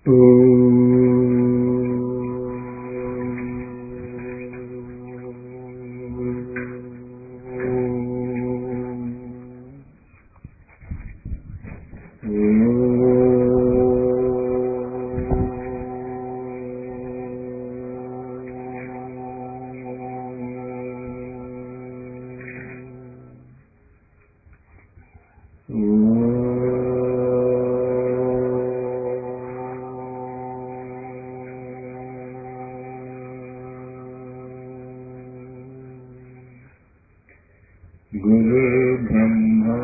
गुरुर्ब्रह्मा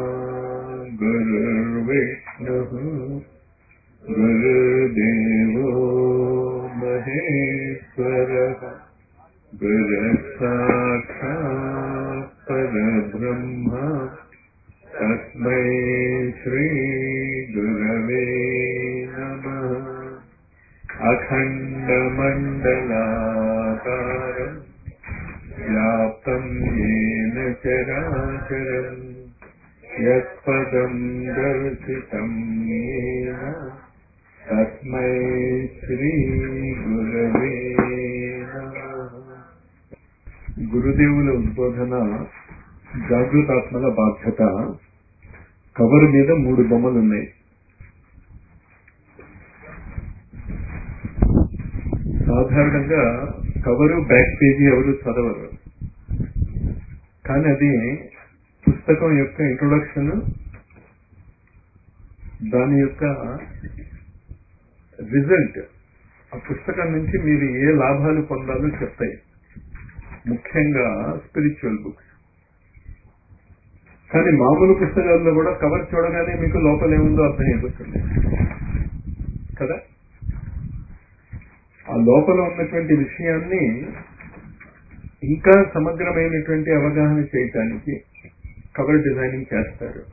गुरुर्विष्णुः गुरुदेवो महेश्वरः गुरः साक्षात् परब्रह्म तस्मै श्रीगुरवे नमः अखण्डमण्डलाकारम् व्याप्तं येन चराचरम् यत्पदं दर्शितं येन तस्मै శ్రీగురవే గురుదేవుల ఉద్బోధన జాగృతాత్మల బాధ్యత కవర్ మీద మూడు బొమ్మలు ఉన్నాయి సాధారణంగా కవరు బ్యాక్ పేజీ ఎవరు చదవరు కానీ అది పుస్తకం యొక్క ఇంట్రొడక్షన్ దాని యొక్క రిజల్ట్ ఆ పుస్తకం నుంచి మీరు ఏ లాభాలు పొందాలో చెప్తాయి ముఖ్యంగా స్పిరిచువల్ బుక్స్ కానీ మామూలు పుస్తకాల్లో కూడా కవర్ చూడగానే మీకు లోపల ఏముందో అర్థమైపోతుంది కదా ఆ లోపల ఉన్నటువంటి విషయాన్ని ఇంకా సమగ్రమైనటువంటి అవగాహన చేయటానికి కవర్ డిజైనింగ్ చేస్తారు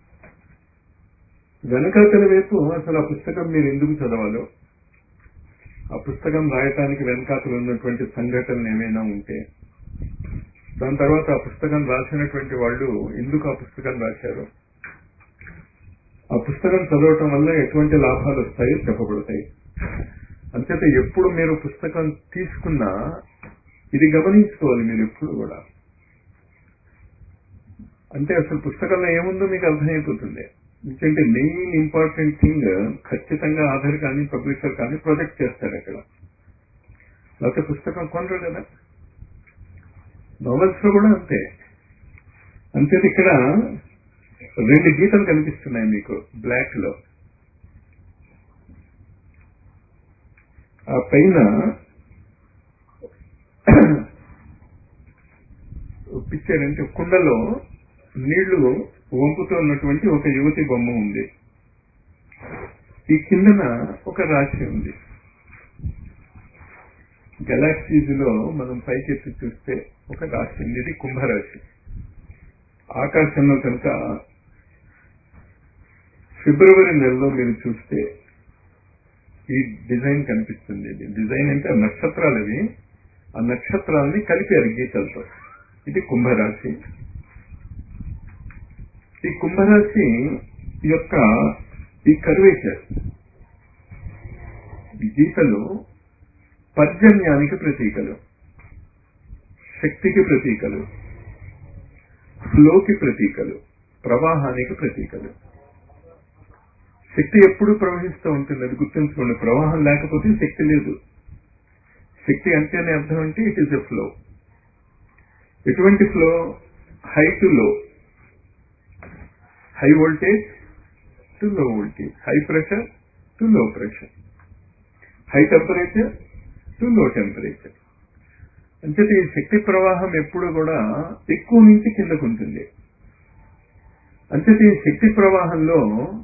వెనకాతల వైపు అసలు ఆ పుస్తకం మీరు ఎందుకు చదవాలో ఆ పుస్తకం రాయటానికి వెనకాతలు ఉన్నటువంటి సంఘటనలు ఏమైనా ఉంటే దాని తర్వాత ఆ పుస్తకం రాసినటువంటి వాళ్ళు ఎందుకు ఆ పుస్తకం రాశారు ఆ పుస్తకం చదవటం వల్ల ఎటువంటి లాభాలు వస్తాయో చెప్పబడతాయి అంతేత ఎప్పుడు మీరు పుస్తకం తీసుకున్నా ఇది గమనించుకోవాలి మీరు ఎప్పుడు కూడా అంటే అసలు పుస్తకంలో ఏముందో మీకు అర్థమైపోతుంది ఎందుకంటే మెయిన్ ఇంపార్టెంట్ థింగ్ ఖచ్చితంగా ఆధార్ కానీ పబ్లిషర్ కానీ ప్రొజెక్ట్ చేస్తారు అక్కడ లేకపోతే పుస్తకం కొనరు కదా నోవెల్స్ లో కూడా అంతే అంతే ఇక్కడ రెండు గీతలు కనిపిస్తున్నాయి మీకు బ్లాక్ లో ఆ పైన పిక్చర్ అంటే కుండలో నీళ్లు వంపుతున్నటువంటి ఒక యువతి బొమ్మ ఉంది ఈ కిందన ఒక రాశి ఉంది గెలాక్సీస్ లో మనం పైకెత్తి చూస్తే ఒక రాశి ఉంది ఇది కుంభరాశి ఆకాశంలో కనుక ఫిబ్రవరి నెలలో మీరు చూస్తే ఈ డిజైన్ కనిపిస్తుంది ఇది డిజైన్ అంటే నక్షత్రాలు అవి ఆ నక్షత్రాలని కలిపారు గీతలతో ఇది కుంభరాశి ఈ కుంభరాశి యొక్క ఈ కర్వేచర్ గీతలు పర్జన్యానికి ప్రతీకలు శక్తికి ప్రతీకలు ఫ్లోకి ప్రతీకలు ప్రవాహానికి ప్రతీకలు శక్తి ఎప్పుడు ప్రవహిస్తూ ఉంటుంది అది గుర్తుంచుకోండి ప్రవాహం లేకపోతే శక్తి లేదు శక్తి అంటేనే అర్థం అంటే ఇట్ ఈస్ ఎ ఫ్లో ఎటువంటి flow high to low high voltage to low voltage high pressure to low pressure high temperature to low temperature అంచేత ఈ శక్తి ప్రవాహం ఎప్పుడు కూడా ఎక్కువ నుంచి కిందకు ఉంటుంది అంచేత ఈ శక్తి ప్రవాహంలో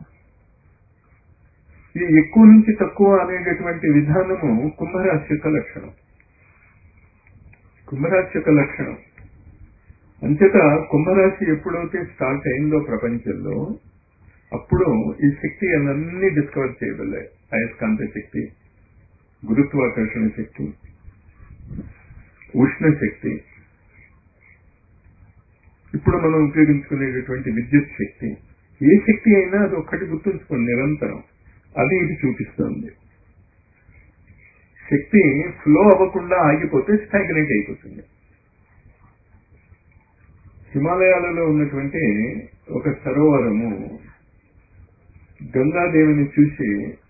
ఈ ఎక్కువ నుంచి తక్కువ అనేటటువంటి విధానము కుంభరాశి యొక్క లక్షణం కుంభరాశి యొక్క లక్షణం అంచేత కుంభరాశి ఎప్పుడైతే స్టార్ట్ అయిందో ప్రపంచంలో అప్పుడు ఈ శక్తి అన్నీ డిస్కవర్ చేయబడ్డాయి అయస్కాంత శక్తి గురుత్వాకర్షణ శక్తి ఉష్ణ శక్తి ఇప్పుడు మనం ఉపయోగించుకునేటటువంటి విద్యుత్ శక్తి ఏ శక్తి అయినా అది ఒక్కటి గుర్తుంచుకోండి నిరంతరం అది ఇది చూపిస్తుంది శక్తి ఫ్లో అవ్వకుండా ఆగిపోతే స్టాగ్నేట్ అయిపోతుంది హిమాలయాలలో ఉన్నటువంటి ఒక సరోవరము గంగాదేవిని చూసి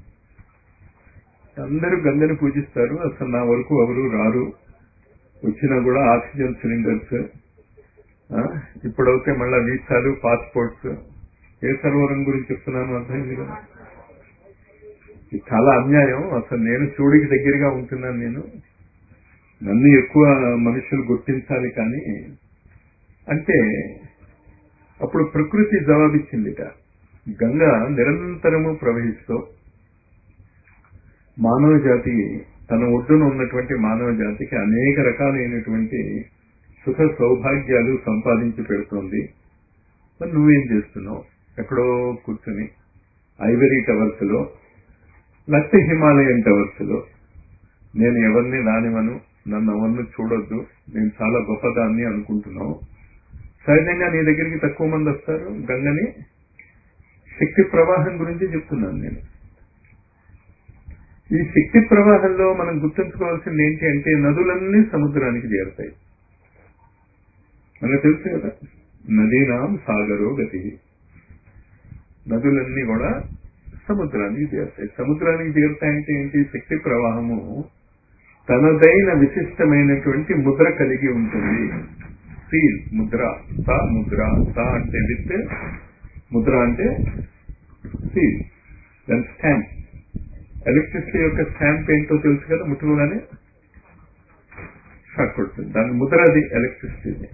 అందరూ గంగని పూజిస్తారు అసలు నా వరకు ఎవరు రారు వచ్చినా కూడా ఆక్సిజన్ సిలిండర్స్ ఇప్పుడైతే మళ్ళా వీసాలు పాస్పోర్ట్స్ ఏ సరోవరం గురించి చెప్తున్నాను అర్థమైంది కదా ఇది చాలా అన్యాయం అసలు నేను శివుడికి దగ్గరగా ఉంటున్నాను నేను నన్ను ఎక్కువ మనుషులు గుర్తించాలి కానీ అంటే అప్పుడు ప్రకృతి జవాబిచ్చిందిట గంగ నిరంతరము ప్రవహిస్తూ మానవ జాతి తన ఒడ్డున ఉన్నటువంటి మానవ జాతికి అనేక రకాలైనటువంటి సుఖ సౌభాగ్యాలు సంపాదించి పెడుతోంది మరి నువ్వేం చేస్తున్నావు ఎక్కడో కూర్చుని ఐవరీ టవర్స్ లో లేకపోతే హిమాలయన్ టవర్స్ లో నేను ఎవరిని రానివను నన్ను ఎవరిని చూడొద్దు నేను చాలా గొప్పదాన్ని అనుకుంటున్నావు సహజంగా నీ దగ్గరికి తక్కువ మంది వస్తారు గంగని శక్తి ప్రవాహం గురించి చెప్తున్నాను నేను ఈ శక్తి ప్రవాహంలో మనం గుర్తుంచుకోవాల్సింది ఏంటి అంటే నదులన్నీ సముద్రానికి చేరుతాయి మనకు తెలుసు కదా నదీనాం సాగరో గతి నదులన్నీ కూడా సముద్రానికి చేరుతాయి సముద్రానికి చేరుతాయంటే ఏంటి శక్తి ప్రవాహము తనదైన విశిష్టమైనటువంటి ముద్ర కలిగి ఉంటుంది సీల్ ముద్ర సా ముద్ర సా అంటే విత్ ముద్ర అంటే సీల్ దాని స్టాంప్ ఎలక్ట్రిసిటీ యొక్క స్టాంప్ ఏంటో తెలుసు కదా ముట్టుకోగానే షాక్ కొడుతుంది దాని ముద్ర అది ఎలక్ట్రిసిటీ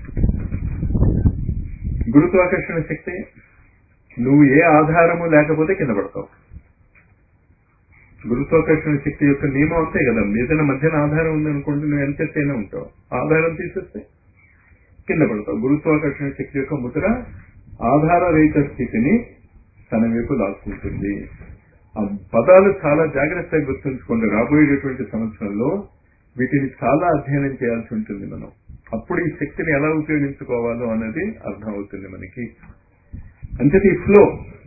గురుత్వాకర్షణ శక్తి నువ్వు ఏ ఆధారము లేకపోతే కింద పడతావు గురుత్వాకర్షణ శక్తి యొక్క నియమం అంతే కదా ఏదైనా మధ్యన ఆధారం ఉందనుకోండి నువ్వు ఎంతైనా ఉంటావు ఆధారం తీసేస్తే కింద పడతావు గురుత్వాకర్షణ శక్తి యొక్క ముద్ర ఆధార రహిత స్థితిని తన వైపు లాక్కుంటుంది ఆ పదాలు చాలా జాగ్రత్తగా గుర్తుంచుకోండి రాబోయేటటువంటి సంవత్సరంలో వీటిని చాలా అధ్యయనం చేయాల్సి ఉంటుంది మనం అప్పుడు ఈ శక్తిని ఎలా ఉపయోగించుకోవాలో అన్నది అర్థమవుతుంది మనకి అంతటి ఈ ఫ్లో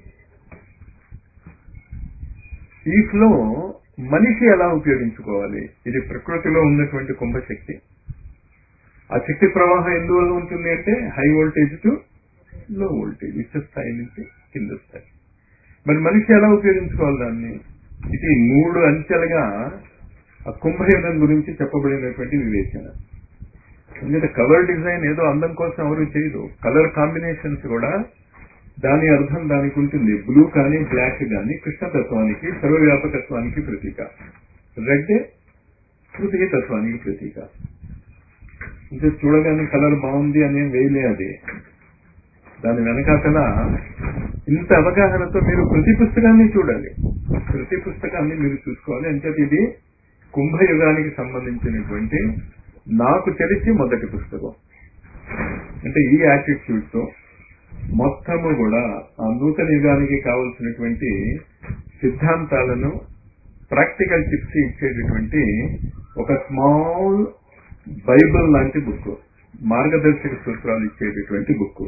ఈ ఫ్లో మనిషి ఎలా ఉపయోగించుకోవాలి ఇది ప్రకృతిలో ఉన్నటువంటి కుంభశక్తి ఆ శక్తి ప్రవాహం ఎందువల్ల ఉంటుంది అంటే high voltage to low voltage ఉచ్చ స్థాయి నుంచి కింద స్థాయి మరి మనిషి ఎలా ఉపయోగించుకోవాలి దాన్ని ఇది మూడు అంచెలుగా ఆ కుంభయుగం గురించి చెప్పబడినటువంటి వివేచన ఎందుకంటే కలర్ డిజైన్ ఏదో అందం కోసం ఎవరు చేయరు కలర్ కాంబినేషన్స్ కూడా దాని అర్థం దానికి ఉంటుంది బ్లూ కానీ బ్లాక్ కానీ కృష్ణతత్వానికి సర్వవ్యాపకత్వానికి ప్రతీక రెడ్ పృథ్వీ తత్వానికి ప్రతీక అంటే చూడగానే కలర్ బాగుంది అని వేయలే అది దాని వెనకాతల ఇంత అవగాహనతో మీరు ప్రతి పుస్తకాన్ని చూడాలి ప్రతి పుస్తకాన్ని మీరు చూసుకోవాలి అంటే ఇది కుంభయుగానికి సంబంధించినటువంటి నాకు తెలిసి మొదటి పుస్తకం అంటే ఈ యాటిట్యూడ్ తో మొత్తము కూడా ఆ నూతన యుగానికి కావలసినటువంటి సిద్ధాంతాలను ప్రాక్టికల్ టిప్స్ ఇచ్చేటటువంటి ఒక స్మాల్ బైబిల్ లాంటి బుక్ మార్గదర్శక సూత్రాలు ఇచ్చేటటువంటి బుక్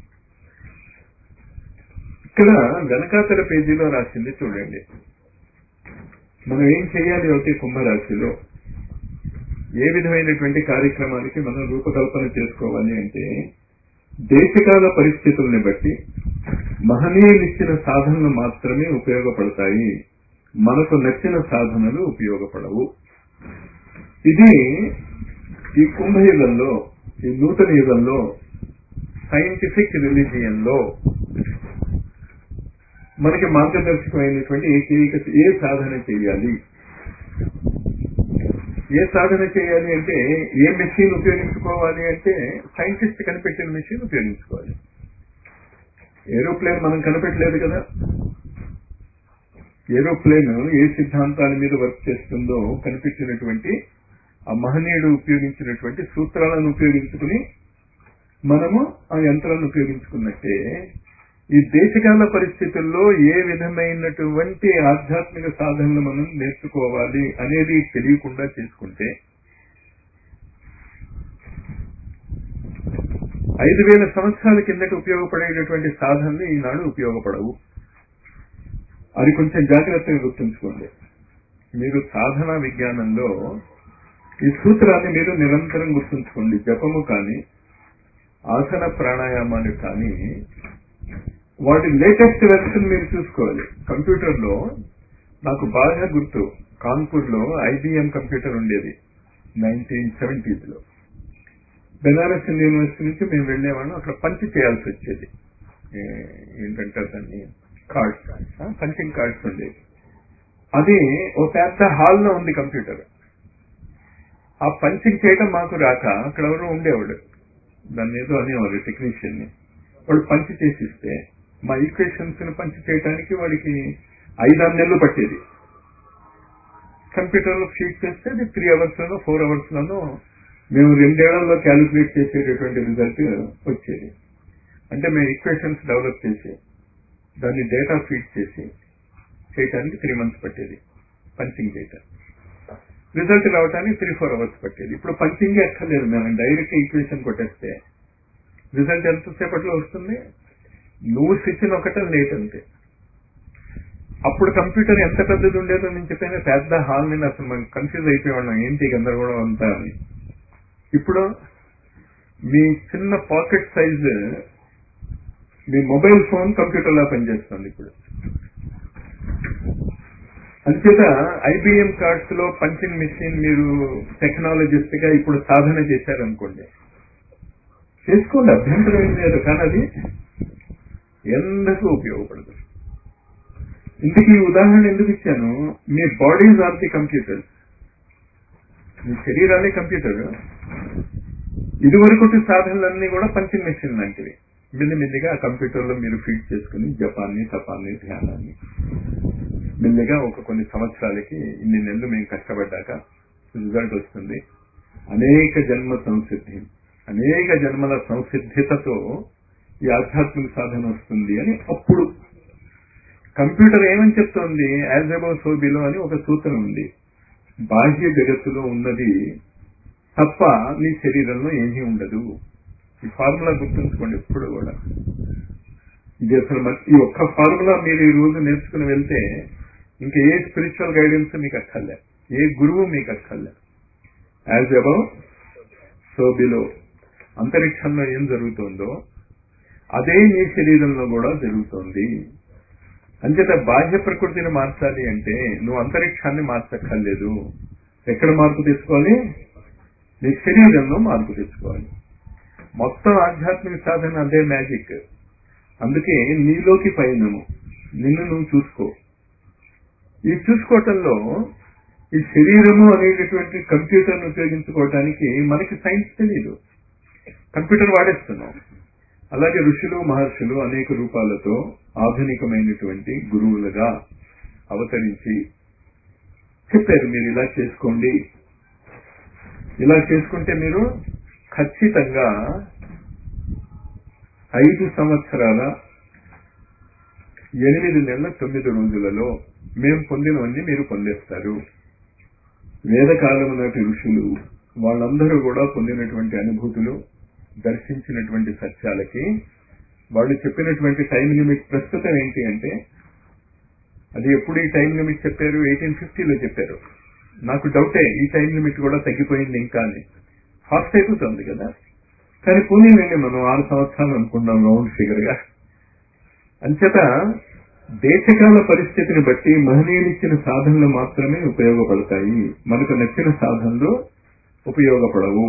ఇక్కడ వెనకాతల పేజీలో రాసింది చూడండి మనం ఏం చేయాలి ఒకటి కుంభరాశిలో ఏ విధమైనటువంటి కార్యక్రమానికి మనం రూపకల్పన చేసుకోవాలి అంటే దేశకాల పరిస్థితుల్ని బట్టి మహనీయులిచ్చిన సాధనలు మాత్రమే ఉపయోగపడతాయి మనకు నచ్చిన సాధనలు ఉపయోగపడవు ఇది ఈ కుంభయుగంలో ఈ నూతన యుగంలో సైంటిఫిక్ రిలీజియన్ లో మనకి మార్గదర్శకమైనటువంటి ఏకైక ఏ సాధన చేయాలి ఏ సాధన చేయాలి అంటే ఏ మెషిన్ ఉపయోగించుకోవాలి అంటే సైంటిస్ట్ కనిపెట్టిన మెషిన్ ఉపయోగించుకోవాలి ఏరోప్లేన్ మనం కనిపెట్టలేదు కదా ఏరోప్లేన్ ఏ సిద్ధాంతాల మీద వర్క్ చేస్తుందో కనిపెట్టినటువంటి ఆ మహనీయుడు ఉపయోగించినటువంటి సూత్రాలను ఉపయోగించుకుని మనము ఆ యంత్రాలను ఉపయోగించుకున్నట్టే ఈ దేశకాల పరిస్థితుల్లో ఏ విధమైనటువంటి ఆధ్యాత్మిక సాధనలు మనం నేర్చుకోవాలి అనేది తెలియకుండా చేసుకుంటే ఐదు వేల సంవత్సరాల కిందట ఉపయోగపడేటటువంటి సాధనలు ఈనాడు ఉపయోగపడవు అది కొంచెం జాగ్రత్తగా గుర్తుంచుకోండి మీరు సాధన విజ్ఞానంలో ఈ సూత్రాన్ని మీరు నిరంతరం గుర్తుంచుకోండి జపము కానీ ఆసన ప్రాణాయామాలు కానీ వాటి లేటెస్ట్ వెర్షన్ మీరు చూసుకోవాలి కంప్యూటర్లో నాకు బాగా గుర్తు కాన్పూర్లో ఐబిఎం కంప్యూటర్ ఉండేది నైన్టీన్ సెవెంటీస్లో బెనారస్ హిందూ యూనివర్సిటీ నుంచి మేము వెళ్ళేవాళ్ళం అక్కడ పంచ్ చేయాల్సి వచ్చేది ఏ- ఏంటంటే దాన్ని కార్డ్స్ పంచింగ్ కార్డ్స్ ఉండేవి అది ఓ పెద్ద హాల్లో ఉంది కంప్యూటర్ ఆ పంచింగ్ చేయడం మాకు రాక అక్కడ ఎవరో ఉండేవాడు దాన్ని ఏదో అనేవాడు టెక్నీషియన్ ని వాడు పంచ్ చేసిస్తే మా ఈక్వేషన్స్ ని పంచ్ చేయడానికి వాడికి ఐదారు నెలలు పట్టేది కంప్యూటర్ లో ఫీడ్ చేస్తే అది త్రీ అవర్స్ లోనో ఫోర్ అవర్స్ లోనో మేము రెండేళ్లలో క్యాలిక్యులేట్ చేసేటటువంటి రిజల్ట్ వచ్చేది అంటే మేము ఈక్వేషన్స్ డెవలప్ చేసి దాన్ని డేటా ఫీడ్ చేసి చేయటానికి త్రీ మంత్స్ పట్టేది పంచింగ్ డేటా రిజల్ట్ రావడానికి త్రీ ఫోర్ అవర్స్ పట్టేది ఇప్పుడు పంచింగ్ ఎక్కర్లేదు మేము డైరెక్ట్ ఈక్వేషన్ కొట్టేస్తే రిజల్ట్ ఎంతసేపట్లో వస్తుంది నువ్వు స్విచ్ ఒకటం లేట్ అంతే అప్పుడు కంప్యూటర్ ఎంత పెద్దది ఉండేదో నేను చెప్పాను పెద్ద హాల్ నేను అసలు మనం కన్ఫ్యూజ్ అయిపోయేవాళ్ళం ఏంటి గందరగోళం అంతా అని ఇప్పుడు మీ చిన్న పాకెట్ సైజ్ మీ మొబైల్ ఫోన్ కంప్యూటర్ లా పనిచేస్తుంది ఇప్పుడు అంచేత ఐబిఎం కార్డ్స్ లో పంచింగ్ మిషన్ మీరు టెక్నాలజిస్ట్ గా ఇప్పుడు సాధన చేశారనుకోండి చేసుకోండి అభ్యంతరం ఏం లేదు కానీ అది ఎందుకు ఉపయోగపడదు ఇందుకు ఈ ఉదాహరణ ఎందుకు ఇచ్చాను మీ బాడీస్ ఆర్ ది కంప్యూటర్ మీ శరీరాలే కంప్యూటర్ ఇదివరకటి సాధనలన్నీ కూడా పంచింగ్ మెషిన్ లాంటివి మెల్లిమెల్లిగా ఆ కంప్యూటర్ లో మీరు ఫీడ్ చేసుకుని జపాన్ని తపాన్ని ధ్యానాన్ని మెల్లిగా ఒక కొన్ని సంవత్సరాలకి ఇన్ని నెలలు మేము కష్టపడ్డాక రిజల్ట్ వస్తుంది అనేక జన్మ సంసిద్ధి అనేక జన్మల సంసిద్ధితతో ఈ ఆధ్యాత్మిక సాధన వస్తుంది అని అప్పుడు కంప్యూటర్ ఏమని చెప్తోంది యాజ్ అబౌవ్ సో బిలో అని ఒక సూత్రం ఉంది బాహ్య జగత్తులో ఉన్నది తప్ప నీ శరీరంలో ఏమీ ఉండదు ఈ ఫార్ములా గుర్తుంచుకోండి ఎప్పుడు కూడా ఇది అసలు మన- ఈ ఒక్క ఫార్ములా మీరు ఈ రోజు నేర్చుకుని వెళ్తే ఇంకా ఏ స్పిరిచువల్ గైడెన్స్ మీకు అక్కర్లే ఏ గురువు మీకు అక్కర్లే యాజ్ అబౌవ్ సో బిలో అంతరిక్షంలో ఏం జరుగుతుందో అదే నీ శరీరంలో కూడా జరుగుతోంది అంచేత బాహ్య ప్రకృతిని మార్చాలి అంటే నువ్వు అంతరిక్షాన్ని మార్చక్కర్లేదు ఎక్కడ మార్పు తెచ్చుకోవాలి నీ శరీరంలో మార్పు తెచ్చుకోవాలి మొత్తం ఆధ్యాత్మిక సాధన అదే మ్యాజిక్ అందుకే నీలోకి పయనము నిన్ను నువ్వు చూసుకో ఈ చూసుకోవటంలో ఈ శరీరము అనేటటువంటి కంప్యూటర్ను ఉపయోగించుకోవటానికి మనకి సైన్స్ తెలియదు కంప్యూటర్ వాడేస్తున్నాం అలాగే ఋషులు మహర్షులు అనేక రూపాలతో ఆధునికమైనటువంటి గురువులుగా అవతరించి చెప్పారు మీరు ఇలా చేసుకోండి ఇలా చేసుకుంటే మీరు ఖచ్చితంగా ఐదు సంవత్సరాల ఎనిమిది నెలల తొమ్మిది రోజులలో మేము పొందినవన్నీ మీరు పొందేస్తారు వేదకాలం నాటి ఋషులు వాళ్ళందరూ కూడా పొందినటువంటి అనుభూతులు దర్శించినటువంటి సత్యాలకి వాళ్ళు చెప్పినటువంటి టైం లిమిట్ ప్రస్తుతం ఏంటి అంటే అది ఎప్పుడు ఈ టైం లిమిట్ చెప్పారు ఎయిటీన్ ఫిఫ్టీలో చెప్పారు నాకు డౌటే ఈ టైం లిమిట్ కూడా తగ్గిపోయింది ఇంకా అని ఫాస్ట్ అయిపోతుంది కదా కానీ పోనీ వెళ్ళి మనం ఆరు సంవత్సరాలు అనుకున్నాం రౌండ్ ఫిగర్ గా అంచేత దేశకాల పరిస్థితిని బట్టి మహనీయులు ఇచ్చిన సాధనలు మాత్రమే ఉపయోగపడతాయి మనకు నచ్చిన సాధనలు ఉపయోగపడవు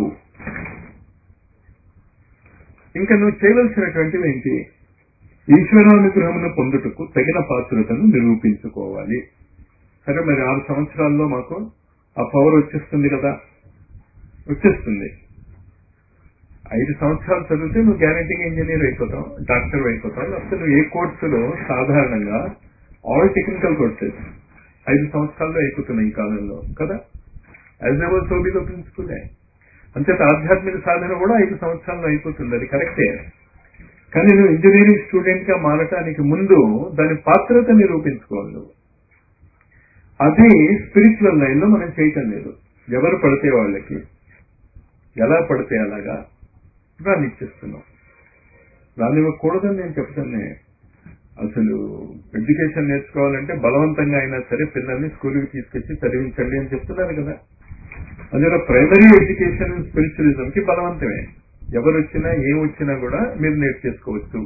ఇంకా నువ్వు చేయవలసినటువంటివి ఏంటి ఈశ్వరానుగ్రహమును పొందుటకు తగిన పాత్రతను నిరూపించుకోవాలి సరే మరి ఆరు సంవత్సరాల్లో మాకు ఆ పవర్ వచ్చేస్తుంది కదా వచ్చేస్తుంది ఐదు సంవత్సరాలు చదివితే నువ్వు గ్యారంటీగా ఇంజనీర్ అయిపోతావు డాక్టర్ అయిపోతావు లేకపోతే నువ్వు ఏ కోర్సులో సాధారణంగా ఆల్ టెక్నికల్ కోర్సెస్ ఐదు సంవత్సరాల్లో అయిపోతున్నాయి ఈ కాలంలో కదా యాజ్ ఎవర్ సోబీలో ప్రిన్సిపలే అంచేత ఆధ్యాత్మిక సాధన కూడా ఐదు సంవత్సరాల్లో అయిపోతుంది అది కరెక్టే కానీ నువ్వు ఇంజనీరింగ్ స్టూడెంట్ గా మారటానికి ముందు దాని పాత్రత నిరూపించుకోవాలి నువ్వు అది స్పిరిచువల్ లైన్ లో మనం చేయటం లేదు ఎవరు పడితే వాళ్ళకి ఎలా పడితే అలాగా రానిచ్చేస్తున్నాం రానివ్వకూడదని నేను చెప్తానే అసలు ఎడ్యుకేషన్ నేర్చుకోవాలంటే బలవంతంగా అయినా సరే పిల్లల్ని స్కూల్కి తీసుకొచ్చి చదివించండి అని చెప్తున్నారు కదా అందులో ప్రైమరీ ఎడ్యుకేషన్ స్పిరిచువలిజం కి బలవంతమే ఎవరు వచ్చినా ఏం వచ్చినా కూడా మీరు నేర్చేసుకోవచ్చు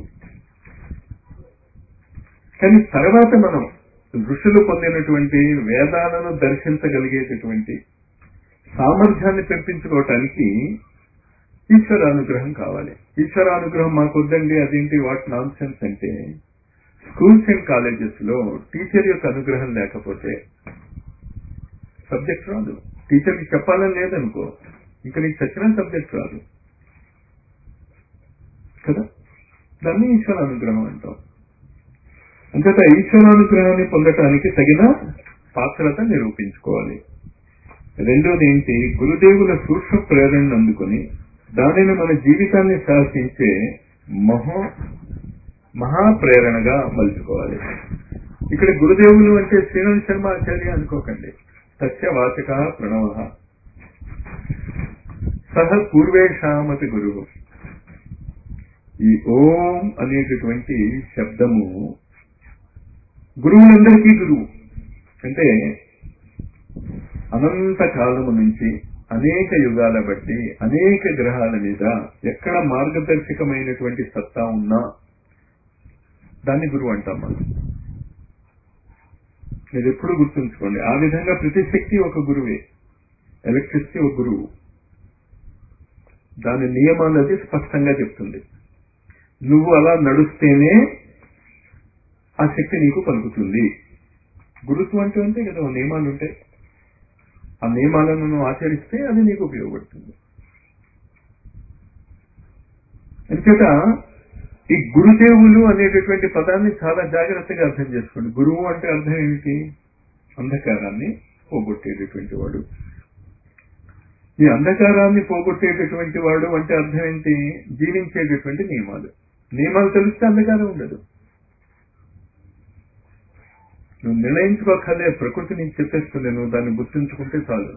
కానీ తర్వాత మనం ఋషులు పొందినటువంటి వేదాలను దర్శించగలిగేటటువంటి సామర్థ్యాన్ని పెంపించుకోవటానికి ఈశ్వరానుగ్రహం కావాలి ఈశ్వరానుగ్రహం మాకు వద్దండి అదేంటి వాట్ నాన్ సెన్స్ అంటే స్కూల్స్ అండ్ కాలేజెస్ లో టీచర్ యొక్క అనుగ్రహం లేకపోతే సబ్జెక్ట్ రాదు టీచర్కి చెప్పాలని లేదనుకో ఇంకా నీకు చచ్చిన సబ్జెక్ట్ రాదు కదా దాన్ని ఈశ్వరానుగ్రహం అంటాం అంతేత ఈశ్వరానుగ్రహాన్ని పొందటానికి తగిన పాత్రత నిరూపించుకోవాలి రెండోది ఏంటి గురుదేవుల సూక్ష్మ ప్రేరణను అందుకుని దానిని మన జీవితాన్ని శాసించే మహో మహాప్రేరణగా మలుచుకోవాలి ఇక్కడ గురుదేవులు అంటే శ్రీరామ్ శర్మ ఆచార్య అనుకోకండి సత్య వాచక ప్రణవ సహ పూర్వేషామతి గురువు ఈ ఓం అనేటటువంటి శబ్దము గురువులందరికీ గురువు అంటే అనంత కాలము నుంచి అనేక యుగాల బట్టి అనేక గ్రహాల మీద ఎక్కడ మార్గదర్శకమైనటువంటి సత్తా ఉన్నా దాన్ని గురువు అంటాం మనం మీరు ఎప్పుడు గుర్తుంచుకోండి ఆ విధంగా ప్రతి శక్తి ఒక గురువే ఎలక్ట్రిసిటీ ఒక గురువు దాని నియమాలు అది స్పష్టంగా చెప్తుంది నువ్వు అలా నడుస్తేనే ఆ శక్తి నీకు పలుకుతుంది గురుత్వం అంటే అంతే కదా ఓ నియమాలు ఉంటాయి ఆ నియమాలను నువ్వు ఆచరిస్తే అది నీకు ఉపయోగపడుతుంది అంచేత ఈ గురుదేవులు అనేటటువంటి పదాన్ని చాలా జాగ్రత్తగా అర్థం చేసుకోండి గురువు అంటే అర్థం ఏమిటి అంధకారాన్ని పోగొట్టేటటువంటి వాడు ఈ అంధకారాన్ని పోగొట్టేటటువంటి వాడు అంటే అర్థం ఏంటి జీవించేటటువంటి నియమాలు నియమాలు తెలిస్తే అంధకారం ఉండదు నువ్వు నిర్ణయించుకోకలే ప్రకృతి నీకు చెప్పేస్తుంది నువ్వు దాన్ని గుర్తుంచుకుంటే చాలు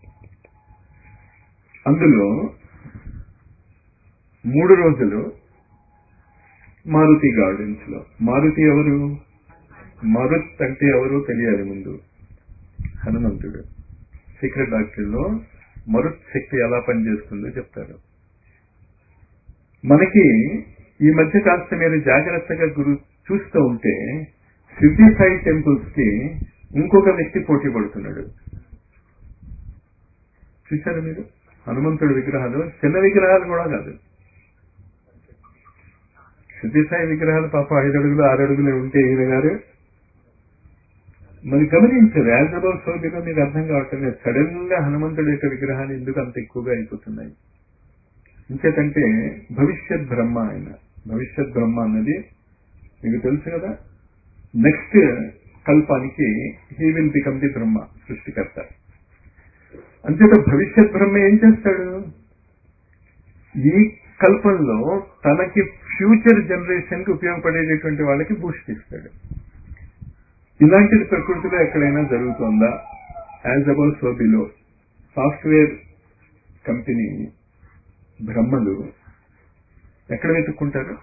అందులో మూడు రోజులు మారుతి గార్డెన్స్ లో మారుతి ఎవరు మరుత్ అంటే ఎవరు తెలియాలి ముందు హనుమంతుడు సీక్రెట్ డాక్టర్లో మరుత్ శక్తి ఎలా పనిచేస్తుందో చెప్తారు మనకి ఈ మధ్య కాస్త మీరు జాగ్రత్తగా గురు చూస్తూ ఉంటే సిద్ధి సాయి టెంపుల్స్ కి ఇంకొక వ్యక్తి పోటీ పడుతున్నాడు చూశారు మీరు హనుమంతుడి విగ్రహాలు చిన్న విగ్రహాలు కూడా కాదు సిద్ధి సాయి విగ్రహాలు పాప ఐదు అడుగులు ఆరు అడుగులు ఉంటే ఈయన గారు మరి గమనించారు యాజబల్ సోదిలో మీకు అర్థం కావట్లేదు సడన్ గా హనుమంతుడి యొక్క విగ్రహాలు ఎందుకు అంత ఎక్కువగా అయిపోతున్నాయి ఇంకేతంటే భవిష్యత్ బ్రహ్మ ఆయన భవిష్యత్ బ్రహ్మ అన్నది మీకు తెలుసు కదా నెక్స్ట్ కల్పానికి he will become the Brahma సృష్టికర్త అంచేత భవిష్యత్ బ్రహ్మ ఏం చేస్తాడు ఈ కల్పంలో తనకి ఫ్యూచర్ జనరేషన్ కి ఉపయోగపడేటటువంటి వాళ్ళకి బూస్ట్ ఇస్తాడు ఇలాంటిది ప్రకృతిలో ఎక్కడైనా జరుగుతోందా as above so below software company బ్రహ్మలు ఎక్కడ వెతుక్కుంటారు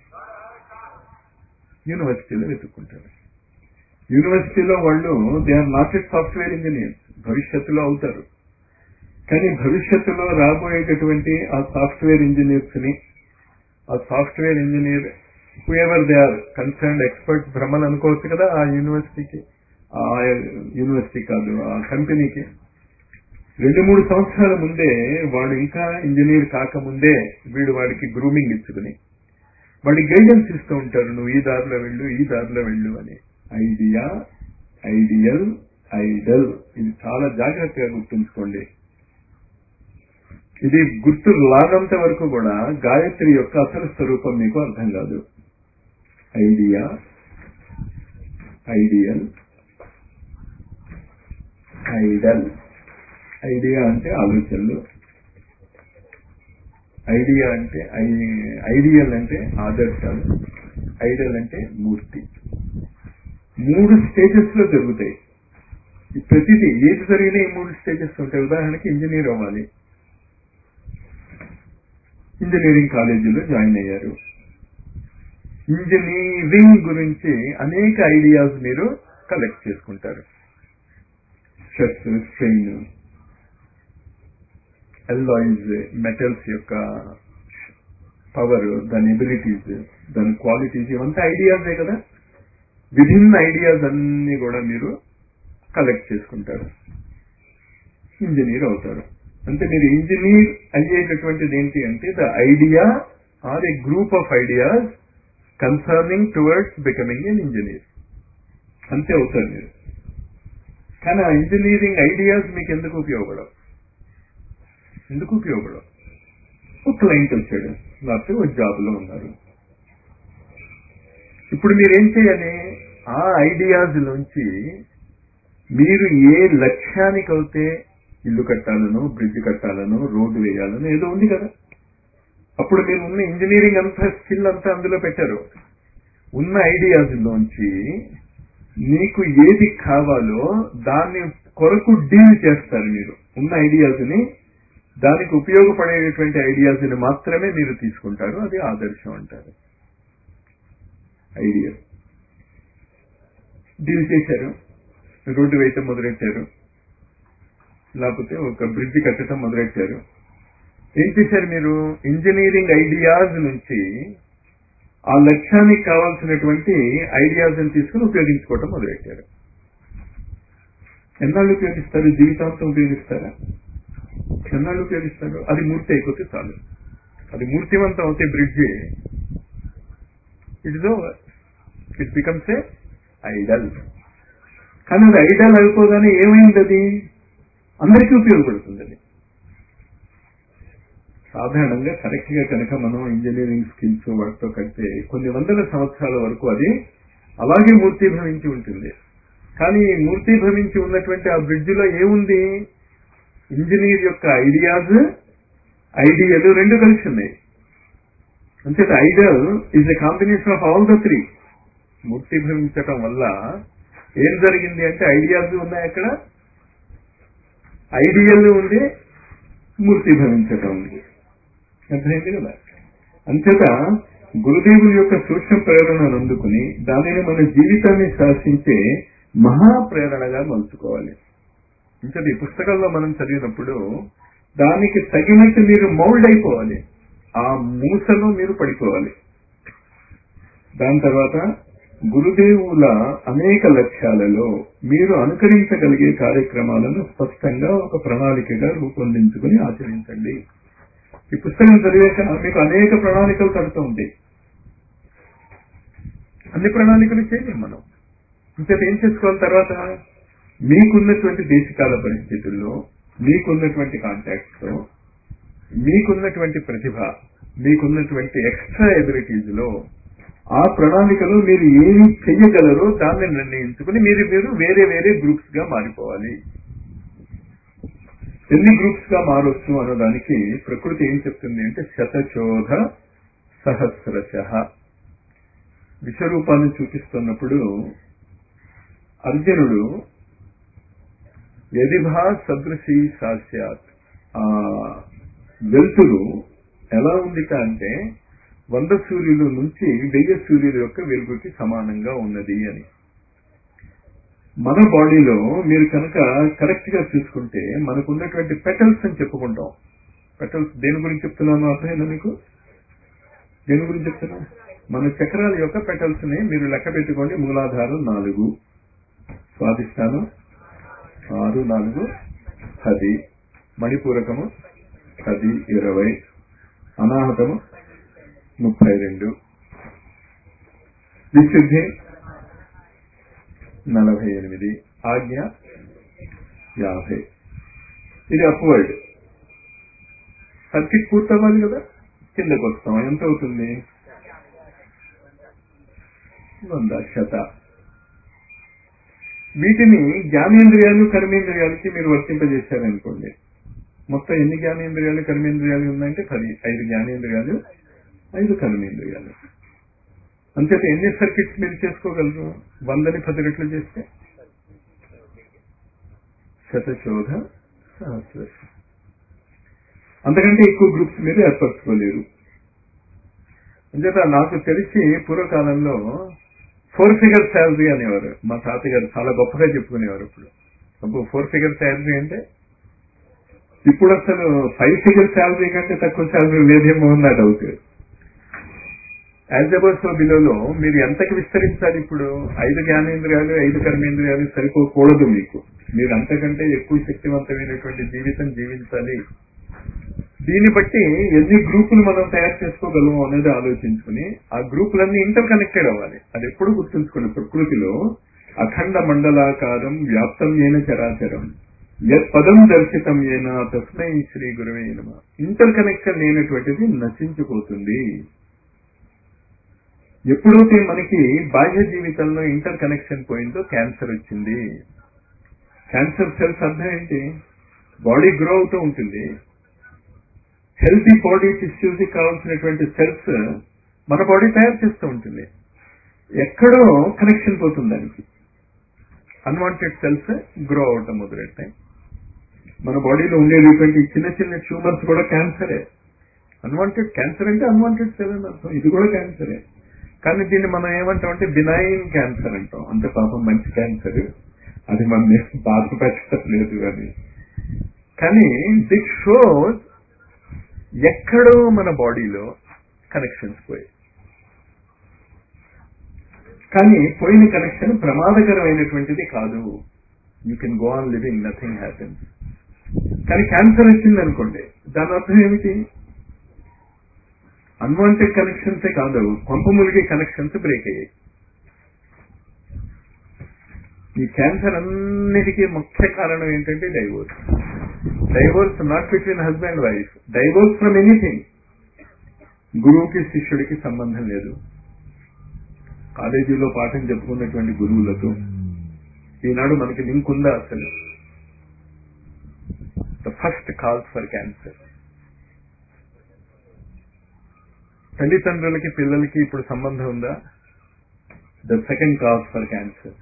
యూనివర్సిటీలో వెతుక్కుంటారు యూనివర్సిటీలో వాళ్ళు they are not at software engineers భవిష్యత్తులో అవుతారు కానీ భవిష్యత్తులో రాబోయేటటువంటి ఆ సాఫ్ట్వేర్ ఇంజనీర్స్ ని ఆ software engineer whoever they are concerned experts భ్రమలు అనుకోవచ్చు కదా ఆ యూనివర్సిటీకి ఆ యూనివర్సిటీ కాదు ఆ కంపెనీకి రెండు మూడు సంవత్సరాల ముందే వాడు ఇంకా ఇంజనీర్ కాకముందే వీడు వాడికి గ్రూమింగ్ ఇచ్చుకుని వాడికి గైడెన్స్ ఇస్తూ ఉంటారు నువ్వు ఈ దారిలో వెళ్ళు ఈ దారిలో వెళ్ళు అని ఐడియా ఐడియల్ ఐడల్ ఇది చాలా జాగ్రత్తగా గుర్తుంచుకోండి ఇది గుర్తు లాగంత వరకు కూడా గాయత్రి యొక్క అసలు స్వరూపం మీకు అర్థం కాదు ఐడియా ఐడియల్ ఐడల్ ఐడియా అంటే ఆలోచనలు ఐడియా అంటే ఐడియల్ అంటే ఆదర్శాలు ఐడల్ అంటే మూర్తి మూడు స్టేజెస్ లో జరుగుతాయి ప్రతిదీ ఏది జరిగినా ఈ మూడు స్టేజెస్ ఉంటాయి ఉదాహరణకి ఇంజనీర్ అవ్వాలి ఇంజనీరింగ్ కాలేజీలో జాయిన్ అయ్యారు ఇంజనీరింగ్ గురించి అనేక ఐడియాస్ మీరు కలెక్ట్ చేసుకుంటారు స్ట్రెస్ స్ట్రెయిన్ ఎల్లాయిస్ మెటల్స్ యొక్క పవర్ దాని ఎబిలిటీస్ దాని క్వాలిటీస్ ఇవంతా ఐడియాసే కదా విభిన్న ఐడియాస్ అన్ని కూడా మీరు కలెక్ట్ చేసుకుంటారు ఇంజనీర్ అవుతారు అంటే మీరు ఇంజనీర్ అయ్యేటటువంటిది ఏంటి అంటే the idea are a group of ideas concerning towards becoming an engineer అంతే అవుతారు మీరు కానీ ఆ ఇంజనీరింగ్ ఐడియాస్ మీకు ఎందుకు ఉపయోగపడవు ఎందుకు ఉపయోగపడవు ఒక క్లయింట్ వచ్చాడు లేకపోతే ఒక జాబ్ లో ఉన్నారు ఇప్పుడు మీరేం చేయాలి ఆ ఐడియాస్ నుంచి మీరు ఏ లక్ష్యానికి అయితే ఇల్లు కట్టాలను బ్రిడ్జ్ కట్టాలను రోడ్డు వేయాలను ఏదో ఉంది కదా అప్పుడు మీరు ఉన్న ఇంజనీరింగ్ అంతా స్కిల్ అంతా అందులో పెట్టారు ఉన్న ఐడియాస్ లోంచి మీకు ఏది కావాలో దాన్ని కొరకు డీల్ చేస్తారు మీరు ఉన్న ఐడియాస్ ని దానికి ఉపయోగపడేటటువంటి ఐడియాస్ ని మాత్రమే మీరు తీసుకుంటారు అది ఆదర్శం అంటారు ఐడియా డీల్ చేశారు రోడ్డు వేయటం మొదలెట్టారు లేకపోతే ఒక బ్రిడ్జ్ కట్టడం మొదలెట్టారు ఏం చేశారు మీరు ఇంజనీరింగ్ ఐడియాస్ నుంచి ఆ లక్ష్యానికి కావాల్సినటువంటి ఐడియాస్ తీసుకుని ఉపయోగించుకోవటం మొదలెట్టారు ఎన్నాళ్ళు ఉపయోగిస్తారు జీవితాంతం ఉపయోగిస్తారా ఎన్నాళ్ళు ఉపయోగిస్తారు అది మూర్తి అయిపోతే చాలు అది మూర్తివంతం అవుతే bridge it is over it becomes a idol కానీ అది ఐడల్ అయిపోగానే ఏమైంది అది అందరికీ ఉపయోగపడుతుంది అది సాధారణంగా కరెక్ట్ గా కనుక మనం ఇంజనీరింగ్ స్కిల్స్ వాటితో కడితే కొన్ని వందల సంవత్సరాల వరకు అది అలాగే మూర్తిభవించి ఉంటుంది కానీ ఈ మూర్తిభవించి ఉన్నటువంటి ఆ బ్రిడ్జ్ లో ఏముంది ఇంజనీర్ యొక్క ఐడియాస్ ఐడియాలు రెండు కలిసి ఉన్నాయి అంచేత ideal is a combination of all the three మూర్తిభవించటం వల్ల ఏం జరిగింది అంటే ఐడియాస్ ఉన్నాయి అక్కడ ఐడియల్ ఉంది మూర్తిభవించటం ఉంది అర్థమైంది కదా అంచేత గురుదేవుల యొక్క సూక్ష్మ ప్రేరణను అందుకుని దానిని మన జీవితాన్ని శాసించే మహాప్రేరణగా మలుచుకోవాలి ఇంకా ఈ పుస్తకంలో మనం చదివినప్పుడు దానికి తగినట్టు మీరు మౌల్డ్ అయిపోవాలి ఆ మూసలో మీరు పడిపోవాలి దాని తర్వాత గురుదేవుల అనేక లక్ష్యాలలో మీరు అనుకరించగలిగే కార్యక్రమాలను స్పష్టంగా ఒక ప్రణాళికగా రూపొందించుకుని ఆచరించండి ఈ పుస్తకం చదివాక మీకు అనేక ప్రణాళికలు కడుతూ ఉంటాయి అన్ని ప్రణాళికలు చేయలేం మనం ఇంకేత ఏం చేసుకోవాలి తర్వాత మీకున్నటువంటి దేశకాల పరిస్థితుల్లో మీకున్నటువంటి కాంటాక్ట్స్ తో మీకున్నటువంటి ప్రతిభ మీకున్నటువంటి ఎక్స్ట్రా ఎబిలిటీస్ లో ఆ ప్రణాళికలో మీరు ఏమి చెయ్యగలరో దాన్ని నిర్ణయించుకుని మీరు మీరు వేరే వేరే గ్రూప్స్ గా మారిపోవాలి ఎన్ని గ్రూప్స్ గా మారొచ్చు అన్నదానికి ప్రకృతి ఏం చెప్తుంది అంటే శతచోధ సహస్రశ విశ్వరూపాన్ని చూపిస్తున్నప్పుడు అర్జునుడు యదిభా సదృశీ సాస్యాత్ ఆ వెలుతురు ఎలా ఉందిట అంటే వంద సూర్యుల నుంచి వెయ్యి సూర్యుల యొక్క వెలుగుకి సమానంగా ఉన్నది అని మన బాడీలో మీరు కనుక కరెక్ట్ గా చూసుకుంటే మనకు ఉన్నటువంటి పెటల్స్ అని చెప్పుకుంటాం పెటల్స్ దేని గురించి చెప్తున్నాను అర్థమైందా మీకు దేని గురించి చెప్తున్నా మన చక్రాల యొక్క పెటల్స్ ని మీరు లెక్క పెట్టుకోండి మూలాధారం నాలుగు స్వాదిష్టానం ఆరు నాలుగు పది మణిపూరకము పది ఇరవై అనాహతము ముప్పై రెండు విశుద్ధి నలభై ఎనిమిది ఆజ్ఞ యాభై ఇది అప్వర్డ్ సర్కిట్ పూర్తవ్వాలి కదా కిందకు వస్తాం ఎంత అవుతుంది వంద శత వీటిని జ్ఞానేంద్రియాలు కర్మేంద్రియాలకి మీరు వర్తింపజేశారనుకోండి మొత్తం ఎన్ని జ్ఞానేంద్రియాలు కర్మేంద్రియాలు ఉన్నాయంటే పది ఐదు జ్ఞానేంద్రియాలు ఐదు కర్మేంద్రియాలు అంచేత ఎన్ని సర్కిట్స్ మీరు చేసుకోగలరు వందని పది రెట్లు చేస్తే శతశోధ సహస్ర అంతకంటే ఎక్కువ గ్రూప్స్ మీరు ఏర్పరచుకోలేరు అంచేత నాకు తెలిసి పూర్వకాలంలో ఫోర్ ఫిగర్ శాలరీ అనేవారు మా తాతగారు చాలా గొప్పగా చెప్పుకునేవారు ఇప్పుడు అప్పుడు ఫోర్ ఫిగర్ శాలరీ అంటే ఇప్పుడు అసలు ఫైవ్ ఫిగర్ శాలరీ కంటే తక్కువ శాలరీ లేదేమో నా డౌట్ యాల్జబర్స్ బిలోలో మీరు ఎంతకి విస్తరించాలి ఇప్పుడు ఐదు జ్ఞానేంద్రియాలు ఐదు కర్మేంద్రియాలు సరిపోకూడదు మీకు మీరు అంతకంటే ఎక్కువ శక్తివంతమైనటువంటి జీవితం జీవించాలి దీన్ని బట్టి ఎన్ని గ్రూపులు మనం తయారు చేసుకోగలము అనేది ఆలోచించుకుని ఆ గ్రూపులన్నీ ఇంటర్ కనెక్టెడ్ అవ్వాలి అది ఎప్పుడు గుర్తుంచుకోండి ప్రకృతిలో అఖండ మండలాకారం వ్యాప్తం ఏన చరాచరం యత్ పదం దర్శితం ఏన తస్మై శ్రీ గురువే నమ ఇంటర్ కనెక్షన్ లేనటువంటిది నశించిపోతుంది ఎప్పుడైతే మనకి బాహ్య జీవితంలో ఇంటర్ కనెక్షన్ పోయిందో క్యాన్సర్ వచ్చింది క్యాన్సర్ సెల్స్ అర్థం ఏంటి బాడీ గ్రో అవుతూ ఉంటుంది హెల్తీ బాడీ టిష్యూస్ కావాల్సినటువంటి సెల్స్ మన బాడీ తయారు చేస్తూ ఉంటుంది ఎక్కడో కనెక్షన్ పోతుంది దానికి అన్వాంటెడ్ సెల్స్ గ్రో అవటం మొదలెట్టాయి మన బాడీలో ఉండేటువంటి చిన్న చిన్న ట్యూమర్స్ కూడా క్యాన్సరే అన్వాంటెడ్ క్యాన్సర్ అంటే అన్వాంటెడ్ సెల్ అని అర్థం ఇది కూడా క్యాన్సరే కానీ దీన్ని మనం ఏమంటాం అంటే బినైన్ క్యాన్సర్ అంటాం అంటే పాపం మంచి క్యాన్సర్ అది మన బాధపెట్టలేదు అని కానీ దిట్ షోస్ ఎక్కడో మన బాడీలో కనెక్షన్స్ పోయాయి కానీ పోయిన కనెక్షన్ ప్రమాదకరమైనటువంటిది కాదు you can go on living nothing happens కానీ క్యాన్సర్ వచ్చింది అనుకోండి దాని అర్థం ఏమిటి అన్వాంటెడ్ కనెక్షన్సే కాదు కొంపములిగే కనెక్షన్స్ బ్రేక్ అయ్యాయి ఈ క్యాన్సర్ అన్నిటికీ ముఖ్య కారణం ఏంటంటే divorce divorce not between husband wife divorce from anything గురువుకి శిష్యుడికి సంబంధం లేదు కాలేజీలో పాఠం చెప్పుకున్నటువంటి గురువులతో ఈనాడు మనకి లింక్ ఉందా అసలు the first calls for cancer తల్లిదండ్రులకి పిల్లలకి ఇప్పుడు సంబంధం ఉందా the second calls for cancer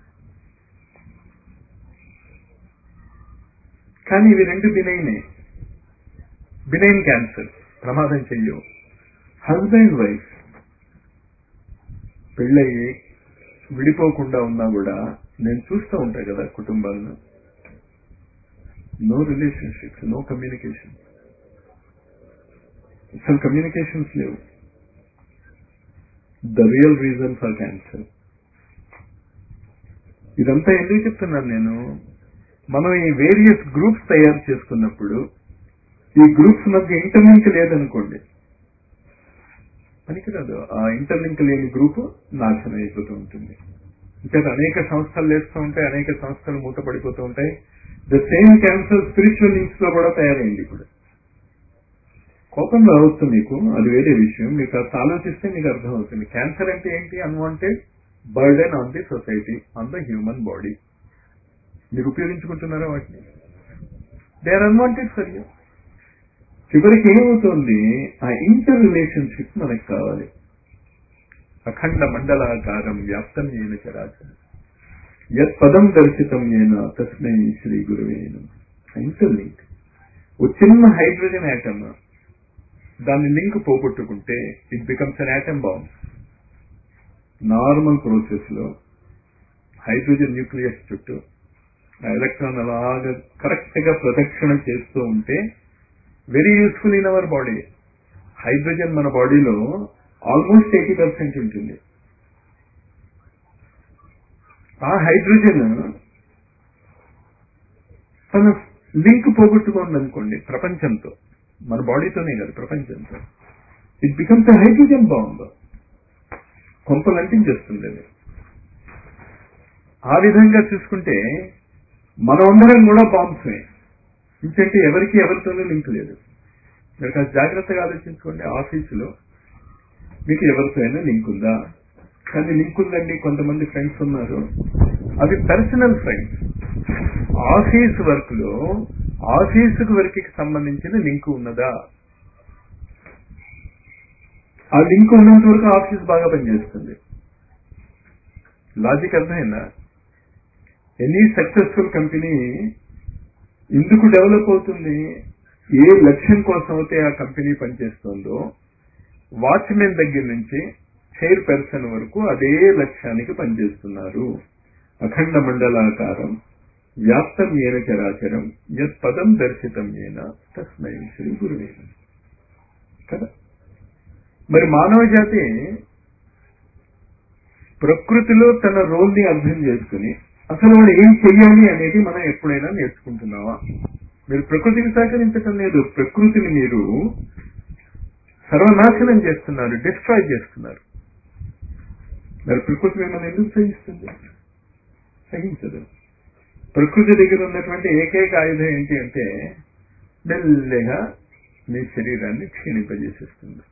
కానీ ఇవి రెండు బినైనే బినైన్ క్యాన్సర్ ప్రమాదం చెయ్యవు హస్బెండ్ వైఫ్ పెళ్ళయి విడిపోకుండా ఉన్నా కూడా నేను చూస్తూ ఉంటా కదా కుటుంబాలను నో రిలేషన్షిప్స్ నో కమ్యూనికేషన్ అసలు కమ్యూనికేషన్స్ లేవు the real reason for cancer ఇదంతా ఎందుకు చెప్తున్నాను నేను మనం ఈ వేరియస్ గ్రూప్స్ తయారు చేసుకున్నప్పుడు ఈ గ్రూప్స్ మధ్య ఇంటర్లింక్ లేదనుకోండి పనికిరాదు ఆ ఇంటర్లింక్ లేని గ్రూప్ నాశనం అయిపోతూ ఉంటుంది ఇంకా అనేక సంస్థలు లేస్తూ ఉంటాయి అనేక సంస్థలు మూతపడిపోతూ ఉంటాయి the same cancer spiritual links లో కూడా తయారైంది ఇప్పుడు కోపం రావచ్చు మీకు అది వేరే విషయం మీకు కాస్త ఆలోచిస్తే మీకు అర్థం అవుతుంది క్యాన్సర్ అంటే ఏంటి unwanted burden on the society on the human body మీరు ఉపయోగించుకుంటున్నారా వాటిని they are unwanted for you చివరికి ఏమవుతుంది ఆ ఇంటర్ రిలేషన్షిప్ మనకు కావాలి అఖండ మండలాకారం వ్యాప్తం ఏన చరాచరం యత్ పదం దర్శితం ఏన తస్మై శ్రీ గురువేను ఇంటర్ లింక్ ఓ చిన్న హైడ్రోజన్ యాటమ్ దాని లింక్ పోగొట్టుకుంటే it becomes an atom bomb normal process లో హైడ్రోజన్ న్యూక్లియస్ చుట్టూ ఆ ఎలక్ట్రాన్ అలాగా కరెక్ట్ గా ప్రదక్షిణ చేస్తూ ఉంటే very useful in our body hydrogen మన బాడీలో ఆల్మోస్ట్ ఎయిటీ పర్సెంట్ ఉంటుంది ఆ హైడ్రోజన్ తన లింక్ పోగొట్టుకోండి అనుకోండి ప్రపంచంతో మన బాడీతోనే కాదు ప్రపంచంతో it becomes a hydrogen bomb కొంపలు అంటించేస్తుంది అది ఆ విధంగా చూసుకుంటే మనమందరం కూడా బాంబ్సే ఇంకంటే ఎవరికి ఎవరితోనూ లింక్ లేదు మీరు కాస్త జాగ్రత్తగా ఆలోచించుకోండి ఆఫీసులో మీకు ఎవరితో అయినా లింక్ ఉందా కానీ లింక్ ఉందండి కొంతమంది ఫ్రెండ్స్ ఉన్నారు అవి పర్సనల్ ఫ్రెండ్స్ ఆఫీస్ వర్క్ లో ఆఫీసు వర్క్ కి సంబంధించిన లింక్ ఉన్నదా ఆ లింక్ ఉన్నంత వరకు ఆఫీస్ బాగా పనిచేస్తుంది లాజిక్ అర్థమైందా ఎనీ సక్సెస్ఫుల్ కంపెనీ ఎందుకు డెవలప్ అవుతుంది ఏ లక్ష్యం కోసం అయితే ఆ కంపెనీ పనిచేస్తుందో వాచ్మెన్ దగ్గర నుంచి చైర్ పర్సన్ వరకు అదే లక్ష్యానికి పనిచేస్తున్నారు అఖండ మండలాకారం వ్యాప్తం ఏన చరాచరం యత్ పదం దర్శితం ఏన తస్మై శ్రీ గురువే కదా మరి మానవ జాతి ప్రకృతిలో తన రోల్ ని అర్థం చేసుకుని అసలు వాడు ఏం చెయ్యాలి అనేది మనం ఎప్పుడైనా నేర్చుకుంటున్నావా మీరు ప్రకృతికి సహకరించటం లేదు ప్రకృతిని మీరు సర్వనాశనం చేస్తున్నారు డిస్ట్రాయ్ చేస్తున్నారు మరి ప్రకృతి మిమ్మల్ని ఎందుకు సహిస్తుంది సహించదు ప్రకృతి దగ్గర ఉన్నటువంటి ఏకైక ఆయుధం ఏంటి అంటే మెల్లగా మీ శరీరాన్ని క్షీణింపజేసేస్తుంది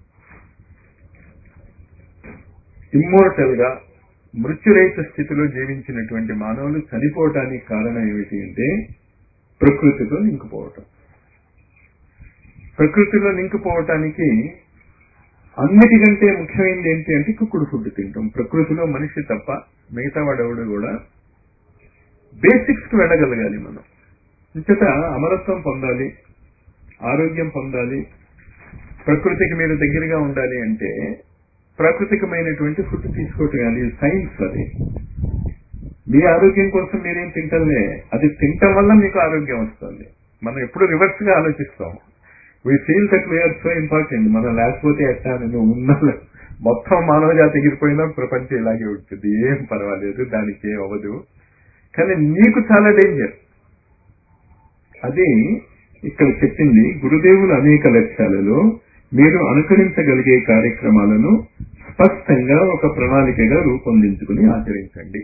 ఇమ్మోర్టల్ గా మృత్యురహిత స్థితిలో జీవించినటువంటి మానవులు చనిపోవటానికి కారణం ఏమిటి అంటే ప్రకృతితో నింకుపోవటం ప్రకృతిలో నింకుపోవటానికి అన్నిటికంటే ముఖ్యమైనది ఏంటి అంటే కుక్కుడు ఫుడ్ తింటాం ప్రకృతిలో మనిషి తప్ప మిగతా వాడెవడు కూడా బేసిక్స్ కి వెళ్ళగలగాలి మనం ఇంతట అమరత్వం పొందాలి ఆరోగ్యం పొందాలి ప్రకృతికి మీరు దగ్గరగా ఉండాలి అంటే ప్రాకృతికమైనటువంటి ఫుడ్ తీసుకోవటం అది సైన్స్ అది మీ ఆరోగ్యం కోసం మీరేం తింటలే అది తింటం వల్ల మీకు ఆరోగ్యం వస్తుంది మనం ఎప్పుడు రివర్స్ గా ఆలోచిస్తాం we feel that we are so important మనం లేకపోతే ఎట్టా నేను ఉన్న మొత్తం మానవ జాతి ఎగిరిపోయినా ప్రపంచం ఇలాగే ఉంటుంది ఏం పర్వాలేదు దానికి ఏం అవ్వదు కానీ నీకు చాలా డేంజర్ అది ఇక్కడ చెప్పింది గురుదేవుల అనేక లక్ష్యాలలో మీరు అనుకరించగలిగే కార్యక్రమాలను స్పష్టంగా ఒక ప్రణాళికగా రూపొందించుకుని ఆచరించండి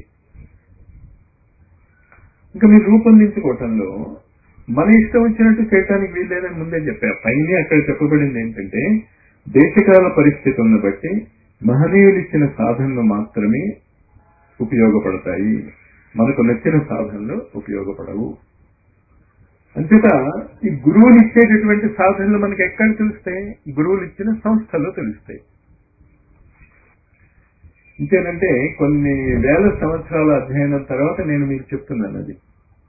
ఇంకా మీరు రూపొందించుకోవటంలో మన ఇష్టం వచ్చినట్టు చేయటానికి వీల్లేదని ముందే చెప్పా పైన అక్కడ చెప్పబడింది ఏంటంటే దేశకాల పరిస్థితులను బట్టి మహనీయులు ఇచ్చిన సాధనలు మాత్రమే ఉపయోగపడతాయి మనకు నచ్చిన సాధనలు ఉపయోగపడవు అంతేత ఈ గురువులు ఇచ్చేటటువంటి సాధనలు మనకి ఎక్కడ తెలుస్తాయి గురువులు ఇచ్చిన సంస్థల్లో తెలుస్తాయి ఇంకేనంటే కొన్ని వేల సంవత్సరాల అధ్యయనం తర్వాత నేను మీకు చెప్తున్నాను అది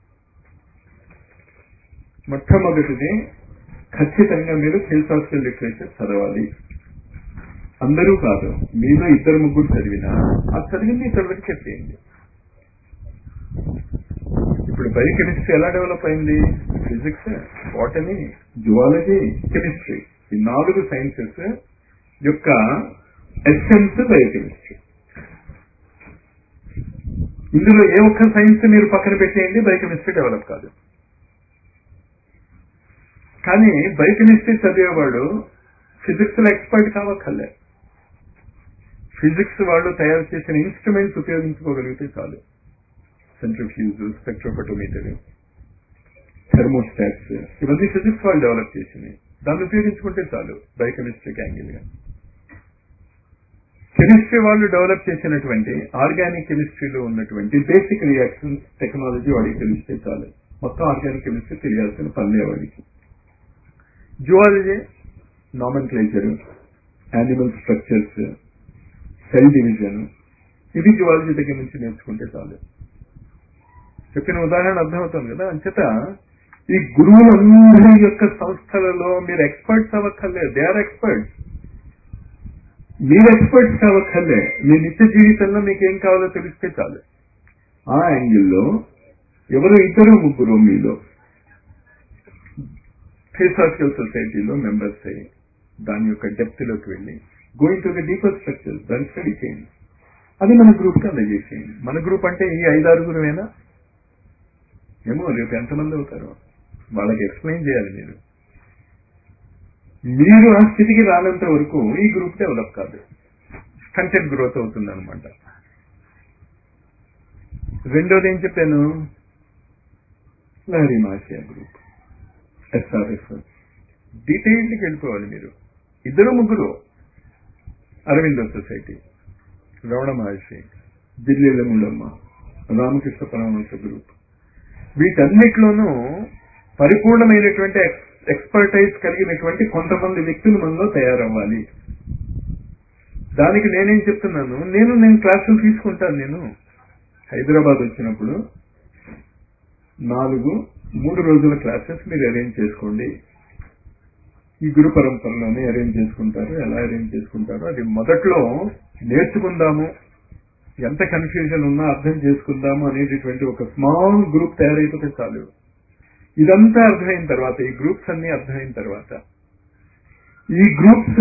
మొట్టమొదటిది ఖచ్చితంగా మీరు ఫిలసాఫికల్ లిటరేచర్ చదవాలి అందరూ కాదు మీలో ఇద్దరు ముగ్గురు చదివినా ఆ చదివింది ఇతరులకు చెప్పేయండి ఇప్పుడు బయోకెమిస్ట్రీ ఎలా డెవలప్ అయింది ఫిజిక్స్ బాటనీ జువాలజీ కెమిస్ట్రీ ఈ నాలుగు సైన్సెస్ యొక్క ఎస్సెన్స్ బయోకెమిస్ట్రీ ఇందులో ఏ ఒక్క సైన్స్ మీరు పక్కన పెట్టేయండి బయోకెమిస్ట్రీ డెవలప్ కాదు కానీ బయోకెమిస్ట్రీ చదివేవాడు ఫిజిక్స్ లో ఎక్స్పర్ట్ కావక్కర్లే ఫిజిక్స్ వాళ్ళు తయారు చేసిన ఇన్స్ట్రుమెంట్స్ ఉపయోగించుకోగలిగితే చాలు సెంట్రిఫ్యూజ్ స్పెక్ట్రోఫోటోమీటర్ థెర్మోస్టాట్స్ ఇవన్నీ ఫిజిక్స్ వాళ్ళు డెవలప్ చేసినాయి దాన్ని ఉపయోగించుకుంటే చాలు బయోకెమిస్ట్రీకి యాంగిల్ గా కెమిస్ట్రీ వాళ్ళు డెవలప్ చేసినటువంటి ఆర్గానిక్ కెమిస్ట్రీలో ఉన్నటువంటి బేసిక్ రియాక్షన్స్ టెక్నాలజీ వాడికి తెలిస్తే చాలు మొత్తం ఆర్గానిక్ కెమిస్ట్రీ తెలియాల్సిన పనిలే వాడికి zoology nomenclature animal structures cell division ఇది జువాలజీ దగ్గర నుంచి నేర్చుకుంటే చాలు చెప్పిన ఉదాహరణ అర్థమవుతుంది కదా అంచేత ఈ గురువులందరి యొక్క సంస్థలలో మీరు ఎక్స్పర్ట్స్ అవ్వక్కర్లేదు దే ఆర్ ఎక్స్పర్ట్స్ మీరు ఎక్స్పర్ట్స్ కావక్కర్లే మీ నిత్య జీవితంలో మీకు ఏం కావాలో తెలిస్తే చాలు ఆ యాంగిల్లో ఎవరు ఇద్దరు ముగ్గురు మీలో ఫిలాసాఫికల్ సొసైటీలో మెంబర్స్ అయ్యి దాని యొక్క డెప్త్ లోకి వెళ్ళి going to the deeper structure దాన్ని స్టడీ చేయండి అది మన గ్రూప్ కి అందజేసేయండి మన గ్రూప్ అంటే ఈ ఐదారుగురువేనా ఏమో రేపు ఎంతమంది అవుతారు వాళ్ళకి ఎక్స్ప్లెయిన్ చేయాలి మీరు మీరు ఆ స్థితికి రానంత వరకు ఈ గ్రూప్ డెవలప్ కాదు కంటెంట్ గ్రోత్ అవుతుంది అనమాట రెండోది ఏం చెప్పాను లహరి మాసియా గ్రూప్ ఎస్ఆర్ఎఫ్ డీటెయిల్డ్కి వెళ్ళిపోవాలి మీరు ఇద్దరు ముగ్గురు అరవింద సొసైటీ రమణ మహర్షి దిల్లీల ముళ్ళమ్మ రామకృష్ణ పరమహంస గ్రూప్ వీటన్నిటిలోనూ పరిపూర్ణమైనటువంటి ఎక్స్పర్టైజ్ కలిగినటువంటి కొంతమంది వ్యక్తులు మనలో తయారవ్వాలి దానికి నేనేం చెప్తున్నాను నేను నేను క్లాసులు తీసుకుంటాను నేను హైదరాబాద్ వచ్చినప్పుడు నాలుగు మూడు రోజుల క్లాసెస్ మీరు అరేంజ్ చేసుకోండి ఈ గురు పరంపరలోనే అరేంజ్ చేసుకుంటారు ఎలా అరేంజ్ చేసుకుంటారు అది మొదట్లో నేర్చుకుందాము ఎంత కన్ఫ్యూజన్ ఉన్నా అర్థం చేసుకుందాము అనేటటువంటి ఒక స్మాల్ గ్రూప్ తయారైపోతే చాలు ఇదంతా అర్థమైన తర్వాత ఈ గ్రూప్స్ అన్ని అర్థమైన తర్వాత ఈ గ్రూప్స్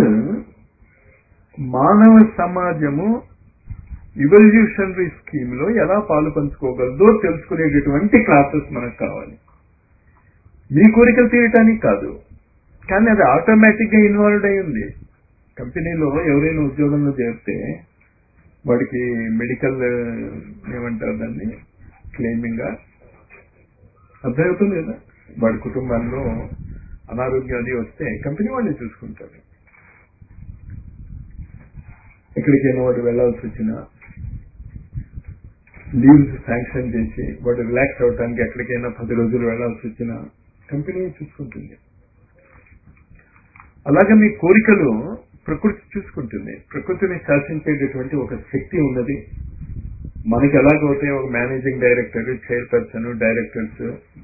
మానవ సమాజము ఇవల్యూషనరీ స్కీమ్ లో ఎలా పాలు పంచుకోగలదో తెలుసుకునేటటువంటి క్లాసెస్ మనకు కావాలి మీ కోరికలు తీయటానికి కాదు కానీ అది ఆటోమేటిక్ గా ఇన్వాల్వ్ అయి ఉంది కంపెనీలో ఎవరైనా ఉద్యోగంలో చేరితే వాడికి మెడికల్ ఏమంటారు దాన్ని క్లెయిమింగ్ అర్థమవుతుంది కదా వాడి కుటుంబంలో అనారోగ్యం అది వస్తే కంపెనీ వాళ్ళే చూసుకుంటారు ఎక్కడికైనా వాడు వెళ్లాల్సి వచ్చినా లీవ్స్ శాంక్షన్ చేసి వాడు రిలాక్స్ అవడానికి ఎక్కడికైనా పది రోజులు వెళ్లాల్సి వచ్చినా కంపెనీ చూసుకుంటుంది అలాగే మీ కోరికలు ప్రకృతి చూసుకుంటుంది ప్రకృతిని శాసించేటటువంటి ఒక శక్తి ఉన్నది మనకి ఎలాగైతే ఒక మేనేజింగ్ డైరెక్టర్ చైర్పర్సన్ డైరెక్టర్స్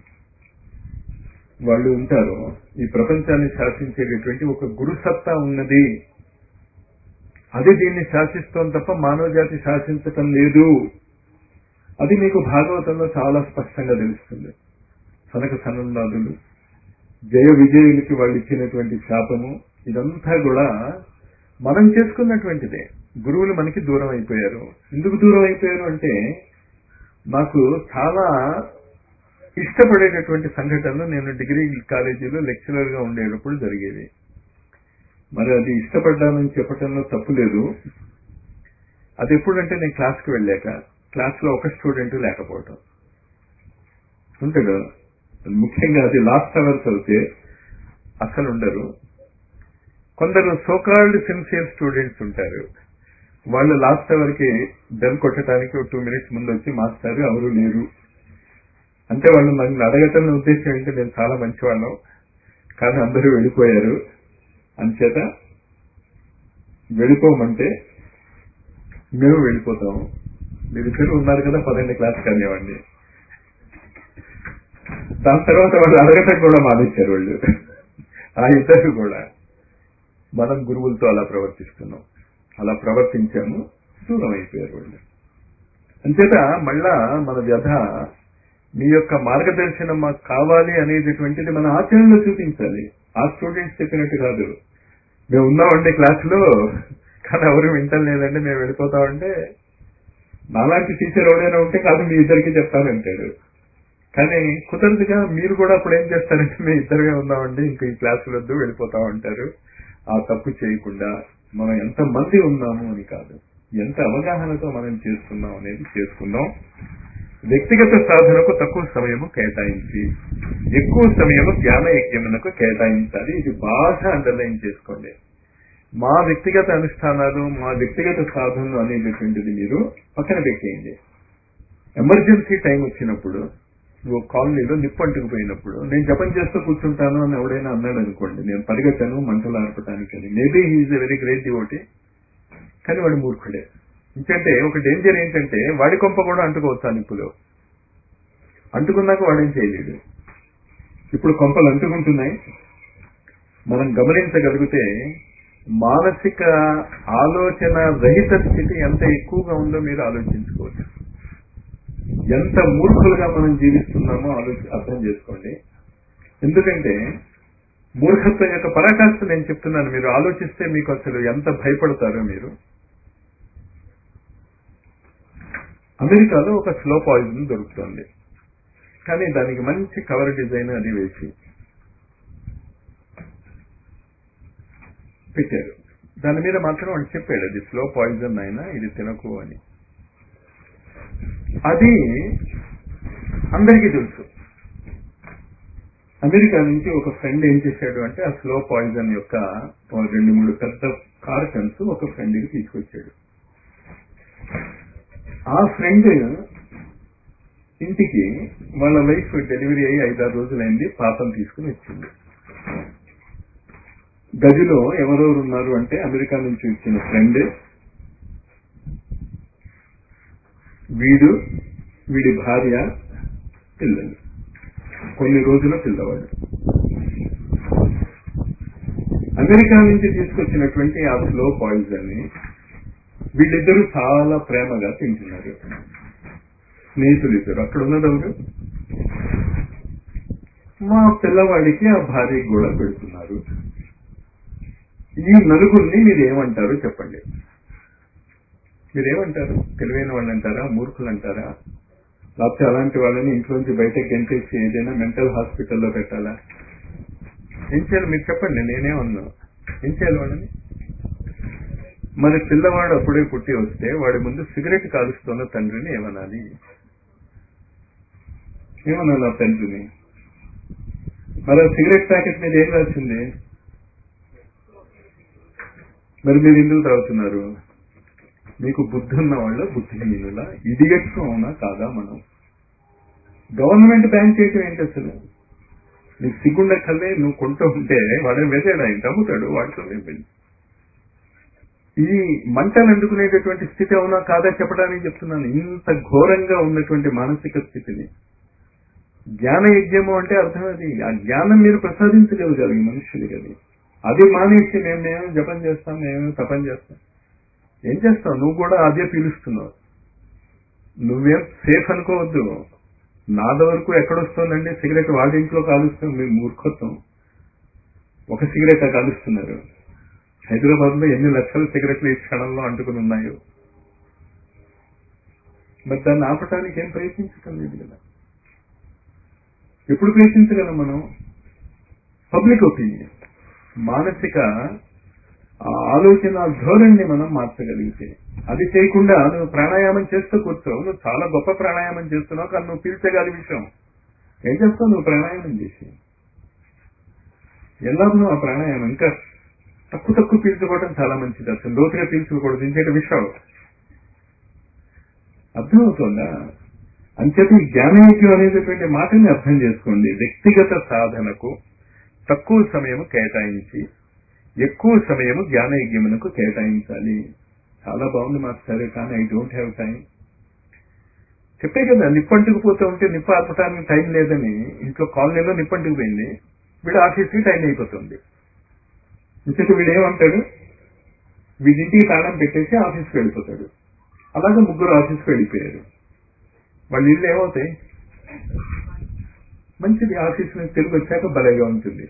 వాళ్ళు ఉంటారో ఈ ప్రపంచాన్ని శాసించేటటువంటి ఒక గురుసత్తా ఉన్నది అది దీన్ని శాసిస్తోం తప్ప మానవ జాతి శాసించటం లేదు అది మీకు భాగవతంలో చాలా స్పష్టంగా తెలుస్తుంది సనక సనందాదులు జయ విజయులకి వాళ్ళు ఇచ్చినటువంటి శాపము ఇదంతా కూడా మనం చేసుకున్నటువంటిదే గురువులు మనకి దూరం అయిపోయారు ఎందుకు దూరం అయిపోయారు అంటే నాకు చాలా ఇష్టపడేటటువంటి సంఘటనలు నేను డిగ్రీ కాలేజీలో లెక్చరర్ గా ఉండేటప్పుడు జరిగేది మరి అది ఇష్టపడ్డానని చెప్పటంలో తప్పు లేదు అది ఎప్పుడంటే నేను క్లాస్కి వెళ్ళాక క్లాస్ లో ఒక స్టూడెంట్ లేకపోవటం ఉంటాడు ముఖ్యంగా అది లాస్ట్ అవర్స్ అవుతే అసలు ఉండరు కొందరు సోకాల్డ్ సిన్సియర్ స్టూడెంట్స్ ఉంటారు వాళ్ళు లాస్ట్ అవర్ కి బెల్ కొట్టడానికి ఒక టూ మినిట్స్ ముందు వచ్చి మాస్టర్ ఎవరు లేరు అంటే వాళ్ళు నన్ను అడగటం ఉద్దేశం ఏంటి నేను చాలా మంచివాళ్ళం కానీ అందరూ వెళ్ళిపోయారు అంచేత వెళ్ళిపోమంటే మేము వెళ్ళిపోతాము మీరు ఇద్దరు ఉన్నారు కదా పన్నెండు క్లాస్ అనేవాడిని దాని తర్వాత వాళ్ళు అడగటం కూడా మానేశారు వాళ్ళు ఆ ఇద్దరు కూడా మనం గురువులతో అలా ప్రవర్తిస్తున్నాం అలా ప్రవర్తించాము దూరం అయిపోయారు వాళ్ళు అంచేత మళ్ళా మన వ్యధ మీ యొక్క మార్గదర్శనం మాకు కావాలి అనేటటువంటిది మన ఆచరణలో చూపించాలి ఆ స్టూడెంట్స్ చెప్పినట్టు కాదు మేము ఉన్నామండి క్లాసులో కానీ ఎవరు వింటలేదండి మేము వెళ్ళిపోతామంటే నాలాంటి టీచర్ ఎవరైనా ఉంటే కాదు మీ ఇద్దరికి చెప్తానంటాడు కానీ కుదరదుగా మీరు కూడా అప్పుడు ఏం చేస్తారంటే మేము ఇద్దరుగా ఉన్నామండి ఇంకా ఈ క్లాసులు వద్దు వెళ్ళిపోతా ఉంటారు ఆ తప్పు చేయకుండా మనం ఎంత మంది ఉన్నాము అని కాదు ఎంత అవగాహనతో మనం చేస్తున్నాం అనేది చేసుకుందాం వ్యక్తిగత సాధనకు తక్కువ సమయము కేటాయించి ఎక్కువ సమయము ధ్యాన యజ్ఞమునకు కేటాయించాలి ఇది బాగా అండర్లైన్ చేసుకోండి మా వ్యక్తిగత అనుష్ఠానాలు మా వ్యక్తిగత సాధనలు అనేటటువంటిది మీరు పక్కన పెట్టేయండి ఎమర్జెన్సీ టైం వచ్చినప్పుడు నువ్వు కాలనీలో నిప్పు అంటుకుపోయినప్పుడు నేను జపం చేస్తూ కూర్చుంటాను అని ఎవడైనా అన్నాడు అనుకోండి నేను పరిగెత్తాను మంటలు ఆర్పటానికి అని maybe he is a very great devotee కానీ వాడు మూర్ఖుడే ఎందుకంటే ఒక డేంజర్ ఏంటంటే వాడి కొంప కూడా అంటుకోవచ్చు ఆ నిప్పులో అంటుకున్నాక వాడేం చేయలేడు ఇప్పుడు కొంపలు అంటుకుంటున్నాయి మనం గమనించగలిగితే మానసిక ఆలోచన రహిత స్థితి ఎంత ఎక్కువగా ఉందో మీరు ఆలోచించుకోవచ్చు ఎంత మూర్ఖులుగా మనం జీవిస్తున్నామో ఆలోచి అర్థం చేసుకోండి ఎందుకంటే మూర్ఖత్వం యొక్క పరాకాష్ఠ నేను చెప్తున్నాను మీరు ఆలోచిస్తే మీకు అసలు ఎంత భయపడతారో మీరు అమెరికాలో ఒక స్లో పాయిజన్ దొరుకుతుంది కానీ దానికి మంచి కవర్ డిజైన్ అది వేసి పెట్టారు దాని మీద మాత్రం వాడు చెప్పాడు అది స్లో పాయిజన్ అయినా ఇది తినకు అని అది అందరికీ తెలుసు అమెరికా నుంచి ఒక ఫ్రెండ్ ఏం చేశాడు అంటే ఆ స్లో పాయిజన్ యొక్క రెండు మూడు పెద్ద కార్టన్స్ ఒక ఫ్రెండ్ కి తీసుకొచ్చాడు ఆ ఫ్రెండ్ ఇంటికి వాళ్ళ వైఫ్ డెలివరీ అయ్యి ఐదారు రోజులైంది పాపం తీసుకుని వచ్చింది గదిలో ఎవరెవరు ఉన్నారు అంటే అమెరికా నుంచి వచ్చిన ఫ్రెండ్ వీడు వీడి భార్య పిల్లలు కొన్ని రోజుల పిల్లవాడు అమెరికా నుంచి తీసుకొచ్చినటువంటి ఆ స్లో పాయిజన్ ని వీళ్ళిద్దరూ చాలా ప్రేమగా తింటున్నారు స్నేహితులు ఇద్దరు అక్కడ ఉన్నది ఎవరు మా పిల్లవాడికి ఆ భార్యకి కూడా పెడుతున్నారు ఈ నలుగురిని మీరు ఏమంటారు చెప్పండి మీరేమంటారు తెలివైన వాళ్ళు అంటారా మూర్ఖులు అంటారా లేకపోతే అలాంటి వాళ్ళని ఇంట్లోంచి బయటకు గెంటేసి ఏదైనా మెంటల్ హాస్పిటల్లో పెట్టాలా ఏం చేయాలి మీరు చెప్పండి నేనే ఉన్నా ఏం చేయాలి వాళ్ళని మరి పిల్లవాడు అప్పుడే పుట్టి వస్తే వాడి ముందు సిగరెట్ కాలుస్తున్న తండ్రిని ఏమనాలి ఏమనాలి ఆ తండ్రిని మరి ఆ సిగరెట్ ప్యాకెట్ మీద ఏం రాసింది మరి మీరు ఎందుకు తాగుతున్నారు మీకు బుద్ధి ఉన్న వాళ్ళ బుద్ధిహీనుల ఇడియట్స్ అవునా కాదా మనం గవర్నమెంట్ బ్యాన్ చేయటం ఏంటి అసలు నీకు సిగ్గుండ కల్లే నువ్వు కొంటూ ఉంటే వాడే వేసాడు ఆయన అమ్ముతాడు వాటితో పెళ్లి ఈ మంటలు అందుకునేటటువంటి స్థితి అవునా కాదా చెప్పడానికి చెప్తున్నాను ఇంత ఘోరంగా ఉన్నటువంటి మానసిక స్థితిని జ్ఞాన యజ్ఞము అంటే అర్థం అది ఆ జ్ఞానం మీరు ప్రసాదించగలగాలి ఈ మనుషులకి అది అది మానేసి మేము మేము జపం చేస్తాం మేము తపం చేస్తాం ఏం చేస్తావు నువ్వు కూడా అదే పీలుస్తున్నావు నువ్వేం సేఫ్ అనుకోవద్దు నాద వరకు ఎక్కడొస్తుందండి సిగరెట్ వాళ్ళ ఇంట్లో కాలుస్తాం మీ మూర్ఖత్వం ఒక సిగరెట్ కాలుస్తున్నారు హైదరాబాద్ లో ఎన్ని లక్షల సిగరెట్లు ఈ క్షణంలో అంటుకుని ఉన్నాయో మరి దాన్ని ఆపటానికి ఏం ప్రయత్నించటం లేదు కదా ఎప్పుడు ప్రయత్నించగలం మనం పబ్లిక్ ఒపీనియన్ మానసిక ఆ ఆలోచన ధోరణిని మనం మార్చగలిగితే అది చేయకుండా నువ్వు ప్రాణాయామం చేస్తూ కూర్చోవు నువ్వు చాలా గొప్ప ప్రాణాయామం చేస్తున్నావు కానీ నువ్వు పీల్చగలి విషయం ఏం చేస్తావు నువ్వు ప్రాణాయామం చేసి ఎలా నువ్వు ఆ ప్రాణాయామం ఇంకా తక్కువ తక్కువ పీల్చుకోవడం చాలా మంచిది అసలు లోతుగా పీల్చుకోకూడదు ఇంకేట విషయం అర్థమవుతుందా అంచేత ఈ జ్ఞానయోగ్యం అనేటటువంటి మాటని అర్థం చేసుకోండి వ్యక్తిగత సాధనకు తక్కువ సమయం కేటాయించి ఎక్కువ సమయం జ్ఞానయజ్ఞమునకు కేటాయించాలి చాలా బాగుంది మాస్టర్ కానీ ఐ డోంట్ హ్యావ్ టైం చెప్పే కదా నిప్పంటుకుపోతూ ఉంటే నిప్ప ఆపటానికి టైం లేదని ఇంట్లో కాలనీలో నిప్పంటుకుపోయింది వీడు ఆఫీస్కి టైం అయిపోతుంది ఇంతకు వీడు ఏమంటాడు వీడింటికి తాళం పెట్టేసి ఆఫీస్కి వెళ్ళిపోతాడు అలాగే ముగ్గురు ఆఫీస్కి వెళ్ళిపోయారు వాళ్ళ ఇల్లు ఏమవుతాయి మంచిది ఆఫీస్ నుంచి తిరిగి వచ్చాక భలేగా ఉంటుంది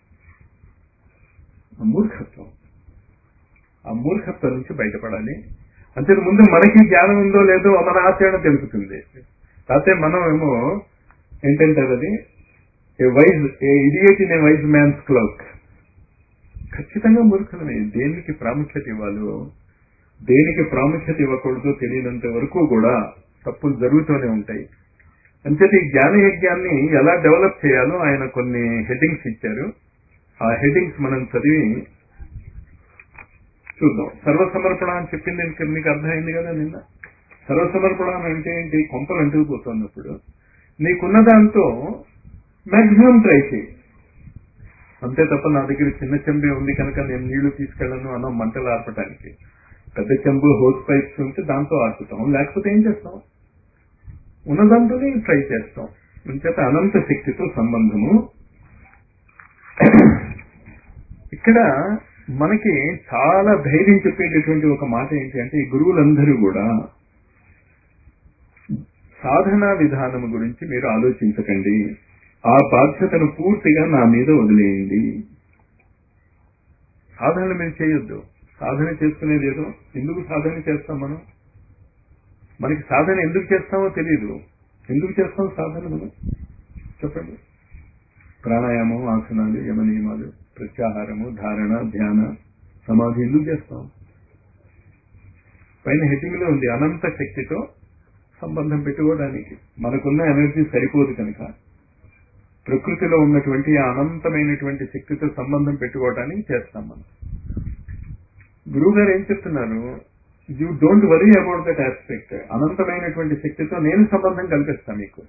ఆ మూర్ఖత్వం ఆ మూర్ఖత్వం నుంచి బయటపడాలి అంతే ముందు మనకి జ్ఞానం ఉందో లేదో మన ఆచరణ తెలుపుతుంది కాకపోతే మనం ఏమో ఏంటంటారు అది a wise a idiot in a wise man's clerk ఖచ్చితంగా మూర్ఖమే దేనికి ప్రాముఖ్యత ఇవ్వాలో దేనికి ప్రాముఖ్యత ఇవ్వకూడదో తెలియనంత వరకు కూడా తప్పులు జరుగుతూనే ఉంటాయి అంచేత ఈ జ్ఞాన యజ్ఞాన్ని ఎలా డెవలప్ చేయాలో ఆయన కొన్ని హెడ్డింగ్స్ ఇచ్చారు ఆ హెడ్డింగ్స్ మనం చదివి చూద్దాం సర్వసమర్పణ అని చెప్పింది ఇంక మీకు అర్థమైంది కదా నిన్న సర్వసమర్పణ అంటే ఏంటి కొంపలు అంటుకుపోతున్నప్పుడు నీకున్న దాంతో మాక్సిమం ట్రై చేయి అంతే తప్ప నా దగ్గర చిన్న చెంబే ఉంది కనుక నేను నీళ్లు తీసుకెళ్లను అన్న మంటలు ఆర్పటానికి పెద్ద చెంబు హోస్ పైప్స్ ఉంటే దాంతో ఆర్పుతాం లేకపోతే ఏం చేస్తాం ఉన్న దాంతోనే ట్రై చేస్తాం అంచేత అనంత శక్తితో సంబంధము ఇక్కడ మనకి చాలా ధైర్యం చెప్పేటటువంటి ఒక మాట ఏంటి అంటే ఈ గురువులందరూ కూడా సాధనా విధానం గురించి మీరు ఆలోచించకండి ఆ బాధ్యతను పూర్తిగా నా మీద వదిలేయండి సాధనలు మీరు చేయొద్దు సాధన చేసుకునేది ఏదో ఎందుకు సాధన చేస్తాం మనం మనకి సాధన ఎందుకు చేస్తామో తెలియదు ఎందుకు చేస్తాం సాధన మనం చెప్పండి ప్రాణాయామం ఆసనాలు యమ నియమాలు ప్రత్యాహారము ధారణ ధ్యాన సమాధి ఎందుకు చేస్తాం పైన హెడ్డింగ్ లో ఉంది అనంత శక్తితో సంబంధం పెట్టుకోవడానికి మనకున్న ఎనర్జీ సరిపోదు కనుక ప్రకృతిలో ఉన్నటువంటి ఆ అనంతమైనటువంటి శక్తితో సంబంధం పెట్టుకోవడానికి చేస్తాం మనం గురువు గారు ఏం చెప్తున్నారు you don't worry about that aspect అనంతమైనటువంటి శక్తితో నేను సంబంధం కల్పిస్తాను మీకు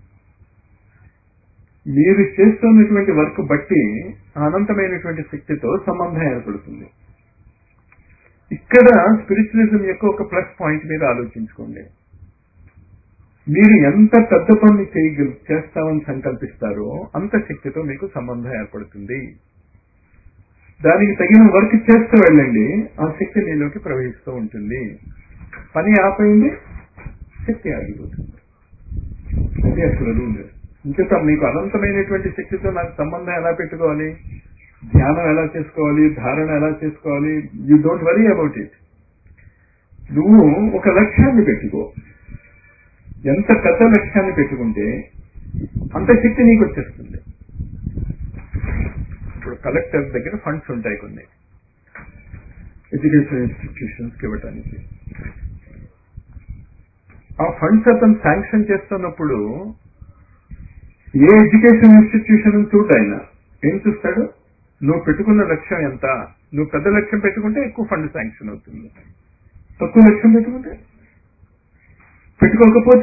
మీరు చేస్తున్నటువంటి వర్క్ బట్టి అనంతమైనటువంటి శక్తితో సంబంధం ఏర్పడుతుంది ఇక్కడ స్పిరిచువలిజం యొక్క ఒక ప్లస్ పాయింట్ మీరు ఆలోచించుకోండి మీరు ఎంత పెద్ద పని చేయగల చేస్తామని సంకల్పిస్తారో అంత శక్తితో మీకు సంబంధం ఏర్పడుతుంది దానికి తగిన వర్క్ చేస్తూ వెళ్ళండి ఆ శక్తి నీలోకి ప్రవహిస్తూ ఉంటుంది పని ఆపైంది శక్తి ఆగిపోతుంది అది అసలు రూల్ ఇంకేత మీకు అనంతమైనటువంటి శక్తితో నాకు సంబంధం ఎలా పెట్టుకోవాలి ధ్యానం ఎలా చేసుకోవాలి ధారణ ఎలా చేసుకోవాలి you don't worry about it నువ్వు ఒక లక్ష్యాన్ని పెట్టుకో ఎంత పెద్ద లక్ష్యాన్ని పెట్టుకుంటే అంత శక్తి నీకు వచ్చేస్తుంది ఇప్పుడు కలెక్టర్ దగ్గర ఫండ్స్ ఉంటాయి కొన్ని ఎడ్యుకేషన్ ఇన్స్టిట్యూషన్స్ ఇవ్వటానికి ఆ ఫండ్స్ అతను శాంక్షన్ చేస్తున్నప్పుడు ఏ ఎడ్యుకేషన్ ఇన్స్టిట్యూషన్ చూడు ఆయన ఏం చూస్తాడు నువ్వు పెట్టుకున్న లక్ష్యం ఎంత నువ్వు పెద్ద లక్ష్యం పెట్టుకుంటే ఎక్కువ ఫండ్ శాంక్షన్ అవుతుంది తక్కువ లక్ష్యం పెట్టుకుంటే పెట్టుకోకపోతే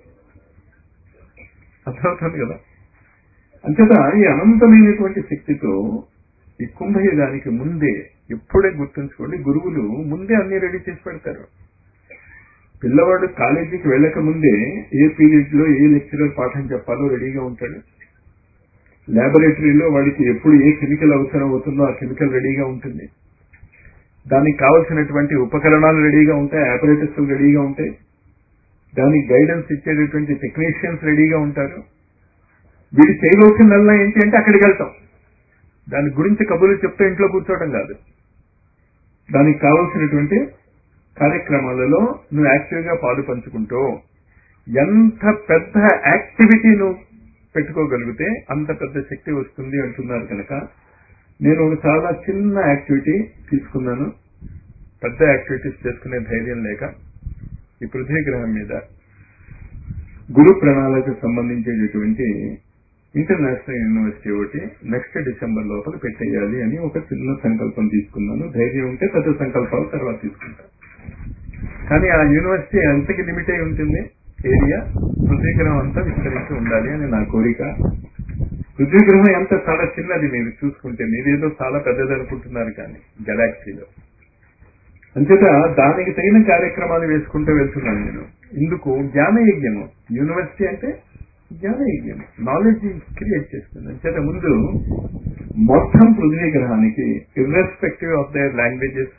అర్థమవుతుంది కదా అంచేత ఈ అనంతమైనటువంటి శక్తితో ఈ కుంభయుగానికి ముందే ఎప్పుడే గుర్తుంచుకోండి గురువులు ముందే అన్ని రెడీ చేసి పెడతారు పిల్లవాడు కాలేజీకి వెళ్ళక ముందే ఏ పీరియడ్ లో ఏ లెక్చరర్ పాఠం చెప్పాలో రెడీగా ఉంటాడు లాబొరేటరీలో వాడికి ఎప్పుడు ఏ కెమికల్ అవసరం అవుతుందో ఆ కెమికల్ రెడీగా ఉంటుంది దానికి కావలసినటువంటి ఉపకరణాలు రెడీగా ఉంటాయి ఆపరేటర్స్ రెడీగా ఉంటాయి దానికి గైడెన్స్ ఇచ్చేటటువంటి టెక్నీషియన్స్ రెడీగా ఉంటారు వీడు చేయవలసిందల్లా ఏంటి అంటే అక్కడికి వెళ్తాం దాని గురించి కబుర్లు చెప్తే ఇంట్లో కూర్చోవడం కాదు దానికి కావలసినటువంటి కార్యక్రమాలలో నువ్వు యాక్టివ్ గా పాలు పంచుకుంటూ ఎంత పెద్ద యాక్టివిటీ నువ్వు పెట్టుకోగలిగితే అంత పెద్ద శక్తి వస్తుంది అంటున్నారు కనుక నేను ఒక చాలా చిన్న యాక్టివిటీ తీసుకున్నాను పెద్ద యాక్టివిటీస్ చేసుకునే ధైర్యం లేక ఈ పృథ్వీ గ్రహం మీద గురు ప్రణాళికకు సంబంధించేటటువంటి ఇంటర్నేషనల్ యూనివర్సిటీ ఒకటి నెక్స్ట్ డిసెంబర్ లోపల పెట్టేయాలి అని ఒక చిన్న సంకల్పం తీసుకున్నాను ధైర్యం ఉంటే పెద్ద సంకల్పాలు తర్వాత తీసుకుంటాను కానీ ఆ యూనివర్సిటీ ఎంతకి లిమిట్ అయి ఉంటుంది ఏరియా పృథ్వీగ్రహం అంతా విస్తరించి ఉండాలి అని నా కోరిక పృథ్వీగ్రహం ఎంత చాలా చిన్నది మీరు చూసుకుంటే మీరేదో చాలా పెద్దది అనుకుంటున్నారు కానీ గెలాక్సీలో అంచేత దానికి తగిన కార్యక్రమాలు వేసుకుంటూ వెళ్తున్నాను నేను ఇందుకు జ్ఞాన యజ్ఞము యూనివర్సిటీ అంటే జ్ఞాన యజ్ఞం నాలెడ్జ్ క్రియేట్ చేస్తుంది అంచేత ముందు మొత్తం పృథ్వీ గ్రహానికి irrespective of their languages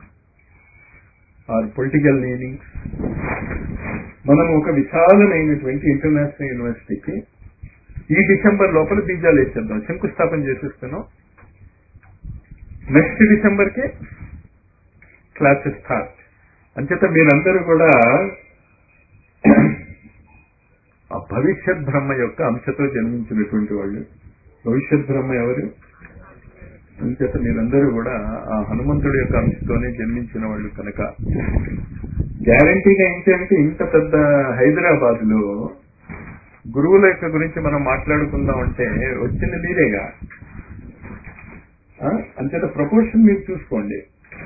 or political meanings మనం ఒక విశాలమైనటువంటి ఇంటర్నేషనల్ యూనివర్సిటీకి ఈ డిసెంబర్ లోపల బీజాలు వేసేద్దాం శంకుస్థాపన చేసేస్తున్నాం నెక్స్ట్ డిసెంబర్ కి క్లాసెస్ స్టార్ట్ అంచేత మీరందరూ కూడా ఆ భవిష్యత్ బ్రహ్మ యొక్క అంశతో జన్మించినటువంటి వాళ్ళు భవిష్యత్ బ్రహ్మ ఎవరు అంచేత మీరందరూ కూడా ఆ హనుమంతుడి యొక్క అంశతోనే జన్మించిన వాళ్ళు కనుక గ్యారంటీగా ఏంటంటే ఇంత పెద్ద హైదరాబాద్ లో గురువుల యొక్క గురించి మనం మాట్లాడుకుందాం అంటే వచ్చింది మీరేగా ఆ? అంచేత ప్రపోర్షన్ మీరు చూసుకోండి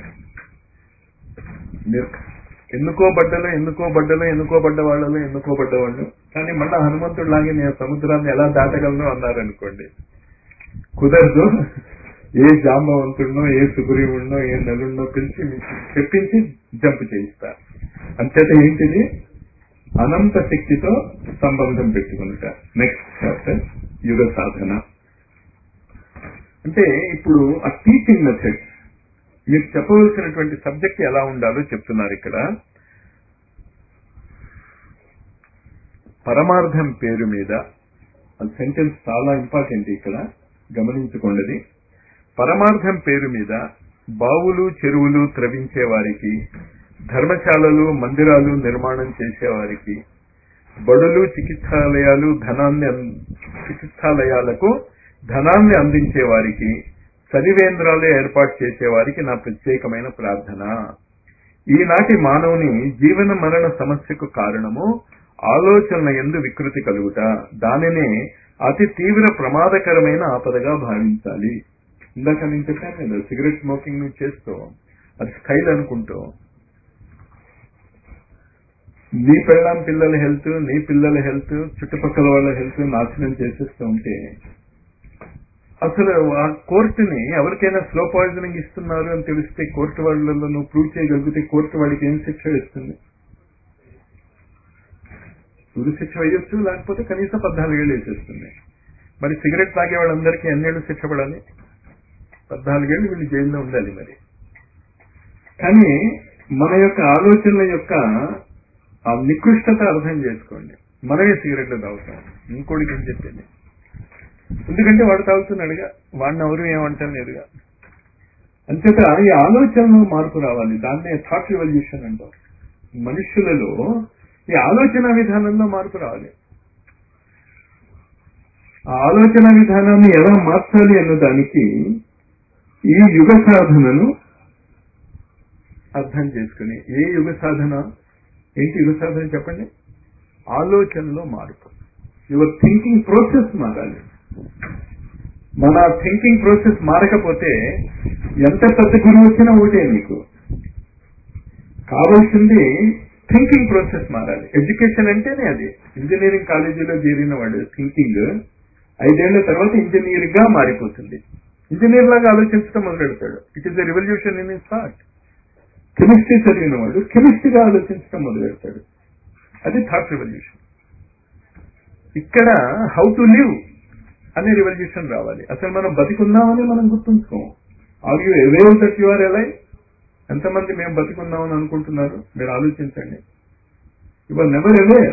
మీరు ఎన్నుకోబడ్డలో ఎన్నుకోబడ్డలో ఎన్నుకోబడ్డ వాళ్ళలో ఎన్నుకోబడ్డ వాళ్ళు కానీ మళ్ళా హనుమంతుడు లాగే నేను సముద్రాన్ని ఎలా దాటగలను అన్నారనుకోండి కుదరదు ఏ జాంబవంతుడినో ఏ సుగ్రీవుడినో ఏ నలుడినో పిలిచి మీకు చెప్పించి జంప్ చేయిస్తా అంచేత ఏంటిది అనంత శక్తితో సంబంధం పెట్టుకుంట నెక్స్ట్ చాప్టర్ యుగ సాధన అంటే ఇప్పుడు ఆ టీచింగ్ మెథడ్ మీరు చెప్పవలసినటువంటి సబ్జెక్ట్ ఎలా ఉండాలో చెప్తున్నారు ఇక్కడ పరమార్థం పేరు మీద సెంటెన్స్ చాలా ఇంపార్టెంట్ ఇక్కడ గమనించుకోండి పరమార్థం పేరు మీద బావులు చెరువులు త్రవించే వారికి ధర్మశాలలు మందిరాలు నిర్మాణం చేసేవారికి బడులు చికిత్సాలయాలు ధనాన్ని అం- చికిత్సాలయాలకు ధనాన్ని అందించే వారికి చలివేంద్రాలు ఏర్పాటు చేసే వారికి నా ప్రత్యేకమైన ప్రార్థన ఈనాటి మానవుని జీవన మరణ సమస్యకు కారణము ఆలోచనల ఎందు వికృతి కలుగుట దానినే అతి తీవ్ర ప్రమాదకరమైన ఆపదగా భావించాలి ఇందాక నేను చెప్పాను కదా సిగరెట్ స్మోకింగ్ నువ్వు చేస్తూ అది స్టైల్ అనుకుంటూ నీ పెళ్ళాం పిల్లల హెల్త్ నీ పిల్లల హెల్త్ చుట్టుపక్కల వాళ్ళ హెల్త్ నాశనం చేసేస్తూ ఉంటే అసలు ఆ కోర్టుని ఎవరికైనా స్లో పాయిజనింగ్ ఇస్తున్నారు అని తెలిస్తే కోర్టు వాళ్ళలో నువ్వు ప్రూవ్ చేయగలిగితే కోర్టు వాడికి ఏం శిక్ష ఇస్తుంది ఉరి శిక్ష వేయొచ్చు లేకపోతే కనీసం పద్నాలుగేళ్ళు వేసేస్తుంది మరి సిగరెట్ తాగే వాళ్ళందరికీ ఎన్నేళ్ళు శిక్ష పడాలి పద్నాలుగేళ్ళు వీళ్ళు జైల్లో ఉండాలి మరి కానీ మన యొక్క ఆలోచనల యొక్క ఆ నికృష్టత అర్థం చేసుకోండి మనమే సిగరెట్లు తాగుతాం ఇంకోటికి ఏం చెప్పింది ఎందుకంటే వాడు తాగుతున్నాడుగా వాడిని ఎవరు ఏమంటారు లేదుగా అంచేత ఈ ఆలోచనలో మార్పు రావాలి దాన్నే థాట్ రివల్యూషన్ అంటాం మనుషులలో ఈ ఆలోచన విధానంలో మార్పు రావాలి ఆ ఆలోచన విధానాన్ని ఎలా మార్చాలి అన్న దానికి ఈ యుగ సాధనను అర్థం చేసుకుని ఏ యుగ సాధన ఏంటి యుగ సాధన చెప్పండి ఆలోచనలో మార్పు యువర్ థింకింగ్ ప్రాసెస్ మారాలి మన థింకింగ్ ప్రాసెస్ మారకపోతే ఎంత పెద్ద గురువు వచ్చినా ఒకటే నీకు కావాల్సింది థింకింగ్ ప్రాసెస్ మారాలి ఎడ్యుకేషన్ అంటేనే అది ఇంజనీరింగ్ కాలేజీలో చేరిన వాడు థింకింగ్ ఐదేళ్ల తర్వాత ఇంజనీర్ గా మారిపోతుంది ఇంజనీర్ లాగా ఆలోచించడం మొదలెడతాడు it is the revolution in his thought chemistry చదివిన వాడు కెమిస్ట్రీగా ఆలోచించడం మొదలెడతాడు అది థాట్ రివల్యూషన్ ఇక్కడ హౌ టు లివ్ అనే రివల్యూషన్ రావాలి అసలు మనం బతికున్నామని మనం గుర్తుంచుకోం are you aware that you are alive ఎంతమంది మేము బతికున్నామని అనుకుంటున్నారు మీరు ఆలోచించండి యు ఆర్ నెవర్ అవేర్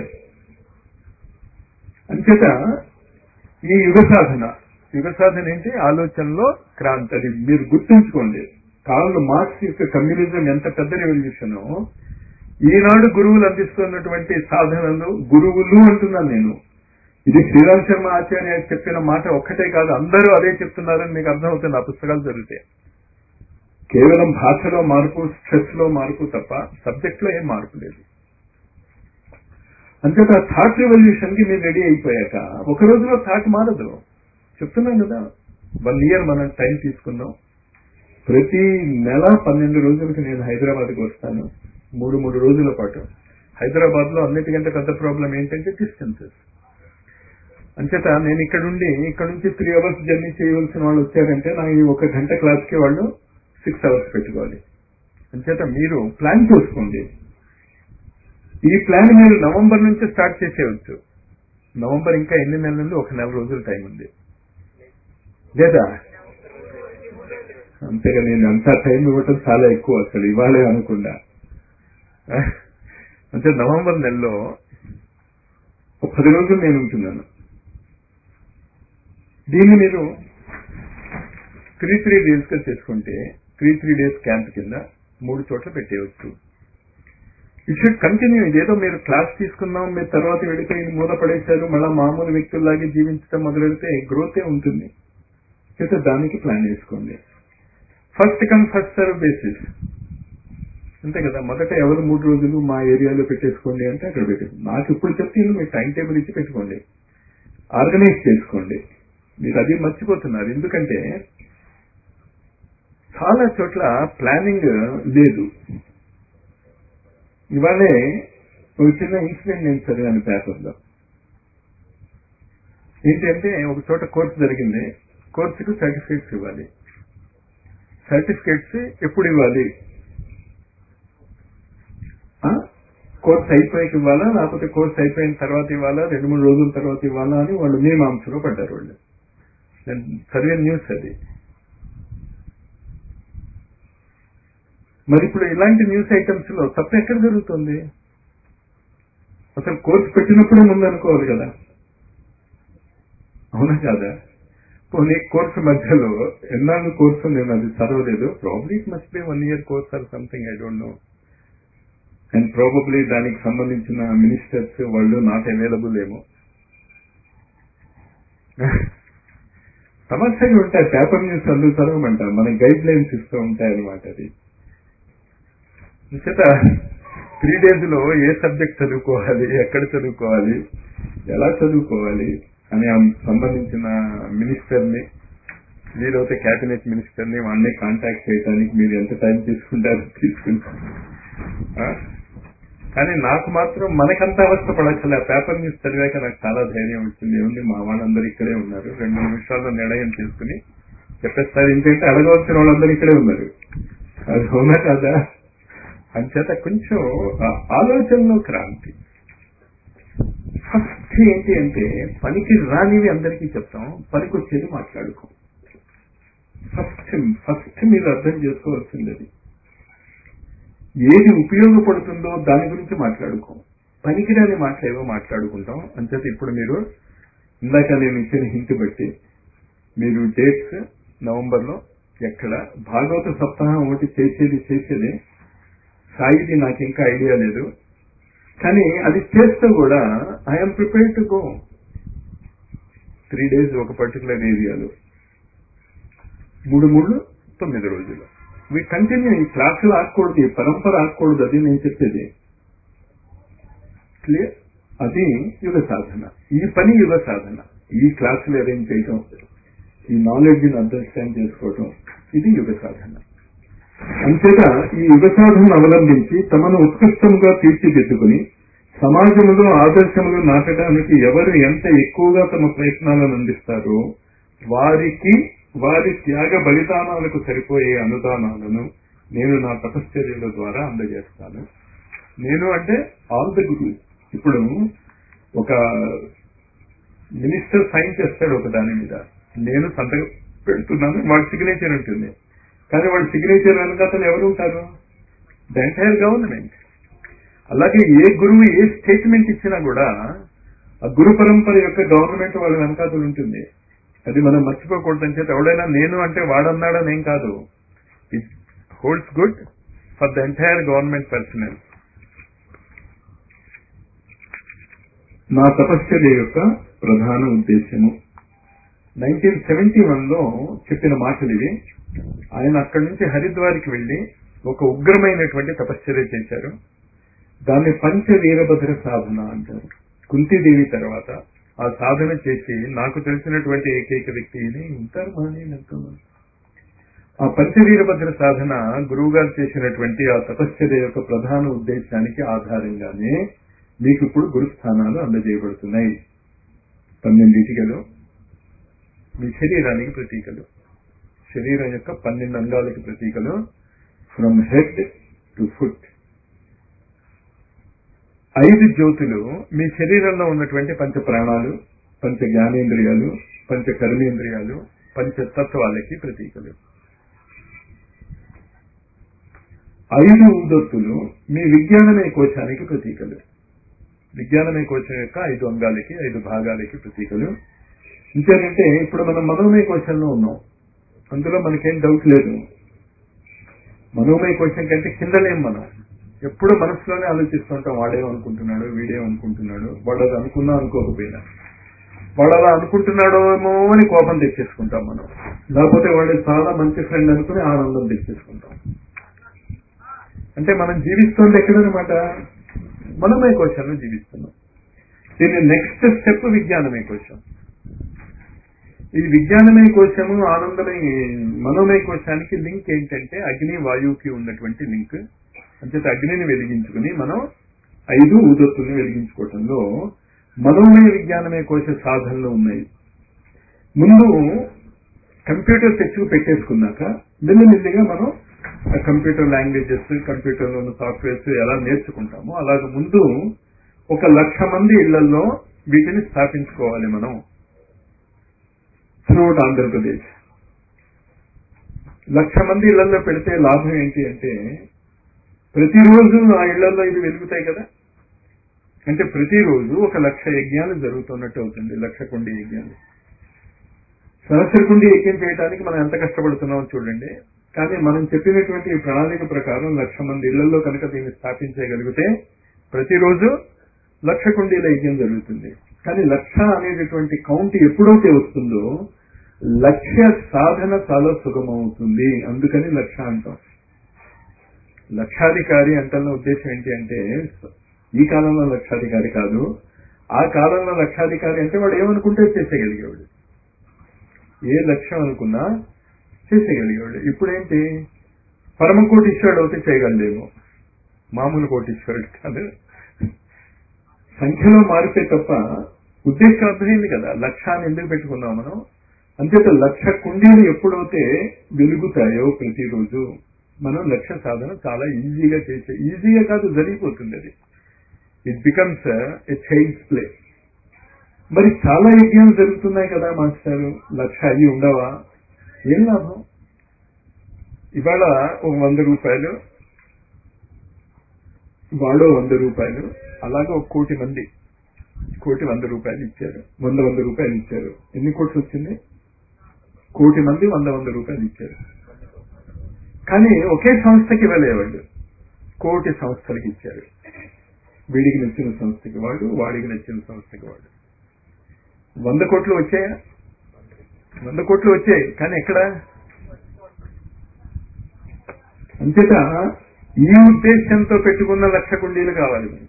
అంచేత ఈ యుగ సాధన యుగ సాధన ఏంటి ఆలోచనలో క్రాంతి అది మీరు గుర్తుంచుకోండి కాళ్ళు మార్క్స్ యొక్క కమ్యూనిజం ఎంత పెద్ద రెవల్యూషన్ ఈనాడు గురువులు అందిస్తున్నటువంటి సాధనలు గురువులు అంటున్నాను నేను ఇది శ్రీరామ్ శర్మ ఆచార్య చెప్పిన మాట ఒక్కటే కాదు అందరూ అదే చెప్తున్నారని మీకు అర్థమవుతుంది ఆ పుస్తకాలు చదివితే కేవలం భాషలో మార్పు స్ట్రెస్ లో మార్పు తప్ప సబ్జెక్ట్ లో ఏం మార్పు లేదు అంచేత థాట్ రివల్యూషన్ కి మీరు రెడీ అయిపోయాక ఒక రోజులో థాట్ మారదు చెప్తున్నాం కదా వన్ ఇయర్ మనం టైం తీసుకుందాం ప్రతి నెల పన్నెండు రోజులకి నేను హైదరాబాద్కి వస్తాను మూడు మూడు రోజుల పాటు హైదరాబాద్ లో అన్నిటికంటే పెద్ద ప్రాబ్లం ఏంటంటే డిస్టెన్సెస్ అంచేత నేను ఇక్కడ నుండి ఇక్కడ నుంచి త్రీ అవర్స్ జర్నీ చేయవలసిన వాళ్ళు వచ్చారంటే నా ఈ ఒక గంట క్లాస్ కి వాళ్ళు సిక్స్ అవర్స్ పెట్టుకోవాలి అంచేత మీరు ప్లాన్ చేసుకోండి ఈ ప్లాన్ మీరు నవంబర్ నుంచి స్టార్ట్ చేసేయచ్చు నవంబర్ ఇంకా ఎన్ని నెలల నుండి ఒక నెల రోజుల టైం ఉంది లేదా అంతేగా నేను అంతా టైం ఇవ్వటం చాలా ఎక్కువ అసలు ఇవ్వాలే అనుకుండా అంటే నవంబర్ నెలలో ఒక పది రోజులు నేను ఉంటున్నాను దీన్ని మీరు త్రీ త్రీ డేస్ గా చేసుకుంటే త్రీ త్రీ డేస్ క్యాంప్ కింద మూడు చోట్ల పెట్టేయచ్చు ఇట్ షుడ్ కంటిన్యూ ఇదేదో మీరు క్లాస్ తీసుకున్నాం మీరు తర్వాత వెళ్ళిపోయి మూల పడేశారు మళ్ళా మామూలు వ్యక్తుల్లాగే జీవించడం మొదలెడితే గ్రోతే ఉంటుంది అయితే దానికి ప్లాన్ చేసుకోండి first come first serve basis అంతే కదా మొదట ఎవరు మూడు రోజులు మా ఏరియాలో పెట్టేసుకోండి అంటే అక్కడ పెట్టేసి నాకు ఇప్పుడు చెప్తే మీరు టైం టేబుల్ ఇచ్చి పెట్టుకోండి ఆర్గనైజ్ చేసుకోండి మీరు అది మర్చిపోతున్నారు ఎందుకంటే చాలా చోట్ల ప్లానింగ్ లేదు ఇవాళే ఒక చిన్న ఇన్సిడెంట్ నేను చదివాను పేపర్లో ఏంటంటే ఒక చోట కోర్సు జరిగింది కోర్సుకు సర్టిఫికేట్స్ ఇవ్వాలి సర్టిఫికేట్స్ ఎప్పుడు ఇవ్వాలి కోర్స్ అయిపోయాక ఇవ్వాలా లేకపోతే కోర్స్ అయిపోయిన తర్వాత ఇవ్వాలా రెండు మూడు రోజుల తర్వాత ఇవ్వాలా అని వాళ్ళు మీమాంసలో పడ్డారు వాళ్ళు నేను చదివిన న్యూస్ అది మరి ఇప్పుడు ఇలాంటి న్యూస్ ఐటమ్స్ లో తప్పు ఎక్కడ జరుగుతుంది అసలు కోర్సు పెట్టినప్పుడే ముందు అనుకోవాలి కదా అవునా కాదా పోనీ కోర్సు మధ్యలో ఎన్నాళ్ళు కోర్సు నేను అది చదవలేదు probably it must be one year course or something I don't know and probably దానికి సంబంధించిన మినిస్టర్స్ వాళ్ళు నాట్ అవైలబుల్ ఏమో సమస్యలు ఉంటాయి పేపర్ న్యూస్ అందరూ చదవమంటారు మన గైడ్ లైన్స్ ఇస్తూ ఉంటాయి అనమాట అది చేత త్రీ డేస్ లో ఏ సబ్జెక్ట్ చదువుకోవాలి ఎక్కడ చదువుకోవాలి ఎలా చదువుకోవాలి అని సంబంధించిన మినిస్టర్ ని వీలైతే కేబినెట్ మినిస్టర్ ని వాడిని కాంటాక్ట్ చేయడానికి మీరు ఎంత టైం తీసుకుంటారో తీసుకుంటారు కానీ నాకు మాత్రం మనకంత అవస్థ పడక్కలే పేపర్ న్యూస్ చదివాక నాకు చాలా ధైర్యం వచ్చింది ఏముంది మా వాళ్ళందరూ ఇక్కడే ఉన్నారు రెండు నిమిషాల్లో నిర్ణయం తీసుకుని చెప్పేస్తారు ఏంటంటే అడగవలసిన వాళ్ళందరూ ఇక్కడే ఉన్నారు అది అవునా కాదా అంచేత కొంచెం ఆలోచనలో క్రాంతి ఫస్ట్ ఏంటి అంటే పనికి రానివి అందరికీ చెప్తాం పనికి వచ్చేది మాట్లాడుకో ఫస్ట్ ఫస్ట్ మీరు అర్థం చేసుకోవాల్సింది అది ఏది ఉపయోగపడుతుందో దాని గురించి మాట్లాడుకో పనికిరాని మాటలేవో మాట్లాడుకుంటాం అంచేత ఇప్పుడు మీరు ఇందాక నేను ఇచ్చిన హింట్ బట్టి మీరు డేట్స్ నవంబర్లో ఎక్కడ భాగవత సప్తాహం ఒకటి చేసేది చేసేది సాయిది నాకు ఇంకా ఐడియా లేదు కానీ అది చేస్తూ కూడా I'm prepare to go three days ఒక పర్టికులర్ ఏరియాలో మూడు మూడు తొమ్మిది రోజులు వీ కంటిన్యూ ఈ క్లాసులు ఆకూడదు ఈ పరంపర ఆకూడదు అది నేను చెప్పేది క్లియర్ అది యుగ సాధన ఈ పని యుగ సాధన ఈ క్లాసులు అరేంజ్ చేయటం ఈ నాలెడ్జ్ ని అండర్స్టాండ్ చేసుకోవటం ఇది యుగ సాధన అంతేత ఈ యుగ సాధనను అవలంబించి తమను ఉత్కృష్టంగా తీర్చిదిద్దుకుని సమాజంలో ఆదర్శములు నాటడానికి ఎవరు ఎంత ఎక్కువగా తమ ప్రయత్నాలను అందిస్తారో వారికి వారి త్యాగ బలిదానాలకు సరిపోయే అనుదానాలను నేను నా తపశ్చర్యల ద్వారా అందజేస్తాను నేను అంటే ఆల్ ద గురు ఇప్పుడు ఒక మినిస్టర్ సైన్ చేస్తాడు ఒక దాని మీద నేను సంతకం పెడుతున్నాను వాడి సిగ్నేచర్ ఉంటుంది కానీ వాడి సిగ్నేచర్ వెనకాతలు ఎవరు ఉంటారు ద ఎంటైర్ గవర్నమెంట్ అలాగే ఏ గురువు ఏ స్టేట్మెంట్ ఇచ్చినా కూడా ఆ గురు పరంపర యొక్క గవర్నమెంట్ వాళ్ళ వెనకాతలు ఉంటుంది అది మనం మర్చిపోకూడదు అని చేత ఎవడైనా నేను అంటే వాడన్నాడని ఏం కాదు it holds good for the entire government personal నా తపశ్చర్య యొక్క ప్రధాన ఉద్దేశము నైన్టీన్ సెవెంటీ వన్ లో చెప్పిన మాటలు ఇవి ఆయన అక్కడి నుంచి హరిద్వార్కి వెళ్లి ఒక ఉగ్రమైనటువంటి తపశ్చర్య చేశారు దాన్ని పంచ వీరభద్ర సాధన అంటారు కుంతీదేవి తర్వాత ఆ సాధన చేసి నాకు తెలిసినటువంటి ఏకైక వ్యక్తి ఇది ఉంటారు మహనీయులు ఆ పంచవీరభద్ర సాధన గురువు గారు చేసినటువంటి ఆ తపశ్చర్య యొక్క ప్రధాన ఉద్దేశానికి ఆధారంగానే మీకు ఇప్పుడు గురుస్థానాలు అందజేయబడుతున్నాయి పన్నెండు ఇటుకలు మీ శరీరానికి ప్రతీకలు శరీరం యొక్క పన్నెండు అంగాలకి ప్రతీకలు ఫ్రమ్ హెడ్ టు ఫుట్ ఐదు జ్యోతులు మీ శరీరంలో ఉన్నటువంటి పంచ ప్రాణాలు పంచ జ్ఞానేంద్రియాలు పంచ కర్మేంద్రియాలు పంచతత్వాలకి ప్రతీకలు ఐదు ఉదత్తులు మీ విజ్ఞానమయ కోశానికి ప్రతీకలు విజ్ఞానమయ కోశం యొక్క ఐదు అంగాలకి ఐదు భాగాలకి ప్రతీకలు ఇంకేంటంటే ఇప్పుడు మనం మనోమయ కోశంలో ఉన్నాం అందులో మనకేం డౌట్ లేదు మనోమయ కోశం కంటే కిందలేం మనం ఎప్పుడు మనసులోనే ఆలోచిస్తుంటాం వాడేమనుకుంటున్నాడు వీడేమనుకుంటున్నాడు వాడు అది అనుకున్నా అనుకోకపోయినా వాడు అలా అనుకుంటున్నాడో ఏమో అని కోపం తెచ్చేసుకుంటాం మనం లేకపోతే వాడు చాలా మంచి ఫ్రెండ్ అనుకుని ఆనందం తెచ్చేసుకుంటాం అంటే మనం జీవిస్తుంది ఎక్కడనమాట మనమే కోశాన్ని జీవిస్తున్నాం దీని నెక్స్ట్ స్టెప్ విజ్ఞానమే కోశం ఈ విజ్ఞానమయ కోశము ఆనందమయ మనోమయ కోశానికి లింక్ ఏంటంటే అగ్ని వాయువుకి ఉన్నటువంటి లింక్ అంచేత అగ్నిని వెలిగించుకుని మనం ఐదు ఊదొత్తుల్ని వెలిగించుకోవటంలో మనోమయ విజ్ఞానమయ కోశ సాధనలు ఉన్నాయి ముందు కంప్యూటర్ తెచ్చుకు పెట్టేసుకున్నాక మెల్లిమెల్లిగా మనం కంప్యూటర్ లాంగ్వేజెస్ కంప్యూటర్ ఉన్న సాఫ్ట్వేర్స్ ఎలా నేర్చుకుంటామో అలాగే ముందు ఒక లక్ష మంది ఇళ్లలో వీటిని స్థాపించుకోవాలి మనం త్రూఅవుట్ ఆంధ్రప్రదేశ్ లక్ష మంది ఇళ్లలో పెడితే లాభం ఏంటి అంటే ప్రతిరోజు ఆ ఇళ్లలో ఇది వెలుగుతాయి కదా అంటే ప్రతిరోజు ఒక లక్ష యజ్ఞాలు జరుగుతున్నట్టు అవుతుంది లక్ష కుండి యజ్ఞాలు సహస్ర కుండి యజ్ఞం చేయడానికి మనం ఎంత కష్టపడుతున్నామో చూడండి కానీ మనం చెప్పినటువంటి ఈ ప్రణాళిక ప్రకారం లక్ష మంది ఇళ్లలో కనుక దీన్ని స్థాపించగలిగితే ప్రతిరోజు లక్ష కుండీల యజ్ఞం జరుగుతుంది కానీ లక్ష అనేటటువంటి కౌంట్ ఎప్పుడైతే వస్తుందో లక్ష్య సాధన చాలా సుగమవుతుంది అందుకని లక్ష అంటాం లక్షాధికారి అంటున్న ఉద్దేశం ఏంటి అంటే ఈ కాలంలో లక్షాధికారి కాదు ఆ కాలంలో లక్షాధికారి అంటే వాడు ఏమనుకుంటే చేసేయగలిగేవాడు ఏ లక్ష్యం అనుకున్నా చేసేయగలిగేవాడు ఇప్పుడేంటి పరమ కోటీశ్వరుడు అవుతే చేయగలడేమో మామూలు కోటీశ్వరుడు కాదు సంఖ్యలో మారితే తప్ప ఉద్దేశం అర్థమైంది కదా లక్ష్యాన్ని ఎందుకు పెట్టుకున్నాం మనం అంతేత లక్ష కుండీలు ఎప్పుడైతే వెలుగుతాయో ప్రతిరోజు మనం లక్ష్య సాధన చాలా ఈజీగా చేసే ఈజీగా కాదు జరిగిపోతుంది అది it becomes a child's play మరి చాలా యజ్ఞాలు జరుగుతున్నాయి కదా మాస్టారు లక్ష అయ్యి ఉండవా ఏం లాభం ఇవాళ ఒక వంద రూపాయలు వాడో వంద రూపాయలు అలాగే ఒక కోటి మంది కోటి వంద రూపాయలు ఇచ్చారు వంద వంద రూపాయలు ఇచ్చారు ఎన్ని కోట్లు వచ్చింది కోటి మంది వంద వంద రూపాయలు ఇచ్చారు కానీ ఒకే సంస్థకి ఇవ్వలేవాళ్ళు కోటి సంస్థలకి ఇచ్చారు వీడికి నచ్చిన సంస్థకి వాడు వాడికి నచ్చిన సంస్థకి వాడు వంద కోట్లు వచ్చాయా వంద కోట్లు వచ్చాయి కానీ ఎక్కడ అంచేత ఈ ఉద్దేశంతో పెట్టుకున్న లక్ష కుండీలు కావాలి మనకి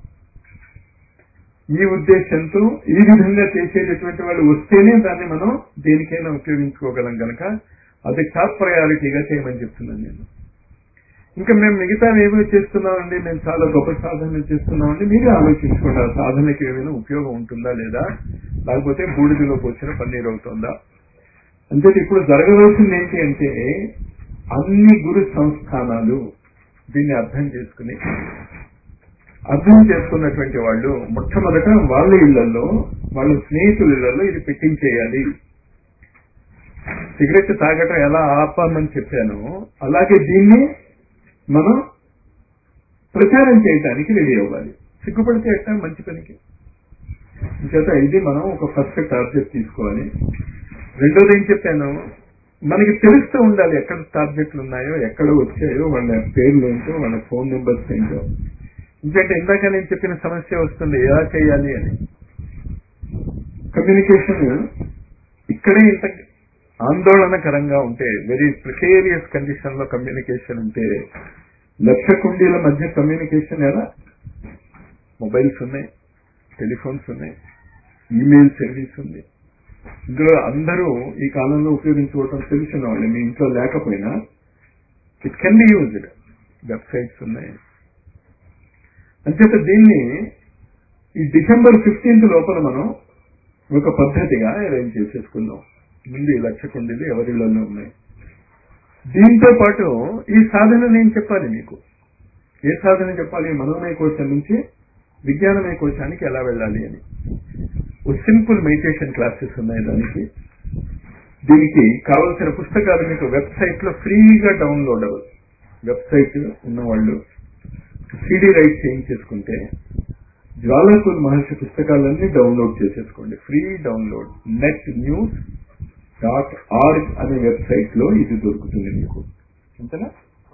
ఈ ఉద్దేశంతో ఈ విధంగా చేసేటటువంటి వాళ్ళు వస్తేనే దాన్ని మనం దేనికైనా ఉపయోగించుకోగలం కనుక అది టాప్ ప్రయారిటీగా చేయమని చెప్తున్నాను నేను ఇంకా మేము మిగతా ఏమో చేస్తున్నామండి మేము చాలా గొప్ప సాధన చేస్తున్నామండి మీరే ఆలోచించుకోండి ఆ సాధనకి ఏమైనా ఉపయోగం ఉంటుందా లేదా లేకపోతే బూడిదలో పోసిన పన్నీర్ అవుతుందా అంటే ఇప్పుడు జరగవలసింది ఏంటి అంటే అన్ని గురు సంస్థానాలు దీన్ని అర్థం చేసుకుని అర్థం చేసుకున్నటువంటి వాళ్ళు మొట్టమొదట వాళ్ళ ఇళ్లలో వాళ్ళ స్నేహితుల ఇళ్లలో ఇది పెట్టించేయాలి సిగరెట్ తాగటం ఎలా ఆపామని చెప్పానో అలాగే దీన్ని మనం ప్రచారం చేయడానికి రెడీ అవ్వాలి సిగ్గుపడితే ఎట్టా మంచి పనికి చేత ఇది మనం ఒక ఫస్ట్ టార్గెట్ తీసుకోవాలి రెండోది ఏం చెప్పాను మనకి తెలుస్తూ ఉండాలి ఎక్కడ టార్గెట్లు ఉన్నాయో ఎక్కడ వచ్చాయో వాళ్ళ పేర్లు ఏంటో వాళ్ళ ఫోన్ నెంబర్స్ ఏంటో ఎందుకంటే ఇందాక నేను చెప్పిన సమస్య వస్తుంది ఎలా చేయాలి అని కమ్యూనికేషన్ ఇక్కడే ఇంత ఆందోళనకరంగా ఉంటే వెరీ ప్రికేరియస్ కండిషన్ లో కమ్యూనికేషన్ ఉంటే లక్ష కుండీల మధ్య కమ్యూనికేషన్ ఎలా మొబైల్స్ ఉన్నాయి టెలిఫోన్స్ ఉన్నాయి ఈమెయిల్ సర్వీస్ ఉంది ఇందులో అందరూ ఈ కాలంలో ఉపయోగించుకోవటం తెలిసిన వాళ్ళు మీ ఇంట్లో లేకపోయినా it can be used websites ఉన్నాయి అంచేత దీన్ని ఈ డిసెంబర్ ఫిఫ్టీన్త్ లోపల మనం ఒక పద్ధతిగా అరేంజ్ చేసేసుకుందాం ముందు ఈ లక్ష కుండీలు ఎవరిళ్లలో ఉన్నాయి దీంతో పాటు ఈ సాధన నేను చెప్పాలి మీకు ఏ సాధన చెప్పాలి మనోమయ కోశం నుంచి విజ్ఞానమయ కోశానికి ఎలా వెళ్ళాలి అని ఓ సింపుల్ మెడిటేషన్ క్లాసెస్ ఉన్నాయి దానికి దీనికి కావలసిన పుస్తకాలు మీకు వెబ్సైట్ లో ఫ్రీగా డౌన్లోడ్ అవ్వదు వెబ్సైట్ ఉన్నవాళ్ళు సిడి రైట్ చేయించేసుకుంటే జ్వాలాపూర్ మహర్షి పుస్తకాలన్నీ డౌన్లోడ్ చేసేసుకోండి free download net news dot org అనే వెబ్సైట్ లో ఇది దొరుకుతుంది మీకు అంతేనా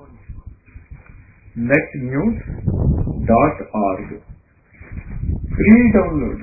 net news dot org free download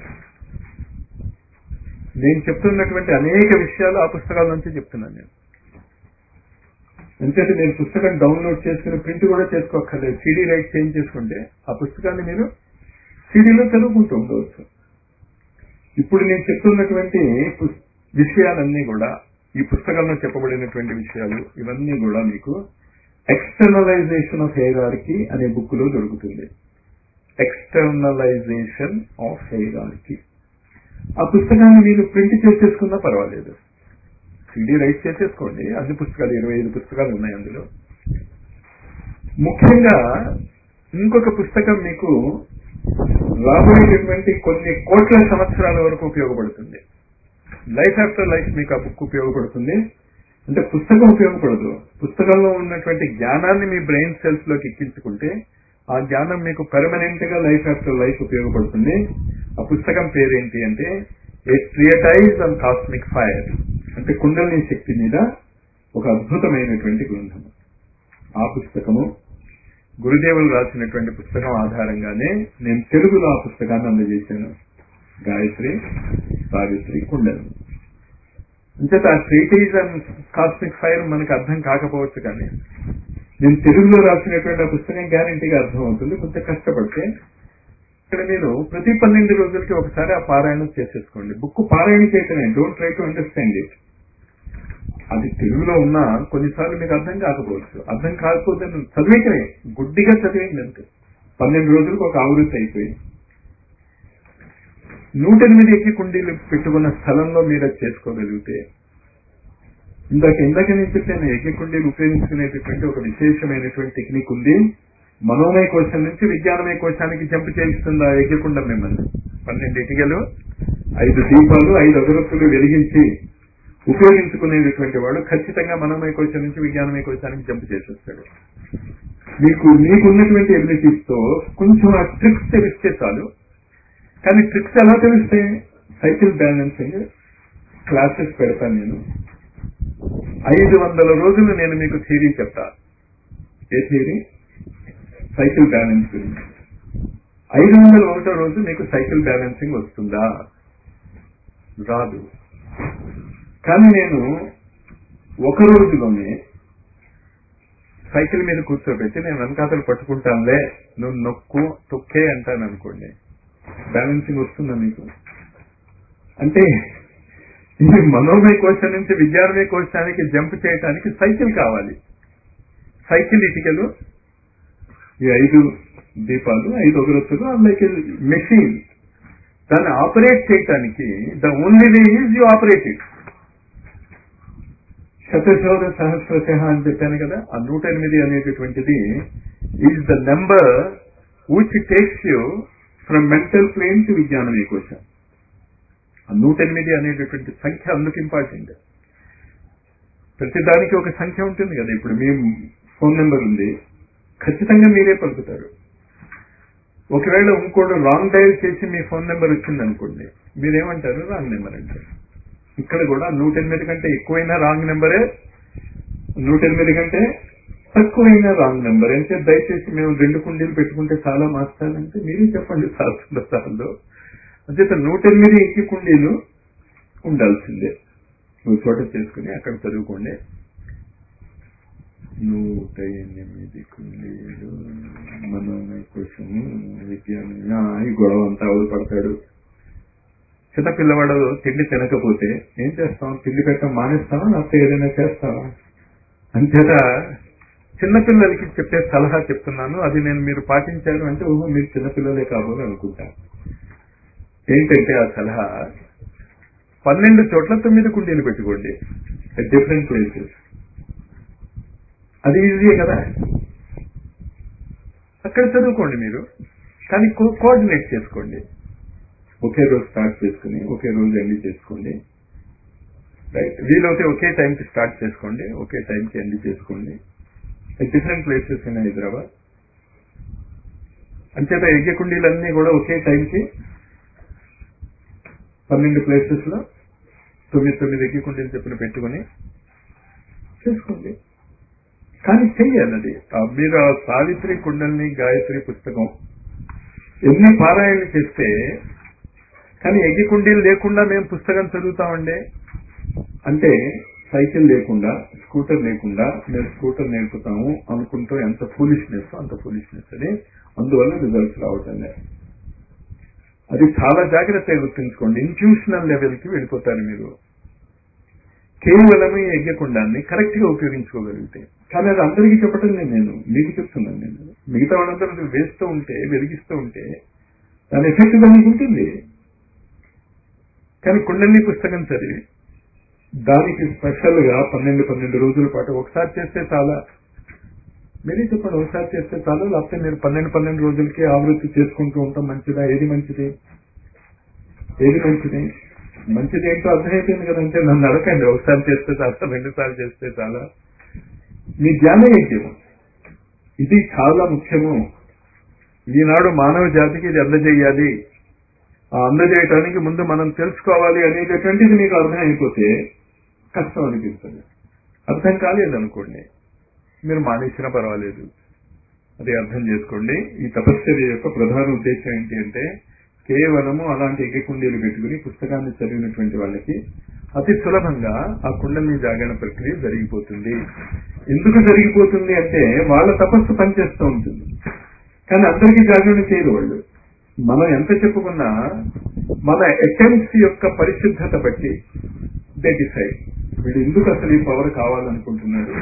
నేను చెప్తున్నటువంటి అనేక విషయాలు ఆ పుస్తకాల నుంచి చెప్తున్నాను నేను ఎందుకంటే నేను పుస్తకం డౌన్లోడ్ చేసుకుని ప్రింట్ కూడా చేసుకోక్కర్లేదు సిడీ రైట్ చేంజ్ చేసుకుంటే ఆ పుస్తకాన్ని మీరు సిడీలో చదువుకుంటూ ఉండవచ్చు ఇప్పుడు నేను చెప్తున్నటువంటి పుస్- విషయాలన్నీ కూడా ఈ పుస్తకంలో చెప్పబడినటువంటి విషయాలు ఇవన్నీ కూడా మీకు ఎక్స్టర్నలైజేషన్ ఆఫ్ హెయిరార్కీ అనే బుక్ లో దొరుకుతుంది ఎక్స్టర్నలైజేషన్ ఆఫ్ హెయిరార్కీ ఆ పుస్తకాన్ని మీరు ప్రింట్ చేసేసుకున్నా పర్వాలేదు సిడీ రైట్ చేసేసుకోండి అన్ని పుస్తకాలు ఇరవై ఐదు పుస్తకాలు ఉన్నాయి అందులో ముఖ్యంగా ఇంకొక పుస్తకం మీకు రాబోయేటటువంటి కొన్ని కోట్ల సంవత్సరాల వరకు ఉపయోగపడుతుంది లైఫ్ ఆఫ్టర్ లైఫ్ మీకు ఆ బుక్ ఉపయోగపడుతుంది అంటే పుస్తకం ఉపయోగపడదు పుస్తకంలో ఉన్నటువంటి జ్ఞానాన్ని మీ బ్రెయిన్ సెల్స్ లోకి ఎక్కించుకుంటే ఆ జ్ఞానం మీకు పర్మనెంట్ గా లైఫ్ ఆఫ్టర్ లైఫ్ ఉపయోగపడుతుంది ఆ పుస్తకం పేరేంటి అంటే a treatise on cosmic fire అంటే కుండలిని శక్తి మీద ఒక అద్భుతమైనటువంటి గ్రంథము ఆ పుస్తకము గురుదేవులు రాసినటువంటి పుస్తకం ఆధారంగానే నేను తెలుగులో ఆ పుస్తకాన్ని అందజేశాను గాయత్రి సావిత్రి కుండలి అంచేత ఆ ట్రీటీజ్ అండ్ కాస్మిక్ ఫైర్ మనకు అర్థం కాకపోవచ్చు కానీ నేను తెలుగులో రాసినటువంటి ఆ పుస్తకం గ్యారంటీగా అర్థం అవుతుంది కొంచెం కష్టపడితే ఇక్కడ మీరు ప్రతి పన్నెండు రోజులకి ఒకసారి ఆ పారాయణం చేసేసుకోండి బుక్ పారాయణ చేయటమే don't try to understand it అది తెలుగులో ఉన్నా కొన్నిసార్లు మీకు అర్థం కాకపోవచ్చు అర్థం కాకపోతే నువ్వు చదివేయటమే గుడ్డిగా చదివేయండి అంతే పన్నెండు రోజులకు ఒక ఆవృత్తి అయిపోయింది నూట ఎనిమిది ఎక్కి కుండీలు పెట్టుకున్న స్థలంలో మీరు అది చేసుకోగలిగితే ఇందాక ఇందాక నేను చెప్పాను యజ్ఞ కుండీలు ఉపయోగించుకునేటటువంటి ఒక విశేషమైనటువంటి టెక్నిక్ ఉంది మనోమయ కోశం నుంచి విజ్ఞానమయ కోశానికి జంప్ చేయిస్తుంది ఆ యజ్ఞకుండం మిమ్మల్ని పన్నెండు ఇటుకలు ఐదు దీపాలు ఐదు అగరత్తులు వెలిగించి ఉపయోగించుకునేటటువంటి వాడు ఖచ్చితంగా మనోమయ కోశం నుంచి విజ్ఞానమయ కోశానికి జంప్ చేసేస్తాడు మీకు మీకున్నటువంటి ఎబిలిటీస్ తో కొంచెం ఆ ట్రిక్స్ తెలిస్తే చాలు కానీ ట్రిక్స్ ఎలా తెలుస్తాయి సైకిల్ బ్యాలెన్సింగ్ క్లాసెస్ పెడతాను నేను ఐదు వందల రోజులు నేను మీకు థియరీ చెప్తా ఏ థియరీ సైకిల్ బ్యాలెన్స్ గురించి ఐదు వందల ఒకటో రోజు మీకు సైకిల్ బ్యాలెన్సింగ్ వస్తుందా రాదు కానీ నేను ఒక రోజులోనే సైకిల్ మీద కూర్చోబెట్టి నేను వెనకాతలు పట్టుకుంటానులే నువ్వు నొక్కు తొక్కే అంటాను అనుకోండి బ్యాలెన్సింగ్ వస్తుందా మీకు అంటే ఇది మనోమయ కోశం నుంచి విజ్ఞానమయ కోశానికి జంప్ చేయడానికి సైకిల్ కావాలి సైకిల్ ఇటుకలు ఈ ఐదు దీపాలు ఐదు అగరత్తులు లైక్ మెషిన్ దాన్ని ఆపరేట్ చేయటానికి the only way is you operate it శతశోధ సహస్రశ అని చెప్పాను కదా ఆ నూట ఎనిమిది అనేటటువంటిది is the number which takes you from mental plane to విజ్ఞానమయ కోశం ఆ నూట ఎనిమిది అనేటటువంటి సంఖ్య అందుకు ఇంపార్టెంట్ ప్రతిదానికి ఒక సంఖ్య ఉంటుంది కదా ఇప్పుడు మీ ఫోన్ నెంబర్ ఉంది ఖచ్చితంగా మీరే పలుకుతారు ఒకవేళ ఇంకోటి రాంగ్ డయల్ చేసి మీ ఫోన్ నెంబర్ వచ్చింది అనుకోండి మీరేమంటారు రాంగ్ నెంబర్ అంటారు ఇక్కడ కూడా నూట ఎనిమిది కంటే ఎక్కువైనా రాంగ్ నెంబరే నూట ఎనిమిది కంటే తక్కువైన రాంగ్ నెంబర్ అంటే దయచేసి మేము రెండు కుండీలు పెట్టుకుంటే చాలా మాస్తానంటే మీరే చెప్పండి శాస్త్రసార్లు అంచేత నూట ఎనిమిది ఇంటి కుండీలు ఉండాల్సిందే నువ్వు చోట చేసుకుని అక్కడ చదువుకోండి నూట ఎనిమిది కుండీలు మనోమయ కోశము విజ్ఞానం ఈ గొడవ అంతా అవలు పడతాడు చిన్న పిల్లవాడు తిండి తినకపోతే ఏం చేస్తాం తిండి పెట్టడం మానేస్తావా లేకపోతే ఏదైనా చేస్తావా అంతేత చిన్నపిల్లలకి చెప్పే సలహా చెప్తున్నాను అది నేను మీరు పాటించారు అంటే ఓహో మీరు చిన్నపిల్లలే కాబోలు అనుకుంటా ఏంటంటే ఆ సలహా పన్నెండు చోట్ల తొమ్మిది కుండీలు పెట్టుకోండి డిఫరెంట్ ప్లేసెస్ అది ఈజీ కదా అక్కడ చదువుకోండి మీరు కానీ కోఆర్డినేట్ చేసుకోండి ఒకే రోజు స్టార్ట్ చేసుకుని ఒకే రోజు ఎండ్ చేసుకోండి రైట్ వీలైతే ఒకే టైంకి స్టార్ట్ చేసుకోండి ఒకే టైంకి ఎండ్ చేసుకోండి డిఫరెంట్ ప్లేసెస్ ఇన్ హైదరాబాద్ అంచేత యజ్ఞకుండీలన్నీ కూడా ఒకే టైంకి పన్నెండు ప్లేసెస్ లో తొమ్మిది తొమ్మిది యజ్ఞకుండీలు చెప్పిన పెట్టుకుని చేసుకోండి కానీ చెయ్యాలి అది మీరు ఆ సావిత్రి కుండల్ని గాయత్రి పుస్తకం ఎన్ని పారాయణలు చేస్తే కానీ యజ్ఞకుండీలు లేకుండా మేము పుస్తకం చదువుతామండి అంటే సైకిల్ లేకుండా స్కూటర్ లేకుండా మేము స్కూటర్ నేర్పుతాము అనుకుంటూ ఎంత ఫూలిష్నెస్ అంత ఫూలిష్నెస్ అది అందువల్ల రిజల్ట్స్ రావటం లేదు అది చాలా జాగ్రత్తగా గుర్తుంచుకోండి ఇన్స్టిట్యూషనల్ లెవెల్ కి వెళ్ళిపోతారు మీరు కేవలం ఈ యజ్ఞకుండాన్ని కరెక్ట్ గా ఉపయోగించుకోగలిగితే కానీ అది అందరికీ చెప్పటం లేదు నేను మీకు చెప్తున్నాను నేను మిగతా వాళ్ళందరూ వేస్తూ ఉంటే వెలిగిస్తూ ఉంటే దాని ఎఫెక్ట్ దానికి ఉంటుంది కానీ కుండలి పుస్తకం చదివి దానికి స్పెషల్ గా పన్నెండు పన్నెండు రోజుల పాటు ఒకసారి చేస్తే చాలా మీరే చెప్పండి ఒకసారి చేస్తే చాలు లేకపోతే మీరు పన్నెండు పన్నెండు రోజులకి ఆవృత్తి చేసుకుంటూ ఉంటాం మంచిదా ఏది మంచిది ఏది మంచిది మంచిది ఏంటో అర్థమైపోయింది కదంటే నన్ను అడగండి ఒకసారి చేస్తే చాలా రెండు సార్లు చేస్తే చాలా మీ జ్ఞానం ఏంటి ఇది చాలా ముఖ్యము ఈనాడు మానవ జాతికి ఇది అందజేయాలి ఆ అందజేయటానికి ముందు మనం తెలుసుకోవాలి అనేటటువంటిది మీకు అర్థం అయిపోతే కష్టం అనిపిస్తుంది అర్థం కాలేదనుకోండి మీరు మానేసినా పర్వాలేదు అది అర్థం చేసుకోండి ఈ తపశ్చర్య యొక్క ప్రధాన ఉద్దేశం ఏంటి అంటే కేవలము అలాంటి ఎగ్గికుండీలు పెట్టుకుని పుస్తకాన్ని చదివినటువంటి వాళ్ళకి అతి సులభంగా ఆ కుండల్ని జాగరణ ప్రక్రియ జరిగిపోతుంది ఎందుకు జరిగిపోతుంది అంటే వాళ్ళ తపస్సు పనిచేస్తూ ఉంటుంది కానీ అందరికీ జాగరణ చేయరు వాళ్ళు మనం ఎంత చెప్పుకున్నా మన అటెంప్ట్స్ యొక్క పరిశుద్ధత బట్టి దే డిసైడ్ వీడు ఎందుకు అసలు ఈ పవర్ కావాలనుకుంటున్నాడు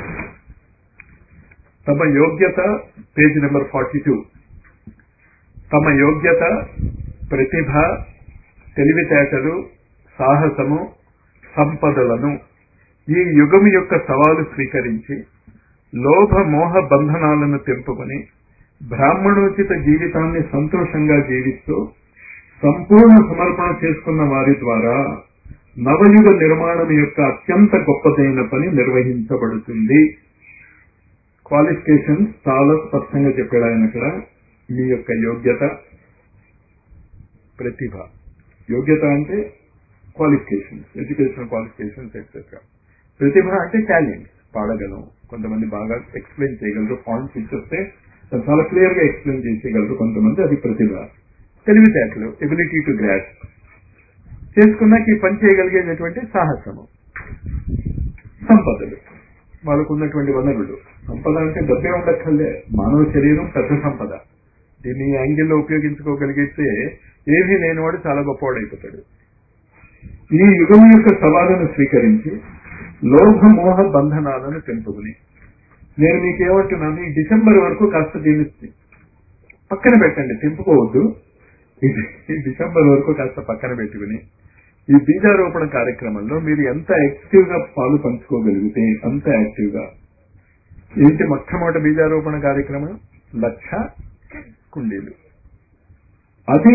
తమ యోగ్యత పేజ్ నెంబర్ ఫార్టీ టూ తమ యోగ్యత ప్రతిభ తెలివితేటలు సాహసము సంపదలను ఈ యుగము యొక్క సవాలు స్వీకరించి లోభ మోహ బంధనాలను తెంపుకొని బ్రాహ్మణోచిత జీవితాన్ని సంతోషంగా జీవిస్తూ సంపూర్ణ సమర్పణ చేసుకున్న వారి ద్వారా నవయుగ నిర్మాణం యొక్క అత్యంత గొప్పదైన పని నిర్వహించబడుతుంది క్వాలిఫికేషన్స్ చాలా స్పష్టంగా చెప్పాడు ఆయన ఇక్కడ మీ యొక్క యోగ్యత ప్రతిభ యోగ్యత అంటే క్వాలిఫికేషన్స్ ఎడ్యుకేషనల్ క్వాలిఫికేషన్స్ ఎక్సెట్రా ప్రతిభ అంటే టాలెంట్ పాడగలం కొంతమంది బాగా ఎక్స్ప్లెయిన్ చేయగలరు పాయింట్స్ ఇచ్చొస్తే దాన్ని చాలా క్లియర్ గా ఎక్స్ప్లెయిన్ చేసేయగలరు కొంతమంది అది ప్రతిభ తెలివితేటలు ఎబిలిటీ టు గ్రాస్ చేసుకున్నాక ఈ పని చేయగలిగేటటువంటి సాహసము సంపదలు వాళ్ళకు ఉన్నటువంటి వనరులు సంపద అంటే డబ్బే ఉండక్కర్లే మానవ శరీరం పెద్ద సంపద దీన్ని ఈ యాంగిల్లో ఉపయోగించుకోగలిగితే ఏమీ లేనివాడు చాలా గొప్పవాడు అయిపోతాడు ఈ యుగం యొక్క సవాలును స్వీకరించి లోభ మోహ బంధనాలను తెంపుకుని నేను మీకు ఏమంటున్నాను ఈ డిసెంబర్ వరకు కాస్త దీన్ని పక్కన పెట్టండి తెంపుకోవద్దు ఇది ఈ డిసెంబర్ వరకు కాస్త పక్కన పెట్టుకుని ఈ బీజారోపణ కార్యక్రమంలో మీరు ఎంత యాక్టివ్ గా పాలు పంచుకోగలిగితే అంత యాక్టివ్ గా ఏంటి మొట్టమొదటి బీజారోపణ కార్యక్రమం లక్ష కుండీలు అది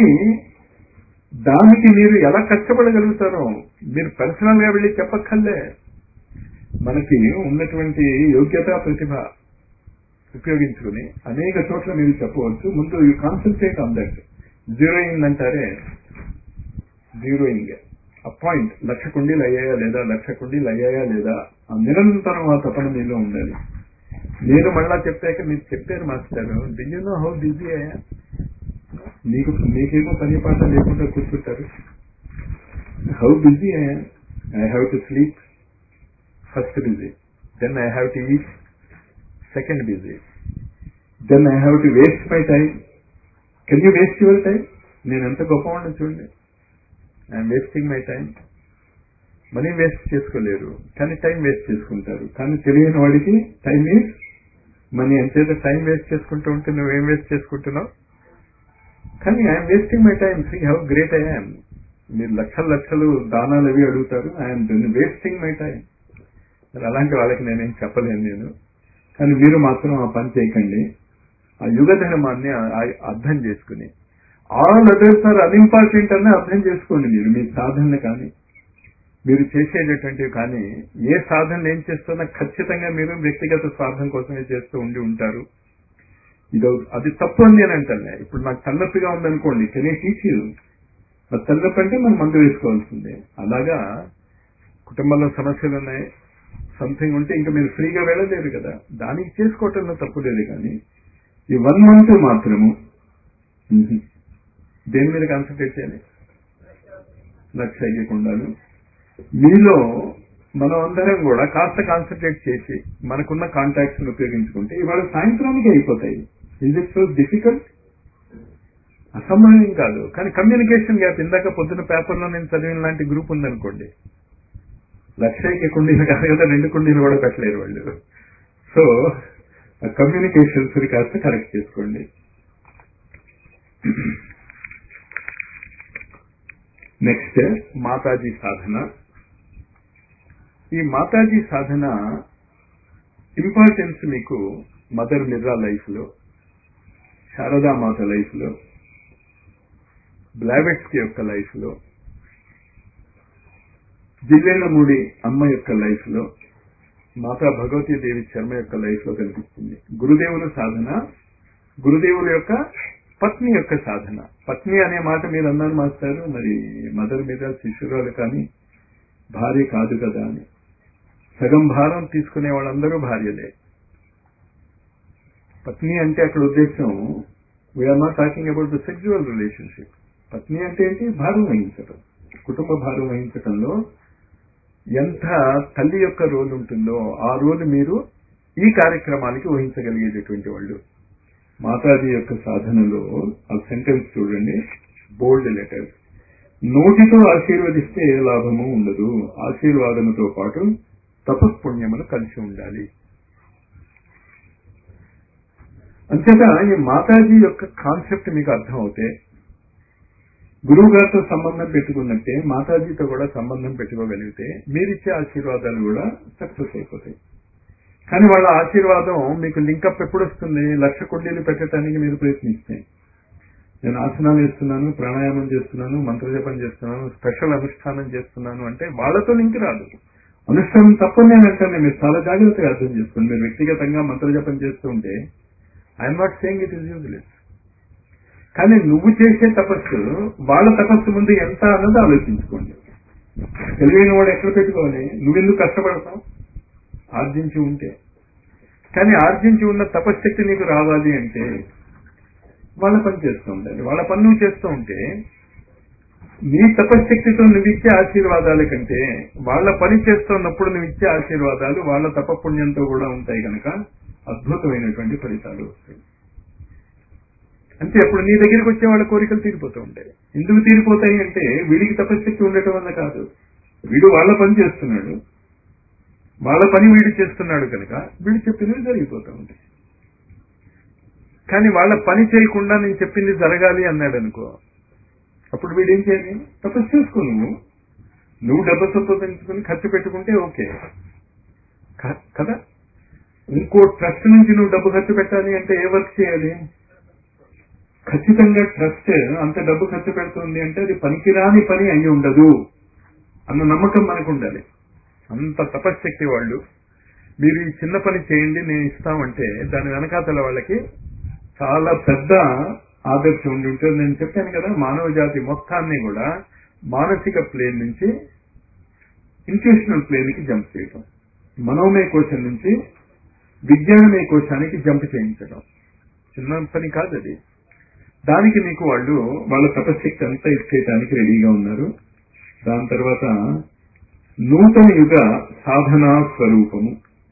దానికి మీరు ఎలా కష్టపడగలుగుతారో మీరు పర్సనల్ గా వెళ్ళి చెప్పక్కర్లే మనకి ఉన్నటువంటి యోగ్యత ప్రతిభ ఉపయోగించుకుని అనేక చోట్ల మీరు చెప్పవచ్చు ముందు you concentrate on that zeroing అంటారే జీరోయింగ్ ఆ పాయింట్ లక్ష కుండీలు అయ్యాయా లేదా లక్ష కుండీలు అయ్యాయా లేదా ఆ నిరంతరం ఆ తపన మీలో ఉండాలి నేను మళ్ళా చెప్పాక మీరు చెప్పారు master do know how busy అయ్యా మీకు మీకేమో పని పాట లేకుండా కూర్చుంటారు హౌ బిజీ అయ్యా I have to sleep first busy then I have to eat second busy then I have to waste my time can you waste your time నేను ఎంత గొప్పవాడిని చూడండి I'm wasting my time money waste చేసుకోలేరు కానీ time waste చేసుకుంటారు కానీ తెలియని వాడికి టైం ఈజ్ మనీ అంతేత టైం వేస్ట్ చేసుకుంటూ ఉంటే నువ్వేం వేస్ట్ చేసుకుంటున్నావు కానీ I'm wasting my time see how great I'm మీరు లక్షల లక్షలు దానాలు అవి అడుగుతారు ఐఎమ్ వేస్టింగ్ మై టైం మరి అలాంటి వాళ్ళకి నేనేం చెప్పలేను నేను కానీ మీరు మాత్రం ఆ పని చేయకండి ఆ యుగ ధర్మాన్ని అర్థం చేసుకుని ఆల్ అదర్స్ ఆర్ అన్ఇంపార్టెంట్ అని అర్థం చేసుకోండి మీరు మీ సాధనలు కానీ మీరు చేసేటటువంటివి కానీ ఏ సాధనలు ఏం చేస్తున్నా ఖచ్చితంగా మీరు వ్యక్తిగత స్వార్థం కోసమే చేస్తూ ఉండి ఉంటారు ఇది అది తప్పు అని నేను అంటాను ఇప్పుడు నాకు తలనొప్పిగా ఉందనుకోండి కెన్ టీచ్ యూ అది తలనొప్పి అంటే మనం మందు వేసుకోవాల్సిందే అలాగా కుటుంబంలో సమస్యలు ఉన్నాయి సంథింగ్ ఉంటే ఇంకా మీరు ఫ్రీగా వెళ్ళలేరు కదా దానికి చేసుకోవటంలో తప్పు లేదు కానీ ఈ వన్ మంత్ మాత్రము దేని మీద కాన్సన్ట్రేట్ చేయాలి లక్ష అయ్యకుండాను మీలో మనం అందరం కూడా కాస్త కాన్సన్ట్రేట్ చేసి మనకున్న కాంటాక్ట్స్ ఉపయోగించుకుంటే ఇవాళ సాయంత్రానికి అయిపోతాయి ఇజ్ ఇట్ సో డిఫికల్ట్ అసంభవం కాదు కానీ కమ్యూనికేషన్ గ్యాప్ ఇందాక పొద్దున పేపర్లో నేను చదివిన లాంటి గ్రూప్ ఉందనుకోండి లక్షకి కుండీలు కాదు కదా రెండు కుండీలు కూడా పెట్టలేరు వాళ్ళు సో కమ్యూనికేషన్స్ కాస్త కరెక్ట్ చేసుకోండి నెక్స్ట్ మాతాజీ సాధన ఈ మాతాజీ సాధన ఇంపార్టెన్స్ మీకు మదర్ మిర్రా లైఫ్ లో శారదామాత లైఫ్ లో బ్లావెట్స్కి యొక్క లైఫ్ లో జిల్లేనమూడి అమ్మ యొక్క లైఫ్ లో మాతా భగవతీ దేవి శర్మ యొక్క లైఫ్ లో కనిపిస్తుంది గురుదేవుల సాధన గురుదేవుల యొక్క పత్ని యొక్క సాధన పత్ని అనే మాట మీరు అన్నారు మాస్టారు మరి మదర్ మీద శిష్యురాలు కానీ భార్య కాదు కదా అని సగం భారం తీసుకునే వాళ్ళందరూ భార్యలే పత్ని అంటే అక్కడ ఉద్దేశం we're not talking about the sexual relationship పత్ని అంటే ఏంటి భారం వహించటం కుటుంబ భారం వహించటంలో ఎంత తల్లి యొక్క రోల్ ఉంటుందో ఆ రోల్ మీరు ఈ కార్యక్రమానికి వహించగలిగేటటువంటి వాళ్ళు మాతాజీ యొక్క సాధనలో ఆ సెంటెన్స్ చూడండి బోల్డ్ లెటర్ నోటితో ఆశీర్వదిస్తే ఏ లాభము ఉండదు ఆశీర్వాదముతో పాటు తపస్పుణ్యములు కలిసి ఉండాలి అంతేత ఈ మాతాజీ యొక్క కాన్సెప్ట్ మీకు అర్థం అవుతే గురువు గారితో సంబంధం పెట్టుకున్నట్టే మాతాజీతో కూడా సంబంధం పెట్టుకోగలిగితే మీరిచ్చే ఆశీర్వాదాలు కూడా సక్సెస్ అయిపోతాయి కానీ వాళ్ళ ఆశీర్వాదం మీకు లింకప్ ఎప్పుడు వస్తుంది లక్ష కుండీలు పెట్టడానికి మీరు ప్రయత్నిస్తే నేను ఆసనాలు చేస్తున్నాను ప్రాణాయామం చేస్తున్నాను మంత్రజపం చేస్తున్నాను స్పెషల్ అనుష్ఠానం చేస్తున్నాను అంటే వాళ్ళతో లింక్ రాదు అనుష్ఠానం తప్పని నేను అంటాను మీరు చాలా జాగ్రత్తగా అర్థం చేసుకోండి మీరు వ్యక్తిగతంగా మంత్రజపం చేస్తూ ఉంటే I'm not saying it is useless కానీ నువ్వు చేసే తపస్సు వాళ్ళ తపస్సు ముందు ఎంత అన్నది ఆలోచించుకోండి తెలివైన వాడు ఎక్కడ పెట్టుకోవాలి నువ్వెందుకు కష్టపడతావు ఆర్జించి ఉంటే కానీ ఆర్జించి ఉన్న తపశ్శక్తి నీకు రావాలి అంటే వాళ్ళ పని చేస్తూ ఉండాలి వాళ్ళ పని నువ్వు చేస్తూ ఉంటే నీ తపశ్శక్తితో నువ్వు ఇచ్చే ఆశీర్వాదాల కంటే వాళ్ళ పని చేస్తున్నప్పుడు నువ్వు ఇచ్చే ఆశీర్వాదాలు వాళ్ళ తపపుణ్యంతో కూడా ఉంటాయి కనుక అద్భుతమైనటువంటి ఫలితాలు వస్తాయి అంటే అప్పుడు నీ దగ్గరికి వచ్చే వాళ్ళ కోరికలు తీరిపోతూ ఉంటాయి ఎందుకు తీరిపోతాయి అంటే వీడికి తపశ్శక్తి ఉండటం వల్ల కాదు వీడు వాళ్ళ పని చేస్తున్నాడు వాళ్ళ పని వీడు చేస్తున్నాడు కనుక వీడు చెప్పినవి జరిగిపోతూ ఉంటాయి కానీ వాళ్ళ పని చేయకుండా నేను చెప్పింది జరగాలి అన్నాడు అనుకో అప్పుడు వీడేం చేయాలి తపస్సు చేసుకో నువ్వు నువ్వు డబ్బు సంపాదించుకుని ఖర్చు పెట్టుకుంటే ఓకే క- కదా ఇంకో ట్రస్ట్ నుంచి నువ్వు డబ్బు ఖర్చు పెట్టాలి అంటే ఏ వర్క్ చేయాలి ఖచ్చితంగా ట్రస్ట్ అంత డబ్బు ఖర్చు పెడుతుంది అంటే అది పనికిరాని పని అయి ఉండదు అన్న నమ్మకం మనకు ఉండాలి అంత తపశ్శక్తి వాళ్ళు మీరు ఈ చిన్న పని చేయండి నేను ఇస్తామంటే దాని వెనకాతల వాళ్ళకి చాలా పెద్ద ఆదర్శం ఉండి ఉంటుంది నేను చెప్పాను కదా మానవ జాతి మొత్తాన్ని కూడా మానసిక ప్లేన్ నుంచి ఇంట్యూషనల్ ప్లేన్ కి జంప్ చేయటం మనోమయ కోశం నుంచి విజ్ఞానమయ కోశానికి జంప్ చేయించడం చిన్న పని కాదు అది దానికి మీకు వాళ్ళు వాళ్ళ తపశక్తి అంతా ఇచ్చేయటానికి రెడీగా ఉన్నారు దాని తర్వాత నూతన యుగ సాధనా స్వరూపము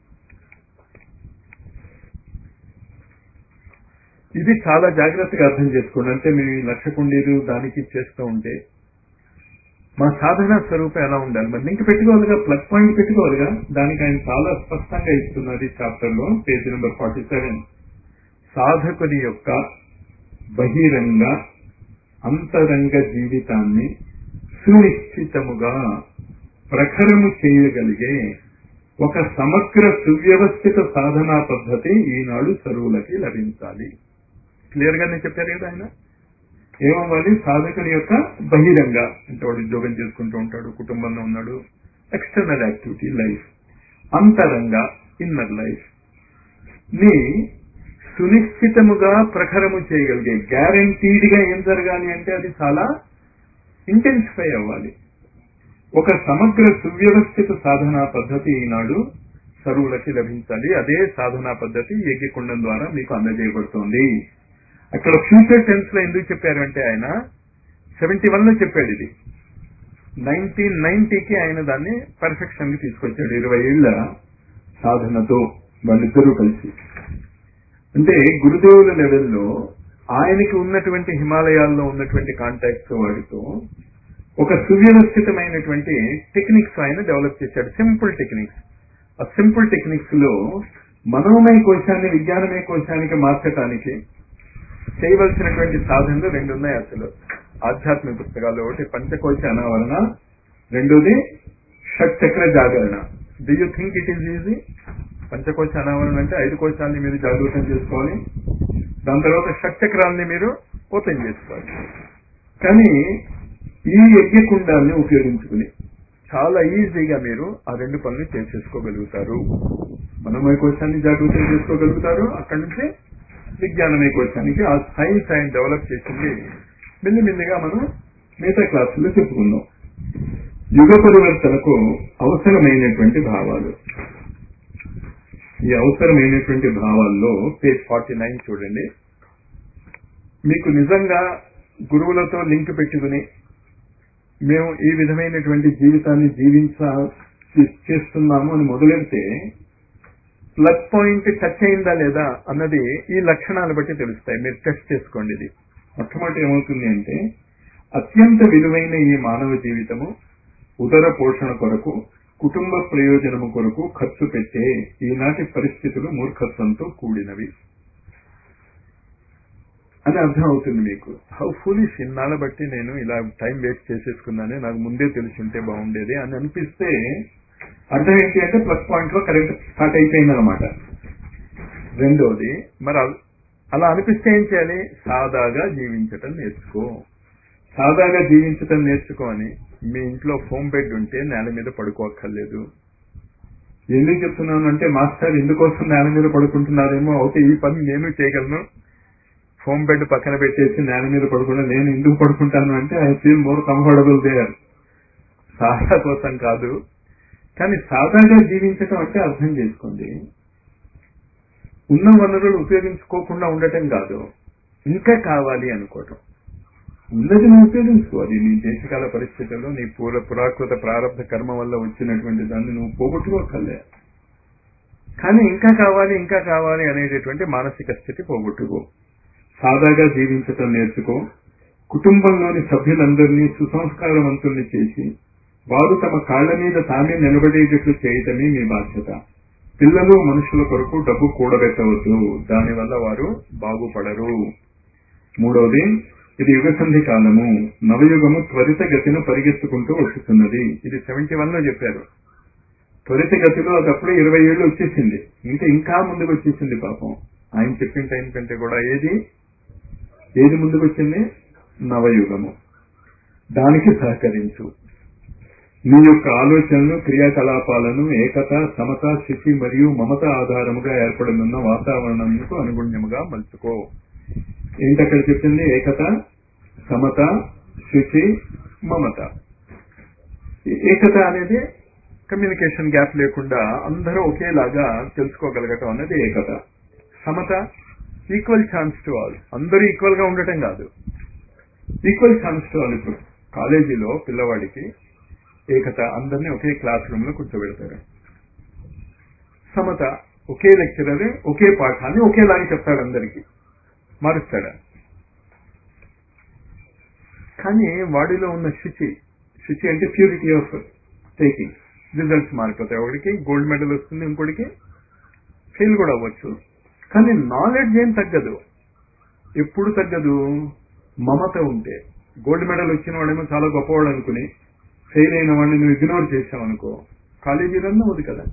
ఇది చాలా జాగ్రత్తగా అర్థం చేసుకోండి అంటే మేము ఈ లక్ష కుండీలు దానికి చేస్తూ ఉంటే మా సాధనా స్వరూపం ఎలా ఉండాలి మరి లింక్ పెట్టుకోవాలిగా ప్లస్ పాయింట్ పెట్టుకోవాలిగా దానికి ఆయన చాలా స్పష్టంగా ఇస్తున్నారు ఈ చాప్టర్ లో పేజీ నెంబర్ ఫార్టీ సెవెన్ సాధకుని యొక్క బహిరంగ అంతరంగ జీవితాన్ని సునిశ్చితముగా ప్రఖరము చేయగలిగే ఒక సమగ్ర సువ్యవస్థిత సాధనా పద్ధతి ఈనాడు సరువులకి లభించాలి క్లియర్ గా నేను చెప్పారు కదా ఆయన ఏమవ్వాలి సాధకుని యొక్క బహిరంగ అంటే వాడు ఉద్యోగం చేసుకుంటూ ఉంటాడు కుటుంబంలో ఉన్నాడు ఎక్స్టర్నల్ యాక్టివిటీ లైఫ్ అంతరంగ ఇన్నర్ లైఫ్ ని సునిశ్చితముగా ప్రఖరము చేయగలిగే గ్యారంటీడ్ గా ఏం జరగాలి అంటే అది చాలా ఇంటెన్సిఫై అవ్వాలి ఒక సమగ్ర సువ్యవస్థిత సాధనా పద్ధతి ఈనాడు సరువులకి లభించాలి అదే సాధనా పద్ధతి యజ్ఞకుండం ద్వారా మీకు అందజేయబడుతోంది అక్కడ ఫ్యూచర్ టెన్స్ లో ఎందుకు చెప్పారంటే ఆయన సెవెంటీ వన్ లో చెప్పాడు ఇది నైన్టీన్ నైన్టీకి ఆయన దాన్ని పర్ఫెక్షన్ కి తీసుకొచ్చాడు ఇరవై ఏళ్ల సాధనతో వాళ్ళిద్దరూ కలిసి అంటే గురుదేవుల లెవెల్లో ఆయనకి ఉన్నటువంటి హిమాలయాల్లో ఉన్నటువంటి కాంటాక్ట్స్ వాడితో ఒక సువ్యవస్థితమైనటువంటి టెక్నిక్స్ ఆయన డెవలప్ చేశాడు సింపుల్ టెక్నిక్స్ ఆ సింపుల్ టెక్నిక్స్ లో మనోమయ కోశాన్ని విజ్ఞానమయ కోశానికి మార్చడానికి చేయవలసినటువంటి సాధనలు రెండు ఉన్నాయి అసలు ఆధ్యాత్మిక పుస్తకాల్లో ఒకటి పంచకోశ అనావరణ రెండోది షట్చక్ర జాగరణ do you think it is easy పంచకోశ అనావరణ అంటే ఐదు కోశాలని మీరు జాగృతం చేసుకోవాలి దాని తర్వాత షట్చక్రాలని మీరు ఓపెన్ చేసుకోవాలి కానీ ఈ యజ్ఞకుండాన్ని ఉపయోగించుకుని చాలా ఈజీగా మీరు ఆ రెండు పనులు చేసేసుకోగలుగుతారు మనమయ కోశాన్ని జాగృతం చేసుకోగలుగుతారు అక్కడి నుంచి విజ్ఞానమయ కోశానికి ఆ సైన్స్ ఆయన డెవలప్ చేసింది మెల్లిమెల్లిగా మనం మిగతా క్లాసుల్లో చెప్పుకుందాం యుగ పరివర్తనకు అవసరమైనటువంటి భావాలు ఈ అవసరమైనటువంటి భావాల్లో పేజ్ ఫార్టీ నైన్ చూడండి మీకు నిజంగా గురువులతో లింక్ పెట్టుకుని మేము ఈ విధమైనటువంటి జీవితాన్ని జీవించ చేస్తున్నాము అని మొదలెడితే ప్లస్ పాయింట్ టచ్ అయిందా లేదా అన్నది ఈ లక్షణాలు బట్టి తెలుస్తాయి మీరు టెస్ట్ చేసుకోండి ఇది మొట్టమొదటి ఏమవుతుంది అంటే అత్యంత విలువైన ఈ మానవ జీవితము ఉదర పోషణ కొరకు కుటుంబ ప్రయోజనము కొరకు ఖర్చు పెట్టే ఈనాటి పరిస్థితులు మూర్ఖత్వంతో కూడినవి అని అర్థం అవుతుంది మీకు హౌ ఫులిష్ ఇన్నాళ్ళ బట్టి నేను ఇలా టైం వేస్ట్ చేసేసుకున్నానే నాకు ముందే తెలిసి ఉంటే బాగుండేది అని అనిపిస్తే అర్థం ఏంటి అంటే ప్లస్ పాయింట్ లో కరెంట్ స్టార్ట్ అయిపోయింది అనమాట రెండోది మరి అ- అలా అనిపిస్తే ఏం చేయాలి సాదాగా జీవించటం నేర్చుకో సాదాగా జీవించటం నేర్చుకో అని మీ ఇంట్లో ఫోమ్ బెడ్ ఉంటే నేల మీద పడుకోక్కర్లేదు ఎందుకు చెప్తున్నాను అంటే మాస్టర్ ఎందుకోసం నేల మీద పడుకుంటున్నారేమో అయితే ఈ పని నేను చేయగలను ఫోమ్ బెడ్ పక్కన పెట్టేసి నేల మీద పడుకుంటా నేను ఎందుకు పడుకుంటాను అంటే I feel more comfortable there సాదా కోసం కాదు కానీ సాదాగా జీవించటం అంటే అర్థం చేసుకోండి ఉన్న వనరులు ఉపయోగించుకోకుండా ఉండటం కాదు ఇంకా కావాలి అనుకోవటం ఉన్నది నువ్వు ఉపయోగించుకోవాలి నీ దేశకాల పరిస్థితుల్లో నీ పూర్వ పురాకృత ప్రారంభ కర్మ వల్ల వచ్చినటువంటి దాన్ని నువ్వు పోగొట్టుకోకలే కానీ ఇంకా కావాలి ఇంకా కావాలి అనేటటువంటి మానసిక స్థితి పోగొట్టుకో సాదాగా జీవించటం నేర్చుకో కుటుంబంలోని సభ్యులందరినీ సుసంస్కారవంతుల్ని చేసి వారు తమ కాళ్ల మీద తామే నిలబడేటట్లు చేయటమే మీ బాధ్యత పిల్లలు మనుషుల కొరకు డబ్బు కూడబెట్టవద్దు దానివల్ల వారు బాగుపడరు మూడవది ఇది యుగ సంధి కాలము నవయుగము త్వరిత గతిన పరిగెత్తుకుంటూ వస్తున్నది ఇది సెవెంటీ వన్ లో చెప్పారు త్వరిత గతిలో అది అప్పుడే ఇరవై ఏళ్ళు వచ్చేసింది ఇంకా ఇంకా ముందుకు వచ్చేసింది పాపం ఆయన చెప్పిన టైం కంటే కూడా ఏది ఏది ముందుకు వచ్చింది నవయుగము దానికి సహకరించు మీ యొక్క ఆలోచనలు క్రియాకలాపాలను ఏకత సమత శిశి మరియు మమత ఆధారముగా ఏర్పడనున్న వాతావరణంకు అనుగుణ్యముగా మలుచుకో ఏంటక్కడ చెప్పింది ఏకత సమత శుచి మమత ఈ ఏకత అనేది కమ్యూనికేషన్ గ్యాప్ లేకుండా అందరూ ఒకేలాగా తెలుసుకోగలగటం అనేది ఏకత సమత ఈక్వల్ ఛాన్స్ టు ఆల్ అందరూ ఈక్వల్ గా ఉండటం కాదు ఈక్వల్ ఛాన్స్ టు ఆల్ ఇప్పుడు కాలేజీలో పిల్లవాడికి ఏకత అందరినీ ఒకే క్లాస్ రూమ్ లో కూర్చోబెడతారు సమత ఒకే లెక్చరర్ ఒకే పాఠాన్ని ఒకేలాగా చెప్తాడు అందరికి మారుస్తాడా కానీ వాడిలో ఉన్న శుచి శుచి అంటే ప్యూరిటీ ఆఫ్ టేకింగ్ రిజల్ట్స్ మారిపోతాయి ఒకటికి గోల్డ్ మెడల్ వస్తుంది ఇంకోటికి ఫెయిల్ కూడా అవ్వచ్చు కానీ నాలెడ్జ్ ఏం తగ్గదు ఎప్పుడు తగ్గదు మమత ఉంటే గోల్డ్ మెడల్ వచ్చిన వాడేమో చాలా గొప్పవాడు అనుకుని ఫెయిల్ అయిన వాడిని నువ్వు ఇగ్నోర్ చేసావనుకో కాలేజీలన్నా ఉంది కదా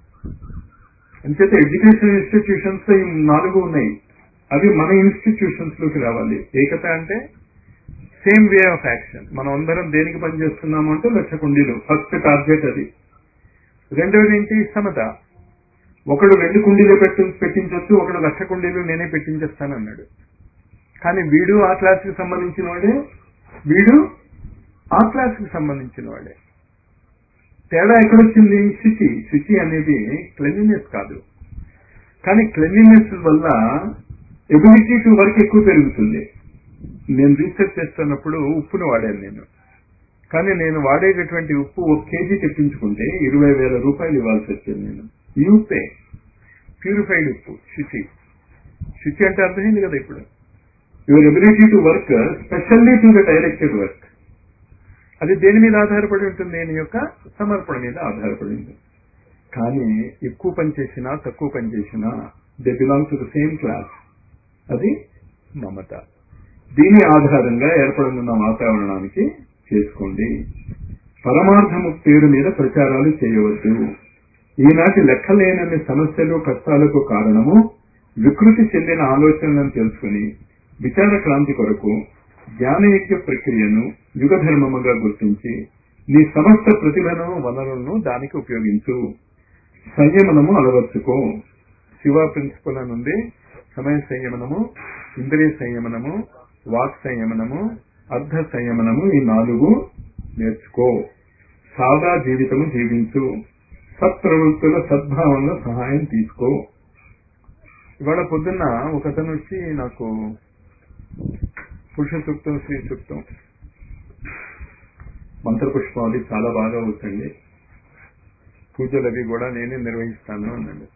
అంచేత ఎడ్యుకేషన్ ఇన్స్టిట్యూషన్స్ ఈ నాలుగు ఉన్నాయి అవి మన ఇన్స్టిట్యూషన్స్ లోకి రావాలి ఏకత అంటే సేమ్ వే ఆఫ్ యాక్షన్ మనం అందరం దేనికి పనిచేస్తున్నాము అంటే లక్ష కుండీలు ఫస్ట్ టార్గెట్ అది రెండవది ఏంటి సమత ఒకడు రెండు కుండీలు పెట్టు పెట్టించవచ్చు ఒకడు లక్ష కుండీలు నేనే పెట్టించేస్తానన్నాడు కానీ వీడు ఆ క్లాస్కి సంబంధించిన వాడే వీడు ఆ క్లాస్కి సంబంధించిన వాడే తేడా ఎక్కడొచ్చింది శుచి శుచి అనేది క్లెన్లీనెస్ కాదు కానీ క్లెన్లీనెస్ వల్ల ఎబిలిటీ టు వర్క్ ఎక్కువ పెరుగుతుంది నేను రీసెర్చ్ చేస్తున్నప్పుడు ఉప్పును వాడాను నేను కానీ నేను వాడేటటువంటి ఉప్పు ఒక కేజీ తెప్పించుకుంటే ఇరవై వేల రూపాయలు ఇవ్వాల్సి వచ్చింది నేను ఈ ఉప్పే ప్యూరిఫైడ్ ఉప్పు శుచి శుచి అంటే అర్థమైంది కదా ఇప్పుడు your ability to work specially to the directed work అది దేని మీద ఆధారపడి ఉంటుంది నేను యొక్క సమర్పణ మీద ఆధారపడి ఉంటుంది కానీ ఎక్కువ పని చేసినా తక్కువ పని చేసినా they belong to the same class అది మమత దీని ఆధారంగా ఏర్పడనున్న వాతావరణానికి చేసుకోండి పరమార్థము పేరు మీద ప్రచారాలు చేయవద్దు ఈనాటి లెక్కలేనన్ని సమస్యలు కష్టాలకు కారణము వికృతి చెందిన ఆలోచనలను తెలుసుకుని విచార క్రాంతి కొరకు జ్ఞానయజ్ఞ ప్రక్రియను యుగ ధర్మముగా గుర్తించి నీ సమస్త ప్రతిభను వనరులను దానికి ఉపయోగించు సంయమనము అలవర్చుకో శివ ప్రిన్సిపల్ అని ఉంది సమయ సంయమనము ఇంద్రియ సంయమనము వాక్ సంయమనము అర్ధ సంయమనము ఈ నాలుగు నేర్చుకో సాదా జీవితము జీవించు సత్ప్రవృత్తుల సద్భావంలో సహాయం తీసుకో ఇవాళ పొద్దున్న ఒకతను వచ్చి నాకు పురుష సూక్తం శ్రీ సూక్తం మంత్రపుష్పావళి చాలా బాగా అవుతుంది పూజలు అవి కూడా నేనే నిర్వహిస్తాను అన్నాడు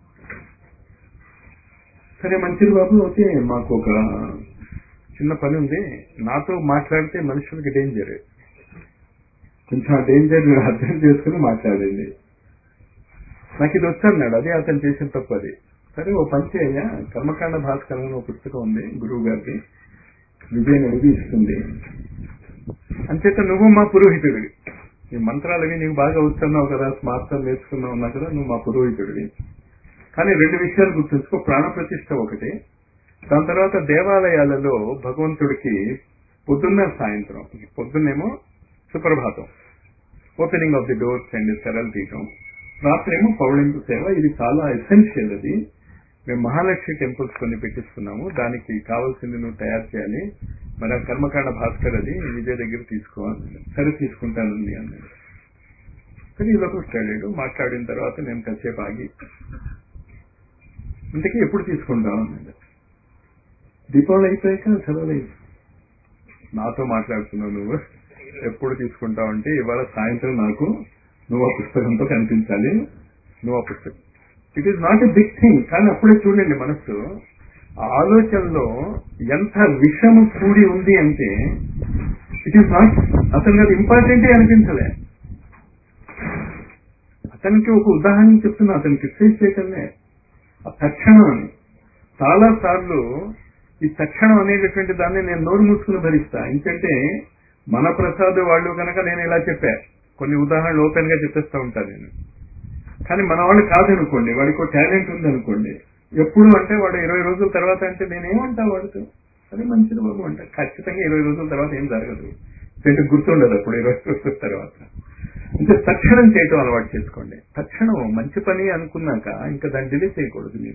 సరే మంచిది బాబు ఓకే మాకు ఒక చిన్న పని ఉంది నాతో మాట్లాడితే మనుషులకి డేంజర్ కొంచెం ఆ డేంజర్ అర్థం చేసుకుని మాట్లాడండి నాకు ఇది వచ్చన్నాడు అదే అతను చేసిన తప్పు అది సరే ఓ పని చేయ కర్మకాండ భాస్కరం అని ఒక పుస్తకం ఉంది గురువు గారికి విజయ్ అడిగి ఇస్తుంది అంచేత నువ్వు మా పురోహితుడివి ఈ మంత్రాలవి నీకు బాగా వస్తున్నావు కదా స్మార్థం నేర్చుకున్నావు ఉన్నా కదా నువ్వు మా పురోహితుడివి కానీ రెండు విషయాలు గుర్తుంచుకో ప్రాణ ప్రతిష్ట ఒకటి దాని తర్వాత దేవాలయాలలో భగవంతుడికి పొద్దున్న సాయంత్రం పొద్దున్నేమో సుప్రభాతం opening of the doors and సెరల్ తీయటం రాత్రి ఏమో పౌళింపు సేవ ఇది చాలా ఎసెన్షియల్ అది మేము మహాలక్ష్మి టెంపుల్స్ కొన్ని పెట్టిస్తున్నాము దానికి కావాల్సింది నువ్వు తయారు చేయాలి మరి ఆ కర్మకాండ భాస్కర్ అది విజయ్ దగ్గర తీసుకోవాలి సరే తీసుకుంటానండి అన్నాడు సరే ఈలోకి వచ్చాడు మాట్లాడిన తర్వాత నేను కాసేపు ఆగి ఇంతకీ ఎప్పుడు తీసుకుంటాం అన్నాడు దీపావళి అయిపోయాక సెలవులు అయ్యి నాతో మాట్లాడుతున్నావు నువ్వు ఎప్పుడు తీసుకుంటావు అంటే ఇవాళ సాయంత్రం నాకు నువ్వు ఆ పుస్తకంతో కనిపించాలి నువ్వు ఆ పుస్తకం it is not a big thing కానీ అప్పుడే చూడండి మనస్సు ఆ ఆలోచనలో ఎంత విషము కూడి ఉంది అంటే ఇట్ ఈస్ నాట్ అతనికి అది ఇంపార్టెంటే అనిపించలే అతనికి ఒక ఉదాహరణ చెప్తున్నా అతనికి ఫేస్ చేయటమే ఆ తక్షణం అని చాలా సార్లు ఈ తక్షణం అనేటటువంటి దాన్ని నేను నోరు మూసుకుని భరిస్తా ఎందుకంటే మన ప్రసాద్ వాళ్ళు కనుక నేను ఇలా చెప్పా కొన్ని ఉదాహరణలు ఓపెన్ గా చెప్పేస్తా ఉంటాను నేను కానీ మన వాళ్ళు కాదనుకోండి వాడికి టాలెంట్ ఉంది అనుకోండి ఎప్పుడు అంటే వాడు ఇరవై రోజుల తర్వాత అంటే నేనేమంటా వాడితో అదే మంచిది బాబు అంటే ఖచ్చితంగా ఇరవై రోజుల తర్వాత ఏం జరగదు అంటే గుర్తుండదు అప్పుడు ఇరవై రోజుల తర్వాత అంటే తక్షణం చేయటం అలవాటు చేసుకోండి తక్షణం మంచి పని అనుకున్నాక ఇంకా దాన్ని డిలే చేయకూడదు మీరు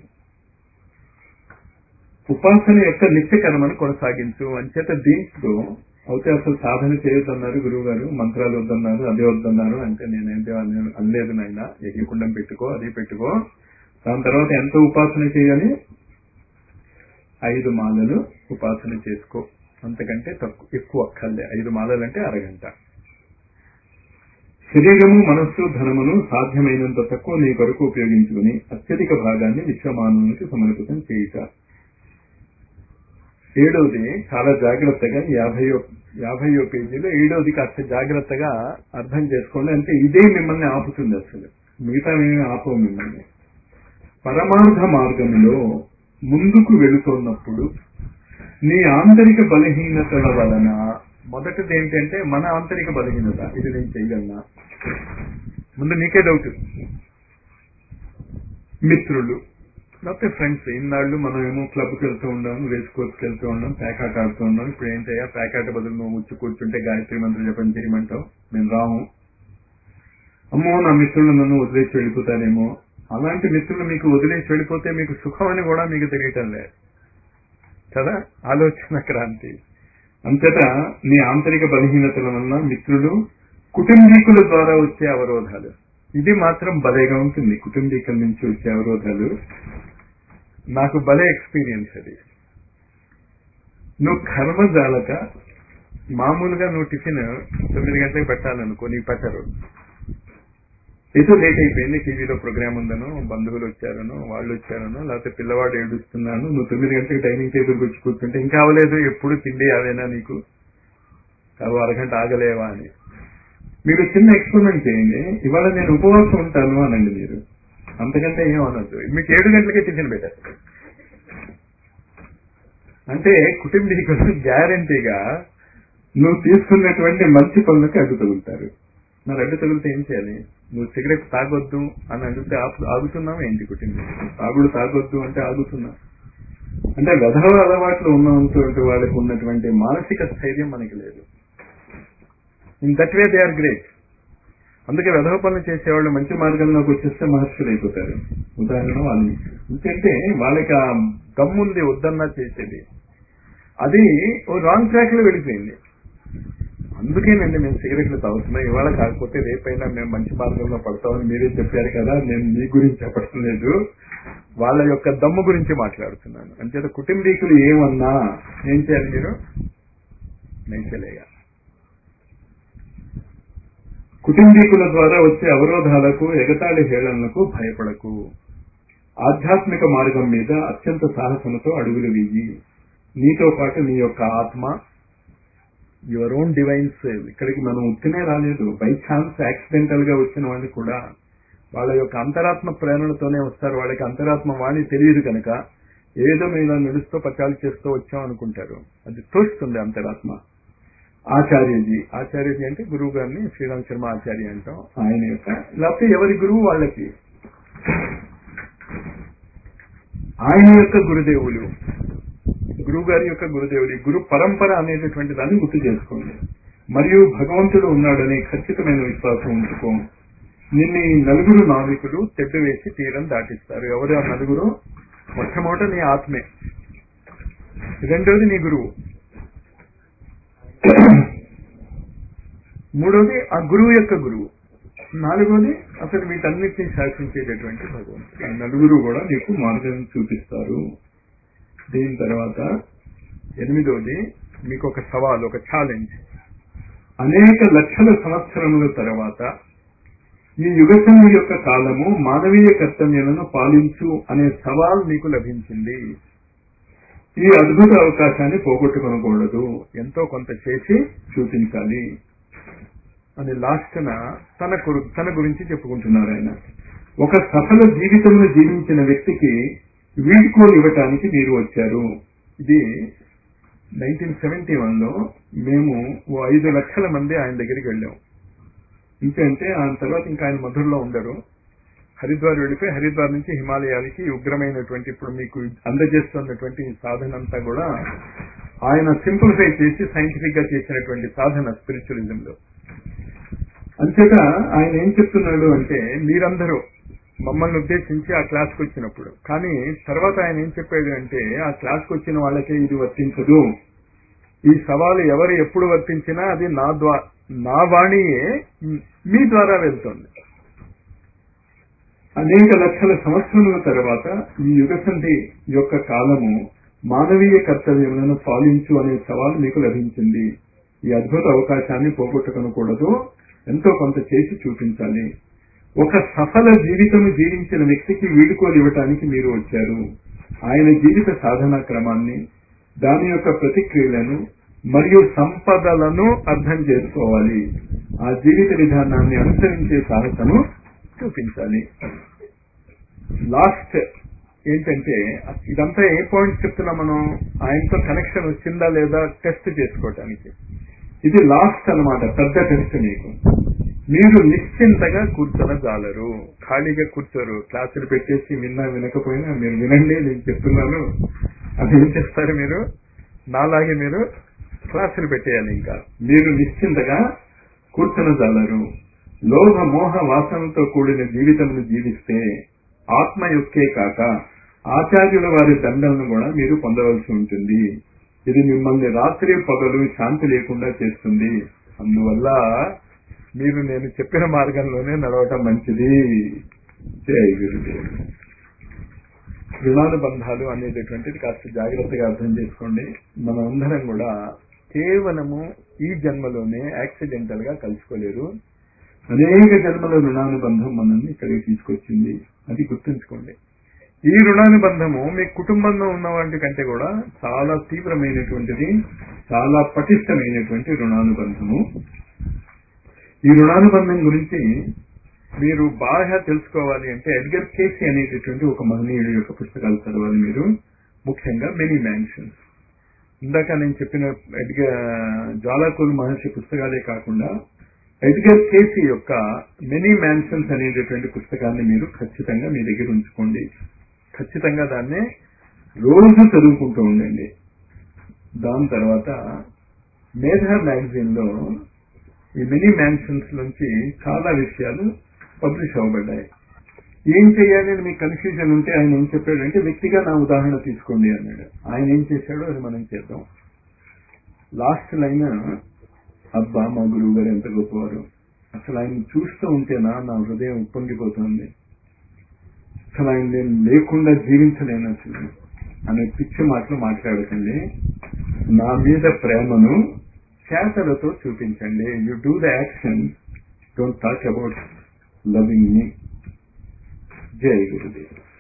ఉపాసన యొక్క నిత్య కర్మను కొనసాగించు అంచేత దీంట్లో అయితే అసలు సాధన చేయొద్దన్నారు గురువు గారు మంత్రాలు వద్దన్నారు అదే వద్దన్నారు అంటే నేనేంటి అనలేదు నాయన యజ్ఞకుండం పెట్టుకో అది పెట్టుకో దాని తర్వాత ఎంత ఉపాసన చేయాలి ఐదు మాలలు ఉపాసన చేసుకో అంతకంటే తక్కువ ఎక్కువ అక్కర్లే ఐదు మాలలు అంటే అరగంట శరీరము మనస్సు ధనమును సాధ్యమైనంత తక్కువ నీ కొరకు ఉపయోగించుకుని అత్యధిక భాగాన్ని విశ్వమానవునికి సమర్పితం చేయుట ఏడవది చాలా జాగ్రత్తగా యాభైయో యాభైయో పేజీలో ఏడవది కాస్త జాగ్రత్తగా అర్థం చేసుకోండి అంటే ఇదే మిమ్మల్ని ఆపుతుంది అసలు మిగతా ఏమి ఆపవు మిమ్మల్ని పరమార్థ మార్గంలో ముందుకు వెళుతున్నప్పుడు నీ ఆంతరిక బలహీనతల వలన మొదటిది ఏంటంటే మన ఆంతరిక బలహీనత ఇది నేను చేయగలనా ముందు నీకే డౌట్ మిత్రులు లేకపోతే ఫ్రెండ్స్ ఇన్నాళ్ళు మనం ఏమో క్లబ్కి వెళ్తూ ఉన్నాం రేస్ కోర్స్కి వెళ్తూ ఉన్నాం ప్యాకాట ఆడుతూ ఉన్నాం ఇప్పుడు ఏంటయ్యా ప్యాకాట బదులు నువ్వు ఉచ్చి కూర్చుంటే గాయత్రి మంత్రం జపం చేయమంటావు మేము రాము అమ్మో నా మిత్రులు నన్ను వదిలేసి వెళ్ళిపోతారేమో అలాంటి మిత్రులు మీకు వదిలేసి వెళ్ళిపోతే మీకు సుఖం అని కూడా మీకు తెలియటం లేదు కదా ఆలోచన క్రాంతి అంతటా నీ ఆంతరిక బలహీనతల వలన మిత్రులు కుటుంబీకుల ద్వారా వచ్చే అవరోధాలు ఇది మాత్రం భలేగా ఉంటుంది కుటుంబీకుల నుంచి వచ్చే అవరోధాలు నాకు భలే ఎక్స్పీరియన్స్ అది నువ్వు కర్మ జాలక మామూలుగా నువ్వు టిఫిన్ తొమ్మిది గంటలకు పెట్టాలనుకో నీకు పెట్టరు ఏదో లేట్ అయిపోయింది టీవీలో ప్రోగ్రామ్ ఉందనో బంధువులు వచ్చారనో వాళ్ళు వచ్చారనో లేకపోతే పిల్లవాడు ఏడుస్తున్నాను నువ్వు తొమ్మిది గంటలకు డైనింగ్ టేబుల్కి వచ్చి కూర్చుంటే ఇంకా అవ్వలేదు ఎప్పుడు తిండి అవేనా నీకు కావు అరగంట ఆగలేవా అని మీరు చిన్న ఎక్స్పెరిమెంట్ చేయండి ఇవాళ నేను ఉపవాసం ఉంటాను అనండి మీరు అంతకంటే ఏం అనొద్దు మీకు ఏడు గంటలకే టిఫిన్ పెట్టారు అంటే కుటుంబీకులు గ్యారంటీగా నువ్వు తీసుకున్నటువంటి మంచి పనులకి అడ్డు తగులుతారు మరి అడ్డు తగిలితే ఏం చేయాలి నువ్వు సిగరెట్ తాగొద్దు అని అడిగితే ఆగుతున్నావు ఏంటి కుటుంబం తాగుడు తాగొద్దు అంటే ఆగుతున్నా అంటే వెధవ అలవాట్లు ఉన్నటువంటి వాళ్ళకి ఉన్నటువంటి మానసిక స్థైర్యం మనకి లేదు in that way they are great అందుకే వెధవ పనులు చేసేవాళ్ళు మంచి మార్గంలోకి వచ్చేస్తే మహర్షులు అయిపోతారు ఉదాహరణ వాళ్ళు ఎందుకంటే వాళ్ళకి ఆ గమ్ముంది వద్దన్నా చేసేది అది ఓ రాంగ్ ట్రాక్ లో వెళ్ళిపోయింది అందుకేనండి మేము సిగరెట్లు తాగుతున్నాం ఇవాళ కాకపోతే రేపైనా మేము మంచి మార్గంలో పడతామని మీరే చెప్పారు కదా నేను మీ గురించి చెప్పడం లేదు వాళ్ళ యొక్క దమ్ము గురించి మాట్లాడుతున్నాను అంచేత కుటుంబీకులు ఏమన్నా ఏం చేయాలి మీరు నైచలేగా కుటుంబీకుల ద్వారా వచ్చే అవరోధాలకు ఎగతాళి హేళనలకు భయపడకు ఆధ్యాత్మిక మార్గం మీద అత్యంత సాహసంతో అడుగులు వెయ్యి నీతో పాటు నీ యొక్క ఆత్మ యువర్ ఓన్ డివైన్స్ ఇక్కడికి మనం ఉత్తినే రాలేదు బై ఛాన్స్ యాక్సిడెంటల్ గా వచ్చిన వాళ్ళు కూడా వాళ్ళ యొక్క అంతరాత్మ ప్రేరణతోనే వస్తారు వాళ్ళకి అంతరాత్మ వాణి తెలియదు కనుక ఏదో మీద నడుస్తూ పచాలు చేస్తూ వచ్చాం అనుకుంటారు అది తోస్తుంది అంతరాత్మ ఆచార్యజీ ఆచార్యజీ అంటే గురువు గారిని శ్రీరామ్ శర్మ ఆచార్య అంటాం ఆయన యొక్క లేకపోతే ఎవరి గురువు వాళ్ళకి ఆయన యొక్క గురుదేవులు గురువు గారి యొక్క గురుదేవుడి గురు పరంపర అనేటటువంటి దాన్ని గుర్తు చేసుకోండి మరియు భగవంతుడు ఉన్నాడనే ఖచ్చితమైన విశ్వాసం ఉంచుకో నిన్ను ఈ నలుగురు నావికులు తెడ్డు వేసి తీరం దాటిస్తారు ఎవరు ఆ నలుగురు మొట్టమొదట నీ ఆత్మే రెండోది నీ గురువు మూడోది ఆ గురువు యొక్క గురువు నాలుగోది అసలు వీటన్నిటిని శాసించేటటువంటి భగవంతుడు ఆ నలుగురు కూడా నీకు మార్గం చూపిస్తారు దీని తర్వాత ఎనిమిదోది మీకు ఒక సవాల్ ఒక ఛాలెంజ్ అనేక లక్షల సంవత్సరముల తర్వాత ఈ యుగసము యొక్క కాలము మానవీయ కర్తవ్యాలను పాలించు అనే సవాల్ నీకు లభించింది ఈ అద్భుత అవకాశాన్ని పోగొట్టుకొనకూడదు ఎంతో కొంత చేసి చూపించాలి అని లాస్ట్న తన కొరు- తన గురించి చెప్పుకుంటున్నారు ఆయన ఒక సఫల జీవితంలో జీవించిన వ్యక్తికి వీడ్కోలు ఇవ్వటానికి మీరు వచ్చారు ఇది నైన్టీన్ సెవెంటీ వన్ లో మేము ఓ ఐదు లక్షల మంది ఆయన దగ్గరికి వెళ్ళాం ఇంకంటే ఆయన తర్వాత ఇంకా ఆయన మధురలో ఉండరు హరిద్వార్ వెళ్ళిపోయి హరిద్వార్ నుంచి హిమాలయాలకి ఉగ్రమైనటువంటి ఇప్పుడు మీకు అందజేస్తున్నటువంటి ఈ సాధన అంతా కూడా ఆయన సింప్లిఫై చేసి సైంటిఫిక్ గా చేసినటువంటి సాధన స్పిరిచువలిజం లో అంచేత ఆయన ఏం చెప్తున్నాడు అంటే మీరందరూ మమ్మల్ని ఉద్దేశించి ఆ క్లాస్కి వచ్చినప్పుడు కానీ తర్వాత ఆయన ఏం చెప్పాడు అంటే ఆ క్లాస్కి వచ్చిన వాళ్ళకే ఇది వర్తించదు ఈ సవాలు ఎవరు ఎప్పుడు వర్తించినా అది నా ద్వారా నా వాణియే మీ ద్వారా వెళ్తుంది అనేక లక్షల సంవత్సరముల తర్వాత ఈ యుగసంధి యొక్క కాలము మానవీయ కర్తవ్యములను పాలించు అనే సవాలు మీకు లభించింది ఈ అద్భుత అవకాశాన్ని పోగొట్టుకొనకూడదు ఎంతో కొంత చేసి చూపించాలి ఒక సఫల జీవితము జీవించిన వ్యక్తికి వీడుకోలు ఇవ్వటానికి మీరు వచ్చారు ఆయన జీవిత సాధనా క్రమాన్ని దాని యొక్క ప్రతిక్రియలను మరియు సంపదలను అర్థం చేసుకోవాలి ఆ జీవిత విధానాన్ని అనుసరించే సాహసము చూపించాలి లాస్ట్ ఏంటంటే ఇదంతా ఏ పాయింట్ చెప్తున్నా మనం ఆయనతో కనెక్షన్ వచ్చిందా లేదా టెస్ట్ చేసుకోవటానికి ఇది లాస్ట్ అన్నమాట పెద్ద టెస్ట్ మీకు మీరు నిశ్చింతగా కూర్చొనజాలరు ఖాళీగా కూర్చోరు క్లాసులు పెట్టేసి విన్నా వినకపోయినా మీరు వినండి నేను చెప్తున్నాను అది ఏం చేస్తారు మీరు నాలాగే మీరు క్లాసులు పెట్టేయాలి ఇంకా మీరు నిశ్చింతగా కూర్చొనజాలరు లోభ మోహ వాసనతో కూడిన జీవితంను జీవిస్తే ఆత్మ యొక్కే కాక ఆచార్యుల వారి దండలను కూడా మీరు పొందవలసి ఉంటుంది ఇది మిమ్మల్ని రాత్రి పగలు శాంతి లేకుండా చేస్తుంది అందువల్ల మీరు నేను చెప్పిన మార్గంలోనే నడవటం మంచిది జై గురుదేవ్ రుణానుబంధాలు అనేటటువంటిది కాస్త జాగ్రత్తగా అర్థం చేసుకోండి మనం అందరం కూడా కేవలము ఈ జన్మలోనే యాక్సిడెంటల్ గా కలుసుకోలేరు అనేక జన్మల రుణానుబంధం మనల్ని ఇక్కడికి తీసుకొచ్చింది అది గుర్తుంచుకోండి ఈ రుణానుబంధము మీ కుటుంబంలో ఉన్న వాటి కంటే కూడా చాలా తీవ్రమైనటువంటిది చాలా పటిష్టమైనటువంటి రుణానుబంధము ఈ రుణానుబంధం గురించి మీరు బాగా తెలుసుకోవాలి అంటే ఎడ్గర్ కేసీ అనేటటువంటి ఒక మహనీయుడి యొక్క పుస్తకాలు చదవాలి మీరు ముఖ్యంగా మెనీ మ్యాన్షన్స్ ఇందాక నేను చెప్పిన ఎడ్గర్ జ్వాలాకూల్ మహర్షి పుస్తకాలే కాకుండా ఎడ్గర్ కేసీ యొక్క మెనీ మ్యాన్షన్స్ అనేటటువంటి పుస్తకాన్ని మీరు ఖచ్చితంగా మీ దగ్గర ఉంచుకోండి ఖచ్చితంగా దాన్ని రోజు చదువుకుంటూ ఉండండి దాని తర్వాత మేధా మ్యాగజైన్ లో ఈ మినీ మ్యాన్షన్స్ నుంచి చాలా విషయాలు పబ్లిష్ అవ్వబడ్డాయి ఏం చేయాలి అని మీకు కన్ఫ్యూజన్ ఉంటే ఆయన ఏం చెప్పాడంటే వ్యక్తిగా నా ఉదాహరణ తీసుకోండి అన్నాడు ఆయన ఏం చేశాడో అది మనం చేద్దాం లాస్ట్ లైన్ అబ్బా మా గురువు గారు ఎంత గొప్పవారు అసలు ఆయన చూస్తూ ఉంటేనా నా హృదయం ఉప్పొంగిపోతుంది అసలు ఆయన నేను లేకుండా జీవించలేను అసలు అనే పిచ్చి మాటలు మాట్లాడకండి నా మీద ప్రేమను చేతలతో చూపించండి you do the action don't talk about loving మీ జై గురుదేవ్